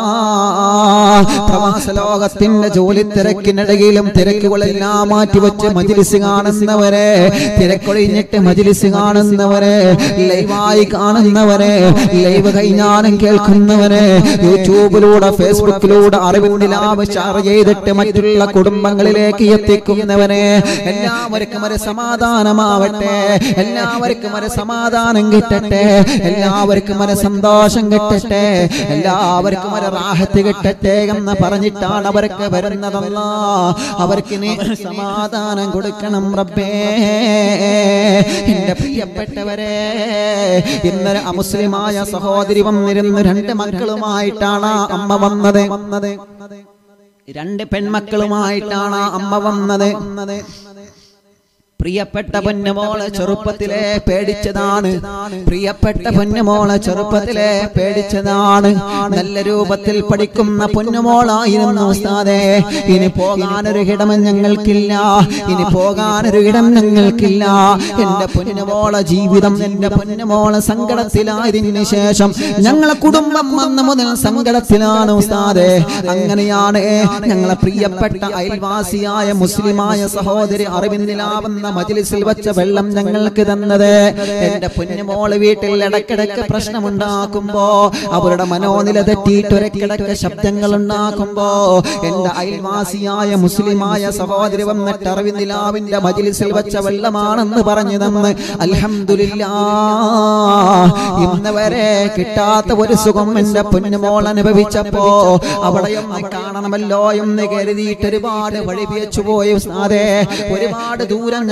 പ്രവാസ ലോകത്തിന്റെ ജോലി തിരക്കിനിടയിലും തിരക്കുകളെല്ലാം മാറ്റിവെച്ച് മജിലിസ് കാണുന്നവരെ തിരക്കൊഴിഞ്ഞിട്ട് മജിലിസ് കാണുന്നവരെ ലൈവായി കാണുന്നവരെ ലൈവ് കഴിഞ്ഞാലും കേൾക്കുന്നവരെ യൂട്യൂബിലൂടെ ഫേസ്ബുക്കിലൂടെ അറിവിന്ദിലാവ് ഷെയർ ചെയ്തിട്ട് മറ്റുള്ള കുടുംബങ്ങളിലേക്ക് എത്തിക്കുന്നവരെ എല്ലാവർക്കും ഒരു സമാധാനമാവട്ടെ എല്ലാവർക്കും ഒരു സമാധാനം കിട്ടട്ടെ എല്ലാവർക്കും ഒരു സന്തോഷം കിട്ടട്ടെ എല്ലാവർക്കും ഒരു റാഹത്ത് കിട്ടട്ടെ എന്ന് പറഞ്ഞിട്ടാണ് അവർക്ക് വരുന്നതല്ല അവർക്ക് നീ സമാധാനം കൊടുക്കണം റബ്ബേ എന്റെ പ്രിയപ്പെട്ടവരെ ഇന്നലെ അമുസ്ലിമായ സഹോദരി വന്നിരുന്നു രണ്ട് മക്കളുമായിട്ടാണ് അമ്മ വന്നത് വന്നത് രണ്ട് പെൺമക്കളുമായിട്ടാണ് അമ്മ വന്നത് പ്രിയപ്പെട്ട പൊന്നുമോളെ ചെറുപ്പത്തിലെ പേടിച്ചതാണ് പ്രിയപ്പെട്ട പൊന്നുമോളെ ചെറുപ്പത്തിലെ പേടിച്ചതാണ് നല്ല രൂപത്തിൽ പഠിക്കുന്ന പൊന്നുമോളായിരുന്നു ഉസ്താദേ ഇനി പോകാനൊരു ഇടം ഞങ്ങൾക്കില്ല ഇനി പോകാനൊരു ഇടം ഞങ്ങൾക്കില്ല എന്റെ പൊന്നുമോളെ ജീവിതം എന്റെ പൊന്നുമോളെ സങ്കടത്തിലായതിനു ശേഷം ഞങ്ങളെ കുടുംബം അന്ന് മുതൽ സങ്കടത്തിലാണ് ഉസ്താദേ അങ്ങനെയാണ് ഞങ്ങളെ പ്രിയപ്പെട്ട അയൽവാസിയായ മുസ്ലിമായ സഹോദരി അറിവിന്ദിലാവുന്ന മജിലിസിൽ വെച്ച വെള്ളം ഞങ്ങൾക്ക് തന്നത് എന്റെ പൊന്നുമോള് വീട്ടിൽ ഇടക്കിടക്ക് പ്രശ്നമുണ്ടാക്കുമ്പോ അവരുടെ മനോനില തെറ്റിയിട്ട് ഒരക്കിടക്ക് ശബ്ദങ്ങൾ ഉണ്ടാക്കുമ്പോ എന്റെ അയൽവാസിയായ മുസ്ലിമായ സഹോദരി വന്നിട്ട് അറിവിന്ദിലാവിന്റെ മജിലിസിൽ വെച്ച വെള്ളമാണെന്ന് പറഞ്ഞു തന്ന് അൽഹംദുലില്ലാ ഇന്ന് വരെ കിട്ടാത്ത ഒരു സുഖം എന്റെ പൊന്നുമോൾ അനുഭവിച്ചപ്പോ അവിടെയൊന്ന് കാണണമല്ലോ എന്ന് കരുതിയിട്ട് ഒരുപാട് വഴി വെച്ചു പോയി ഉസ്താദേ ഒരുപാട് ദൂരം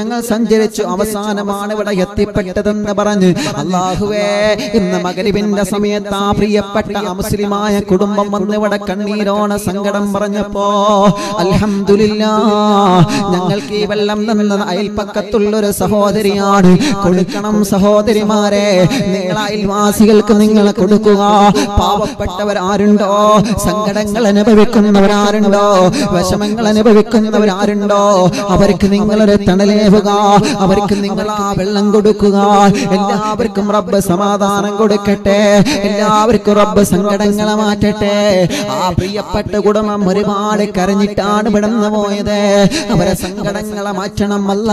ഞങ്ങൾ സഞ്ചരിച്ചു അവസാനമാണ് ഇവിടെ എത്തിപ്പെട്ടതെന്ന് പറഞ്ഞ് അള്ളാഹുവേ ഇന്ന് മകരിവിന്റെ സമയത്ത് ആ പ്രിയപ്പെട്ട അമുസ്ലിമായ കുടുംബം വന്ന് ഇവിടെ കണ്ണീരോണ സങ്കടം പറഞ്ഞപ്പോ അൽഹംദുലില്ലാ ഞങ്ങൾക്ക് ഈ വെള്ളം തന്ന അയൽപ്പക്കത്തുള്ളൊരു സഹോദരിയാണ് കൊടുക്കണം സഹോദരിമാരെ നിങ്ങൾ അയൽവാസികൾക്ക് നിങ്ങൾ കൊടുക്കുക പാവപ്പെട്ടവരാരുണ്ടോ സങ്കടങ്ങൾ അനുഭവിക്കുന്നവരാരുണ്ടോ വിഷമങ്ങൾ അനുഭവിക്കുന്നവരാരുണ്ടോ അവർക്ക് നിങ്ങളൊരു തണലേവുക അവർക്ക് നിങ്ങൾ ആ വെള്ളം കൊടുക്കുക എല്ലാവർക്കും റബ്ബ് സമാധാനം കൊടുക്കട്ടെ എല്ലാവർക്കും റബ്ബ് സങ്കടങ്ങളെ മാറ്റട്ടെ ആ പ്രിയപ്പെട്ട കുടുംബം ഒരുപാട് കരഞ്ഞിട്ടാണ് വിടന്നു പോയത് അവരെ സങ്കടങ്ങളെ മാറ്റണം അല്ല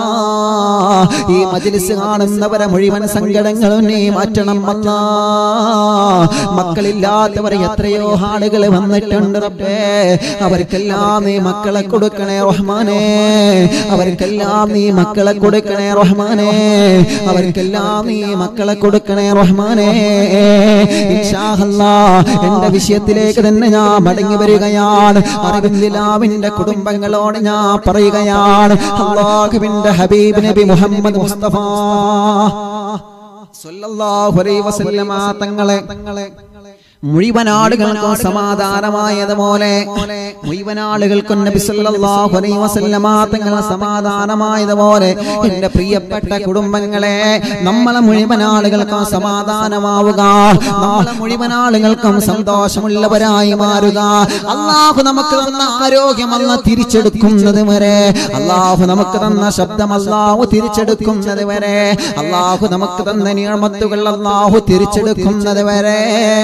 ഈ മജിലിസ് കാണുന്നവരെ മുഴുവൻ സങ്കടങ്ങളും നീ മാറ്റണം അല്ല മക്കളില്ലാത്തവർ എത്രയോ ആളുകൾ വന്നിട്ടുണ്ട് റബ്ബേ അവർക്കെല്ലാം നീ മക്കളെ കൊടുക്കണേ റഹ്മാനേ അവർക്കെല്ലാം നീ മക്കളെ കൊടുക്കണേ റഹ്മാനേ അവർക്കെല്ലാം നീ മക്കളെ കൊടുക്കണേ റഹ്മാനേ ഇൻഷാ അല്ലാ എന്റെ വിഷയത്തിലേക്ക് തന്നെ ഞാൻ മടങ്ങി വരികയാണ് അറിവിന്ദിലാവിന്റെ കുടുംബങ്ങളോട് ഞാൻ പറയുകയാണ് അള്ളാഹുവിന്റെ ഹബീബ് നബി മുഹമ്മദ് മുസ്തഫ സല്ലല്ലാഹു അലൈഹി വസല്ലമ തങ്ങളെ മുഴുവൻ ആളുകൾക്കും സമാധാനമായതുപോലെ മുഴുവൻ ആളുകൾക്കും നബി സല്ലല്ലാഹു അലൈഹി വസല്ലമ തങ്ങൾ സമാധാനമായതുപോലെ എൻ്റെ പ്രിയപ്പെട്ട കുടുംബങ്ങളെ നമ്മളെ മുഴുവൻ ആളുകൾക്കും സമാധാനമാവുക നമ്മളെ മുഴുവൻ ആളുകൾക്കും സന്തോഷമുള്ളവരായി മാറുക അള്ളാഹു നമുക്ക് തന്ന ആരോഗ്യം അന്ന് തിരിച്ചെടുക്കുന്നത് വരെ അള്ളാഹു നമുക്ക് തന്ന ശബ്ദം അള്ളാഹു തിരിച്ചെടുക്കുന്നത് വരെ അള്ളാഹു നമുക്ക് തന്ന നിയമത്തുകൾ അള്ളാഹു തിരിച്ചെടുക്കുന്നത് വരെ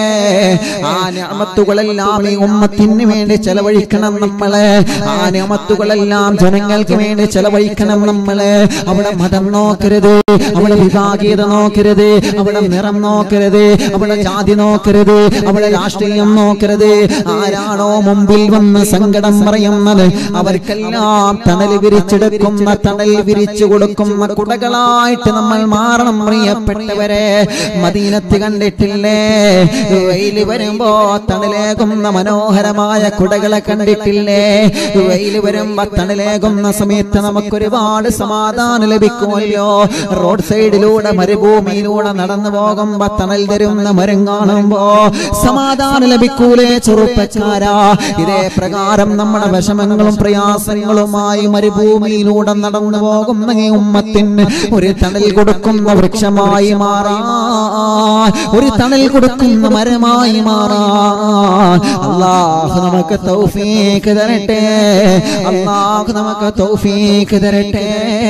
ആ നിയമത്തുകളെല്ലാം ഈ ഉമ്മത്തിന് വേണ്ടി ചെലവഴിക്കണം നമ്മള് ആ നിയമത്തുകളെല്ലാം ജനങ്ങൾക്ക് വേണ്ടി ചെലവഴിക്കണം നമ്മള് അവിടെ മതം നോക്കരുത് അവിടെ വിഭാഗീയത നോക്കരുത് അവിടെ നിറം നോക്കരുത് അവിടെ ജാതി നോക്കരുത് അവിടെ രാഷ്ട്രീയം നോക്കരുത് ആരാണോ മുമ്പിൽ വന്ന് സങ്കടം പറയുന്നത് അവർക്കെല്ലാം തണൽ വിരിച്ചെടുക്കുന്ന തണൽ വിരിച്ചു കൊടുക്കുന്ന കുടകളായിട്ട് നമ്മൾ മാറണം പ്രിയപ്പെട്ടവരെ മദീനത്ത് കണ്ടിട്ടില്ലേ വെയിൽ വരുമ്പോ തണലേകുന്ന മനോഹരമായ കുടകളെ കണ്ടിട്ടില്ലേ വെയിൽ വരുമ്പോ തണലേകുന്ന സമയത്ത് നമുക്കൊരുപാട് സമാധാനം ലഭിക്കുമല്ലോ റോഡ് സൈഡിലൂടെ മരുഭൂമിയിലൂടെ നടന്നു പോകുമ്പോ തണൽ തരുന്ന മരം കാണുമ്പോ സമാധാനം ലഭിക്കൂലേ ചെറുപ്പക്കാരാ ഇതേ പ്രകാരം നമ്മുടെ വിഷമങ്ങളും പ്രയാസങ്ങളുമായി മരുഭൂമിയിലൂടെ നടന്നു പോകുന്ന ഈ ഉമ്മത്തിന് ഒരു തണൽ കൊടുക്കുന്ന വൃക്ഷമായി മാറാൻ ഒരു തണൽ കൊടുക്കുന്ന മരമായി മാറാൻ അള്ളാഹു നമുക്ക് തൗഫീക്ക് തരട്ടെ അള്ളാഹു നമുക്ക് തൗഫീക്ക് തരട്ടെ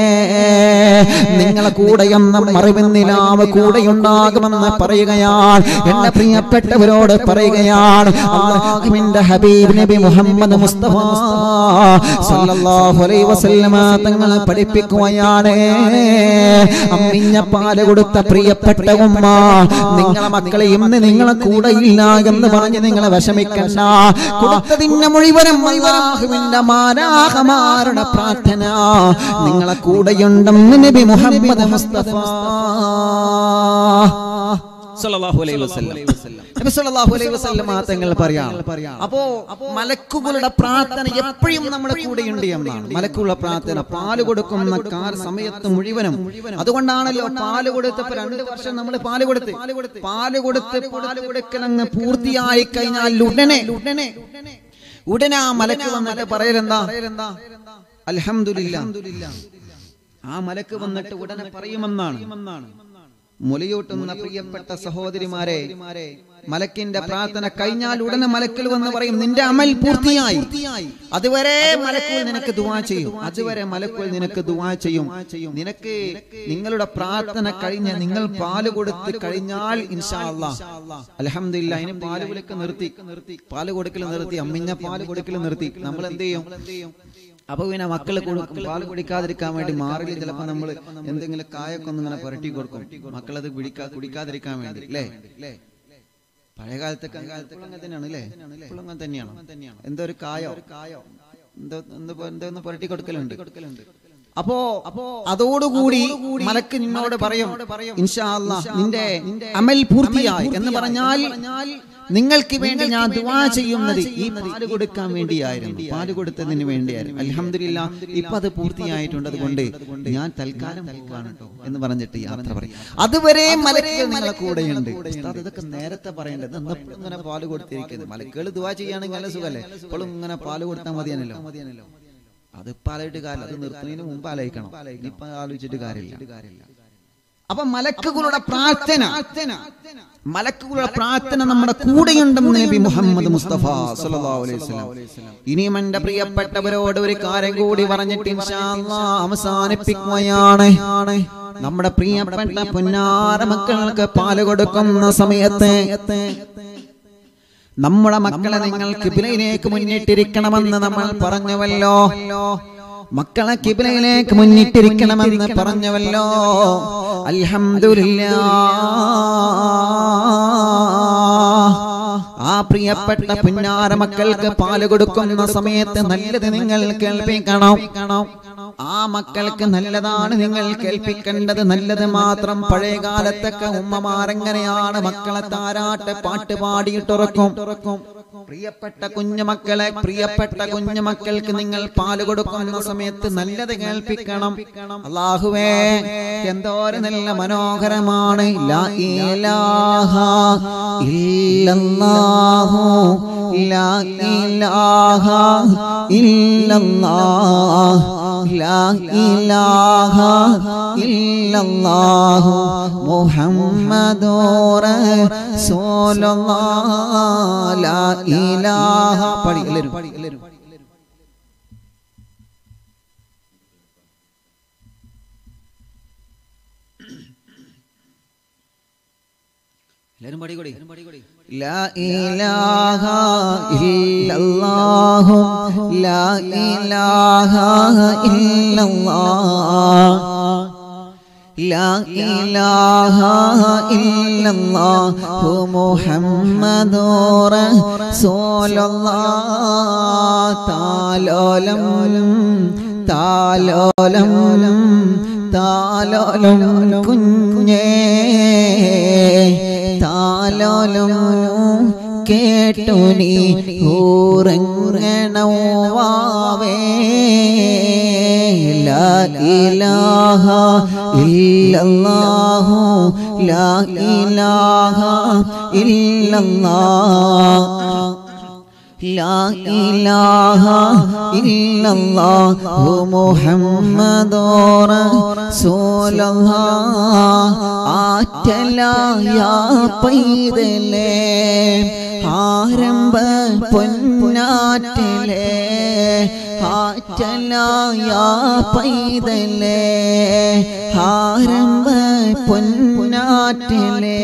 നിങ്ങളെ കൂടെയെന്ന മറിവെന്നിലാവ് കൂടെയുണ്ടാകുമെന്ന് പറയുകയാണ് എന്റെ പ്രിയപ്പെട്ടവരോട് പറയുകയാണ് അള്ളാഹുവിന്റെ ഹബീബ് നബി മുഹമ്മദ് മുസ്തഫ സല്ലല്ലാഹു അലൈഹി വസല്ലമ തങ്ങളെ പഠിപ്പിക്കുകയാണ് അമ്മിഞ്ഞ പാല് കൊടുത്ത പ്രിയപ്പെട്ട ഉമ്മ നിങ്ങളെ മക്കളെ ഇന്ന് നിങ്ങളെ കൂടെ ഇല്ല എന്ന് പറഞ്ഞ് നിങ്ങളെ വിഷമിക്കണ്ട കൊടുത്തതിന്റെ മുഴുവനും അള്ളാഹുവിന്റെ മാരാഹമാരുടെ പ്രാർത്ഥന നിങ്ങളെ കൂടെയുണ്ടെന്ന് നബി മുഹമ്മദ് മുസ്തഫ സല്ലല്ലാഹു അലൈഹി വസല്ലം നബി സല്ലല്ലാഹു അലൈഹി വസല്ലം ആ തങ്ങൾ പറയാം അപ്പോ മലക്കുകളുടെ പ്രാർത്ഥന എപ്പോഴും നമ്മുടെ കൂടെയുണ്ട് എന്നാണ് മലക്കുകളുടെ പ്രാർത്ഥന പാല് കൊടുക്കുന്ന കാർ സമയത്ത് മുഴുവനും അതുകൊണ്ടാണല്ലോ പാല് കൊടുത്തപ്പോ രണ്ട് വർഷം നമ്മൾ പാല് കൊടുത്ത് പാല് കൊടുത്ത് പാല് കൊടുക്കൽ അങ്ങ് പൂർത്തിയായി കഴിഞ്ഞാൽ ഉടനെ ഉടനെ ഉടനെ ആ മലക്ക് വന്നിട്ട് പറയലെന്താ അൽഹംദുലില്ലാ ആ മലക്ക് വന്നിട്ട് ഉടനെ പറയുമെന്നാണ് മുലയൂട്ടുന്ന പ്രിയപ്പെട്ട സഹോദരിമാരെ മലക്കിന്റെ പ്രാർത്ഥന കഴിഞ്ഞാൽ ഉടനെ മലക്കിൽ വന്ന് പറയും നിന്റെ അമൽ പൂർത്തിയായി അതുവരെ മലക്കുകൾ നിനക്ക് ദുവാ ചെയ്യും അതുവരെ മലക്കുകൾ നിനക്ക് ദുവാ ചെയ്യും നിനക്ക് നിങ്ങളുടെ പ്രാർത്ഥന കഴിഞ്ഞ നിങ്ങൾ പാല് കൊടുത്ത് കഴിഞ്ഞാൽ ഇൻഷാ അലഹമില്ല അതിന് പാല് കൊടുക്കൽ നിർത്തി പാല് കൊടുക്കൽ നിർത്തി അമ്മിഞ്ഞ പാല് കൊടുക്കൽ നിർത്തി നമ്മൾ എന്ത് ചെയ്യും അപ്പൊ പിന്നെ മക്കള് കൊടുക്കും പാല് കുടിക്കാതിരിക്കാൻ വേണ്ടി മാറില്ല ചിലപ്പോ നമ്മൾ എന്തെങ്കിലും കായൊക്കെ ഒന്ന് ഇങ്ങനെ പുരട്ടി കൊടുക്കും മക്കളത് കുടിക്കാ കുടിക്കാതിരിക്കാൻ വേണ്ടി അല്ലേ പഴയ കാലത്തൊക്കെ കാലത്തൊക്കെ അങ്ങനെ തന്നെയാണ് അല്ലേ ഇപ്പോഴും അങ്ങനെ തന്നെയാണ് എന്തോ ഒരു കായോ കായോ എന്തോ എന്തോ എന്തോ ഒന്ന് പുരട്ടി കൊടുക്കലുണ്ട് അപ്പോ അതോടുകൂടി മലക്ക് നിന്നോട് പറയും ഇൻഷാ അല്ലാ, നിന്റെ അമൽ പൂർത്തിയായി എന്ന് പറഞ്ഞാൽ നിങ്ങൾക്ക് വേണ്ടി ഞാൻ ദുആ ചെയ്യുന്നത് ഈ പാല് കൊടുക്കാൻ വേണ്ടിയായിരുന്നു പാല് കൊടുത്തതിന് വേണ്ടിയായിരുന്നു അൽഹംദുലില്ലാ ഇപ്പൊ അത് പൂർത്തിയായിട്ടുണ്ട് അതുകൊണ്ട് ഞാൻ തൽക്കാലം പോകാണ് കേട്ടോ എന്ന് പറഞ്ഞിട്ട് യാത്ര പറയും അതുവരെ മലക്കുകൾ നിങ്ങളെ കൂടെയുണ്ട് ഉസ്താദ് ഇതൊക്കെ നേരത്തെ പറയേണ്ടത് ഇന്ന് ഇങ്ങനെ പാല് കൊടുത്തിരിക്കുന്നത് മലക്കുകൾ ദുആ ചെയ്യുകയാണെങ്കിൽ നല്ല സുഖല്ലേ ഇപ്പോഴും ഇങ്ങനെ പാല് കൊടുത്താൽ മതിയാണല്ലോ മതിയാണല്ലോ അത് ഇപ്പൊ ആലോചിച്ചിട്ട് കാര്യമില്ല അത് നിർത്തുന്നതിന് മുമ്പ് ആലോചിക്കണം ഇപ്പൊ ആലോചിച്ചിട്ട് കാര്യമില്ല അപ്പൊ മലക്കുകളുടെ പ്രാർത്ഥന മലക്കുകളുടെ പ്രാർത്ഥന നമ്മുടെ കൂടെയുണ്ടെന്ന് നബി മുഹമ്മദ് മുസ്തഫ സല്ലല്ലാഹു അലൈഹി വസല്ലം ഇനിയും എന്റെ പ്രിയപ്പെട്ടവരോട് ഒരു കാര്യം കൂടി പറഞ്ഞിട്ട് ഇൻഷാ അല്ലാഹ് അവസാനിപ്പിക്കുകയാണ് നമ്മുടെ പ്രിയപ്പെട്ട പുന്നാര മക്കൾക്ക് പാല് കൊടുക്കുന്ന സമയത്ത് നമ്മുടെ മക്കളെ നിങ്ങൾ കിബിലയിലേക്ക് മുന്നിട്ടിരിക്കണമെന്ന് നമ്മൾ പറഞ്ഞുവല്ലോ മക്കളെ കിബിലയിലേക്ക് മുന്നിട്ടിരിക്കണമെന്ന് പറഞ്ഞുവല്ലോ അൽഹംദുലില്ലാ ആ പ്രിയപ്പെട്ട പുന്നാര മക്കൾക്ക് പാല് കൊടുക്കുന്ന സമയത്ത് നല്ലത് നിങ്ങൾ കേൾപ്പിക്കണം ആ മക്കൾക്ക് നല്ലതാണ് നിങ്ങൾ കേൾപ്പിക്കേണ്ടത് നല്ലത് മാത്രം പഴയ കാലത്തൊക്കെ ഉമ്മമാരെങ്ങനെയാണ് മക്കളെ താരാട്ട് പാട്ട് പാടിയിട്ടുറക്കും പ്രിയപ്പെട്ട കുഞ്ഞുമക്കളെ പ്രിയപ്പെട്ട കുഞ്ഞുമക്കൾക്ക് നിങ്ങൾ പാല് കൊടുക്കുന്ന സമയത്ത് നല്ലത് കേൾപ്പിക്കണം അള്ളാഹുവേ എന്തോരം നല്ല മനോഹരമാണ് ലാ ഇലാഹ ഇല്ലല്ലാഹു ലാ ഇലാഹ ഇല്ലല്ലാഹ് ലാ ഇലാഹ ഇല്ലല്ലാഹു മുഹമ്മദുർ റസൂലുള്ളാഹ് ലാ ഇലാഹ പഠി എല്ലാവരും എല്ലാവരും എല്ലാവരും പാടിക്കൂടി ലാ ഇലാഹ ഇല്ലല്ലാഹു ലാ ഇലാഹ ഇല്ലല്ലാഹ് ലാ ഇലാഹ ഇല്ലല്ലാഹു മുഹമ്മദുർ റസൂലുള്ളാഹ് താലോലം താലോലം താലോലം കുഞ്ഞേ താലോലം കേട്ടു നീ ഊറങ്ങണവാവേ ലാ ഇലാഹ ഇല്ലല്ലാഹു ലാ ഇലാഹ ഇല്ലല്ലാഹ് لا إله إلا الله محمد رسول الله ആറ്റലായ പൈതലേ ആരംഭ പൊന്നാറ്റലേ ആറ്റലായ പൈതലേ ആരംഭ പൊന്നാറ്റലേ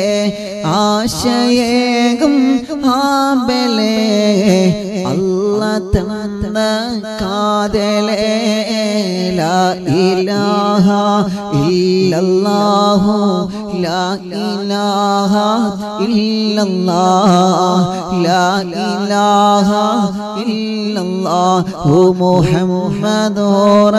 ആശയേകും ആബലേ അല്ല തന്ന കാതലേ ലാ ഇലാഹ ഇല്ലല്ലാഹു ലാ ഇലാഹ ഇല്ലല്ലാഹ് ലാ ഇലാഹ ഇല്ലല്ലാഹു മുഹമ്മദുർ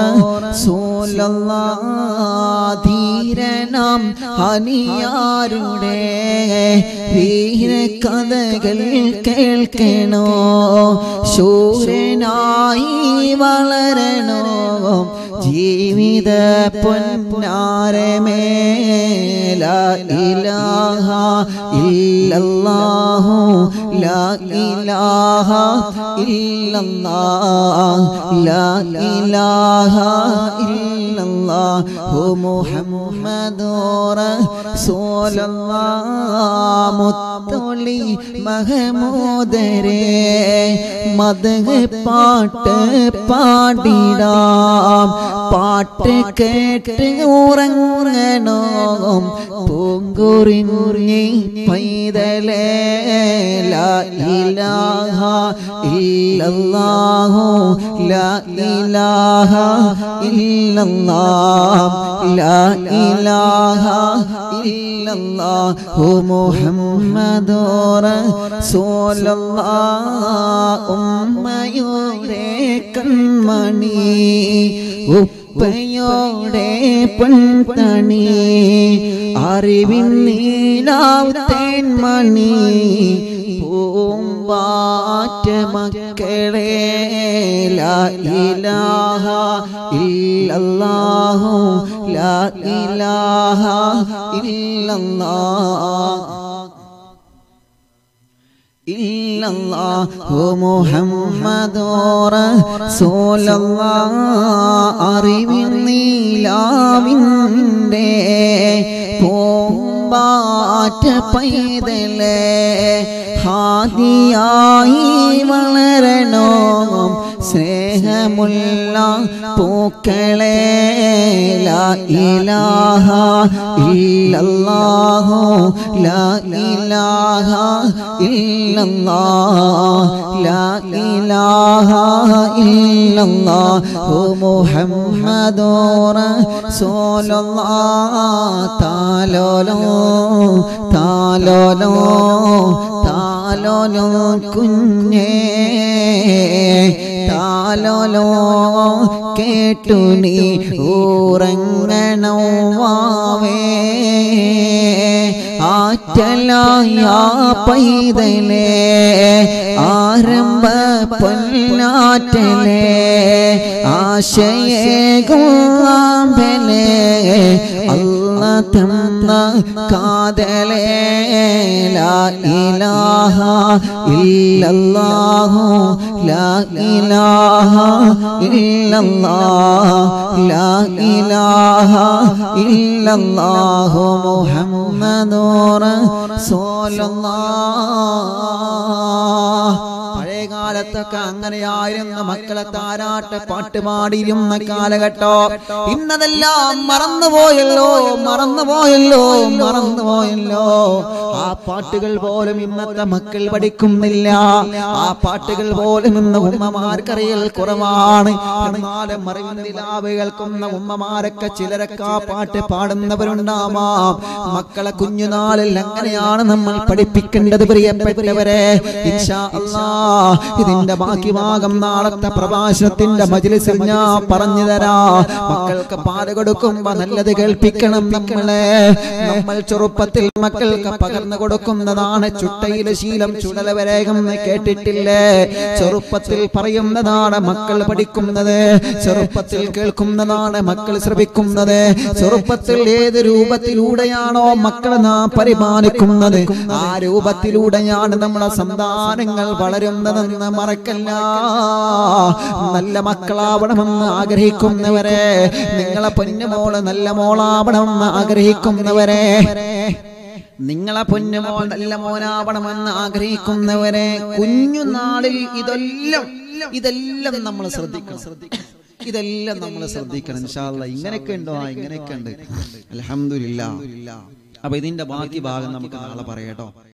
റസൂലുള്ളാഹ് ധീരനാം ഹനിയാരുടെ വീര കഥകൾ കേൾക്കണോ ശൂരനായി വളരണോ ജീവിത പൊന്നാരമേ ലാ ഇലാഹ ഇല്ലല്ലാഹു ലാ ഇലാഹ ഇല്ലല്ലാഹ് ലാ ഇലാഹ ഇല്ലല്ലാഹു മുഹമ്മദുർ റസൂലുള്ളാഹ് മുത്തൊളി മഹമൂദരേ മദഹ് പാട്ട് പാടിടാം പാട്ട് കേട്ട് ഉറങ്ങണോ പൂങ്കുറിങ്ങി പൈതലേ ലാ ഇലാഹ ഇല്ലല്ലാഹു ലാ ഇലാഹ ഇല്ലല്ലാഹ് ലാ ഇലാഹ ഇല്ലല്ലാഹു മുഹമ്മദുർ റസൂലുള്ളാഹ് ഉമ്മയുടെ കൺമണി ഉപ്പയോടെ പൊൻതണി അറിവിൻ നീലാവുത്തേൻ മണി പൂമ്പാറ്റ മക്കളെ ലാ ഇലാഹ ഇല്ലല്ലാഹു ലാ ഇലാഹ ഇല്ലല്ലാഹ് ഇല്ലല്ലാഹു മുഹമ്മദു റസൂലല്ലാഹ് അറിവിൻ നീലാവിൻ്റെ പൂമ്പാറ്റ പൈതലേ ഹാദിയായി വളരണോ സ്നേഹമുള്ള പൂക്കളെ ലാ ഇലാഹ ഇല്ലല്ലാഹു ലാ ഇലാഹ ഇല്ലല്ലാഹ് ലാ ഇലാഹ ഇല്ലല്ലാഹു മുഹമ്മദുർ റസൂലുള്ളാഹ് താലോലോ താലോലോ താലോലോ കുഞ്ഞേ താലോലോ കേട്ടു നീ ഊറങ്ങണോ വാവേ ആറ്റലായ പൈതലേ ആരംഭ പൊന്നാറ്റലേ ആശയേകുമ്പലേ അല്ല തന്ന കാതലേ ലാ ഇലാഹ ഇല്ലല്ലാഹു ലാ ഇലാഹ ഇല്ലല്ലാഹ് ലാ ഇലാഹ ഇല്ലല്ലാഹു മുഹമ്മദുർ റസൂലുള്ളാഹ് പഴയ കാലത്തൊക്കെ അങ്ങനെയായിരുന്ന മക്കളെ താരാട്ട് പാട്ട് പാടിയിരുന്ന കാലഘട്ടോ ഇന്നതെല്ലാം മറന്നുപോയല്ലോ മറന്നുപോയല്ലോ മറന്നുപോയല്ലോ ആ പാട്ടുകൾ പോലും ഇന്നത്തെ മക്കൾ പഠിക്കുന്നില്ല ആ പാട്ടുകൾ പോലും ഇന്ന് ഉമ്മമാർക്കറിയൽ കുറവാണ് എന്നാലും മറിവിന്തിലാവ് കേൾക്കുന്ന ഉമ്മമാരൊക്കെ ചിലരൊക്കെ ആ പാട്ട് പാടുന്നവരുണ്ടാവാം മക്കളെ കുഞ്ഞുനാളിൽ അങ്ങനെയാണ് നമ്മൾ പഠിപ്പിക്കേണ്ടത് പ്രിയപ്പെട്ടവരെ ഇൻഷാ അല്ലാ ഇതിന്റെ ബാക്കി ഭാഗം നാളത്തെ പ്രഭാഷണത്തിന്റെ മജിലിസിൽ ഞാൻ പറഞ്ഞു തരാ മക്കൾക്ക് പാല് കൊടുക്കുമ്പോ നല്ലത് കേൾപ്പിക്കണം നമ്മളെ നമ്മൾ ചെറുപ്പത്തിൽ മക്കൾക്ക് പകർന്നു കൊടുക്കുന്നതാണ് ചുട്ടയിലെ ശീലം ചുടലവരേകം കേട്ടിട്ടില്ലേ ചെറുപ്പത്തിൽ പറയുന്നതാണ് മക്കൾ പഠിക്കുന്നത് ചെറുപ്പത്തിൽ കേൾക്കുന്നതാണ് മക്കൾ ശ്രമിക്കുന്നത് ചെറുപ്പത്തിൽ ഏത് രൂപത്തിലൂടെയാണോ മക്കളെ നാം പരിപാലിക്കുന്നത് ആ രൂപത്തിലൂടെയാണ് നമ്മുടെ സന്താനങ്ങൾ വളരുന്നതെന്ന് മറക്കല്ല നല്ല മക്കളാവണമെന്ന് ആഗ്രഹിക്കുന്നവരെ നിങ്ങളെ പൊന്നുമോള് നല്ല മോളാവണമെന്ന് ആഗ്രഹിക്കുന്നവരെ നിങ്ങളെ പൊന്നുമോൾ നല്ല മോനാവണമെന്ന് ആഗ്രഹിക്കുന്നവരെ കുഞ്ഞുനാളിൽ ഇതെല്ലാം ഇതെല്ലാം നമ്മൾ ശ്രദ്ധിക്കണം ശ്രദ്ധിക്കണം ഇതെല്ലാം നമ്മൾ ശ്രദ്ധിക്കണം ഇൻഷാല്ല ഇങ്ങനെയൊക്കെ ഉണ്ടോ ആ ഇങ്ങനെയൊക്കെ ഉണ്ട് അലഹമില്ല അപ്പൊ ഇതിന്റെ ബാക്കി ഭാഗം നമുക്ക് നാളെ പറയാട്ടോ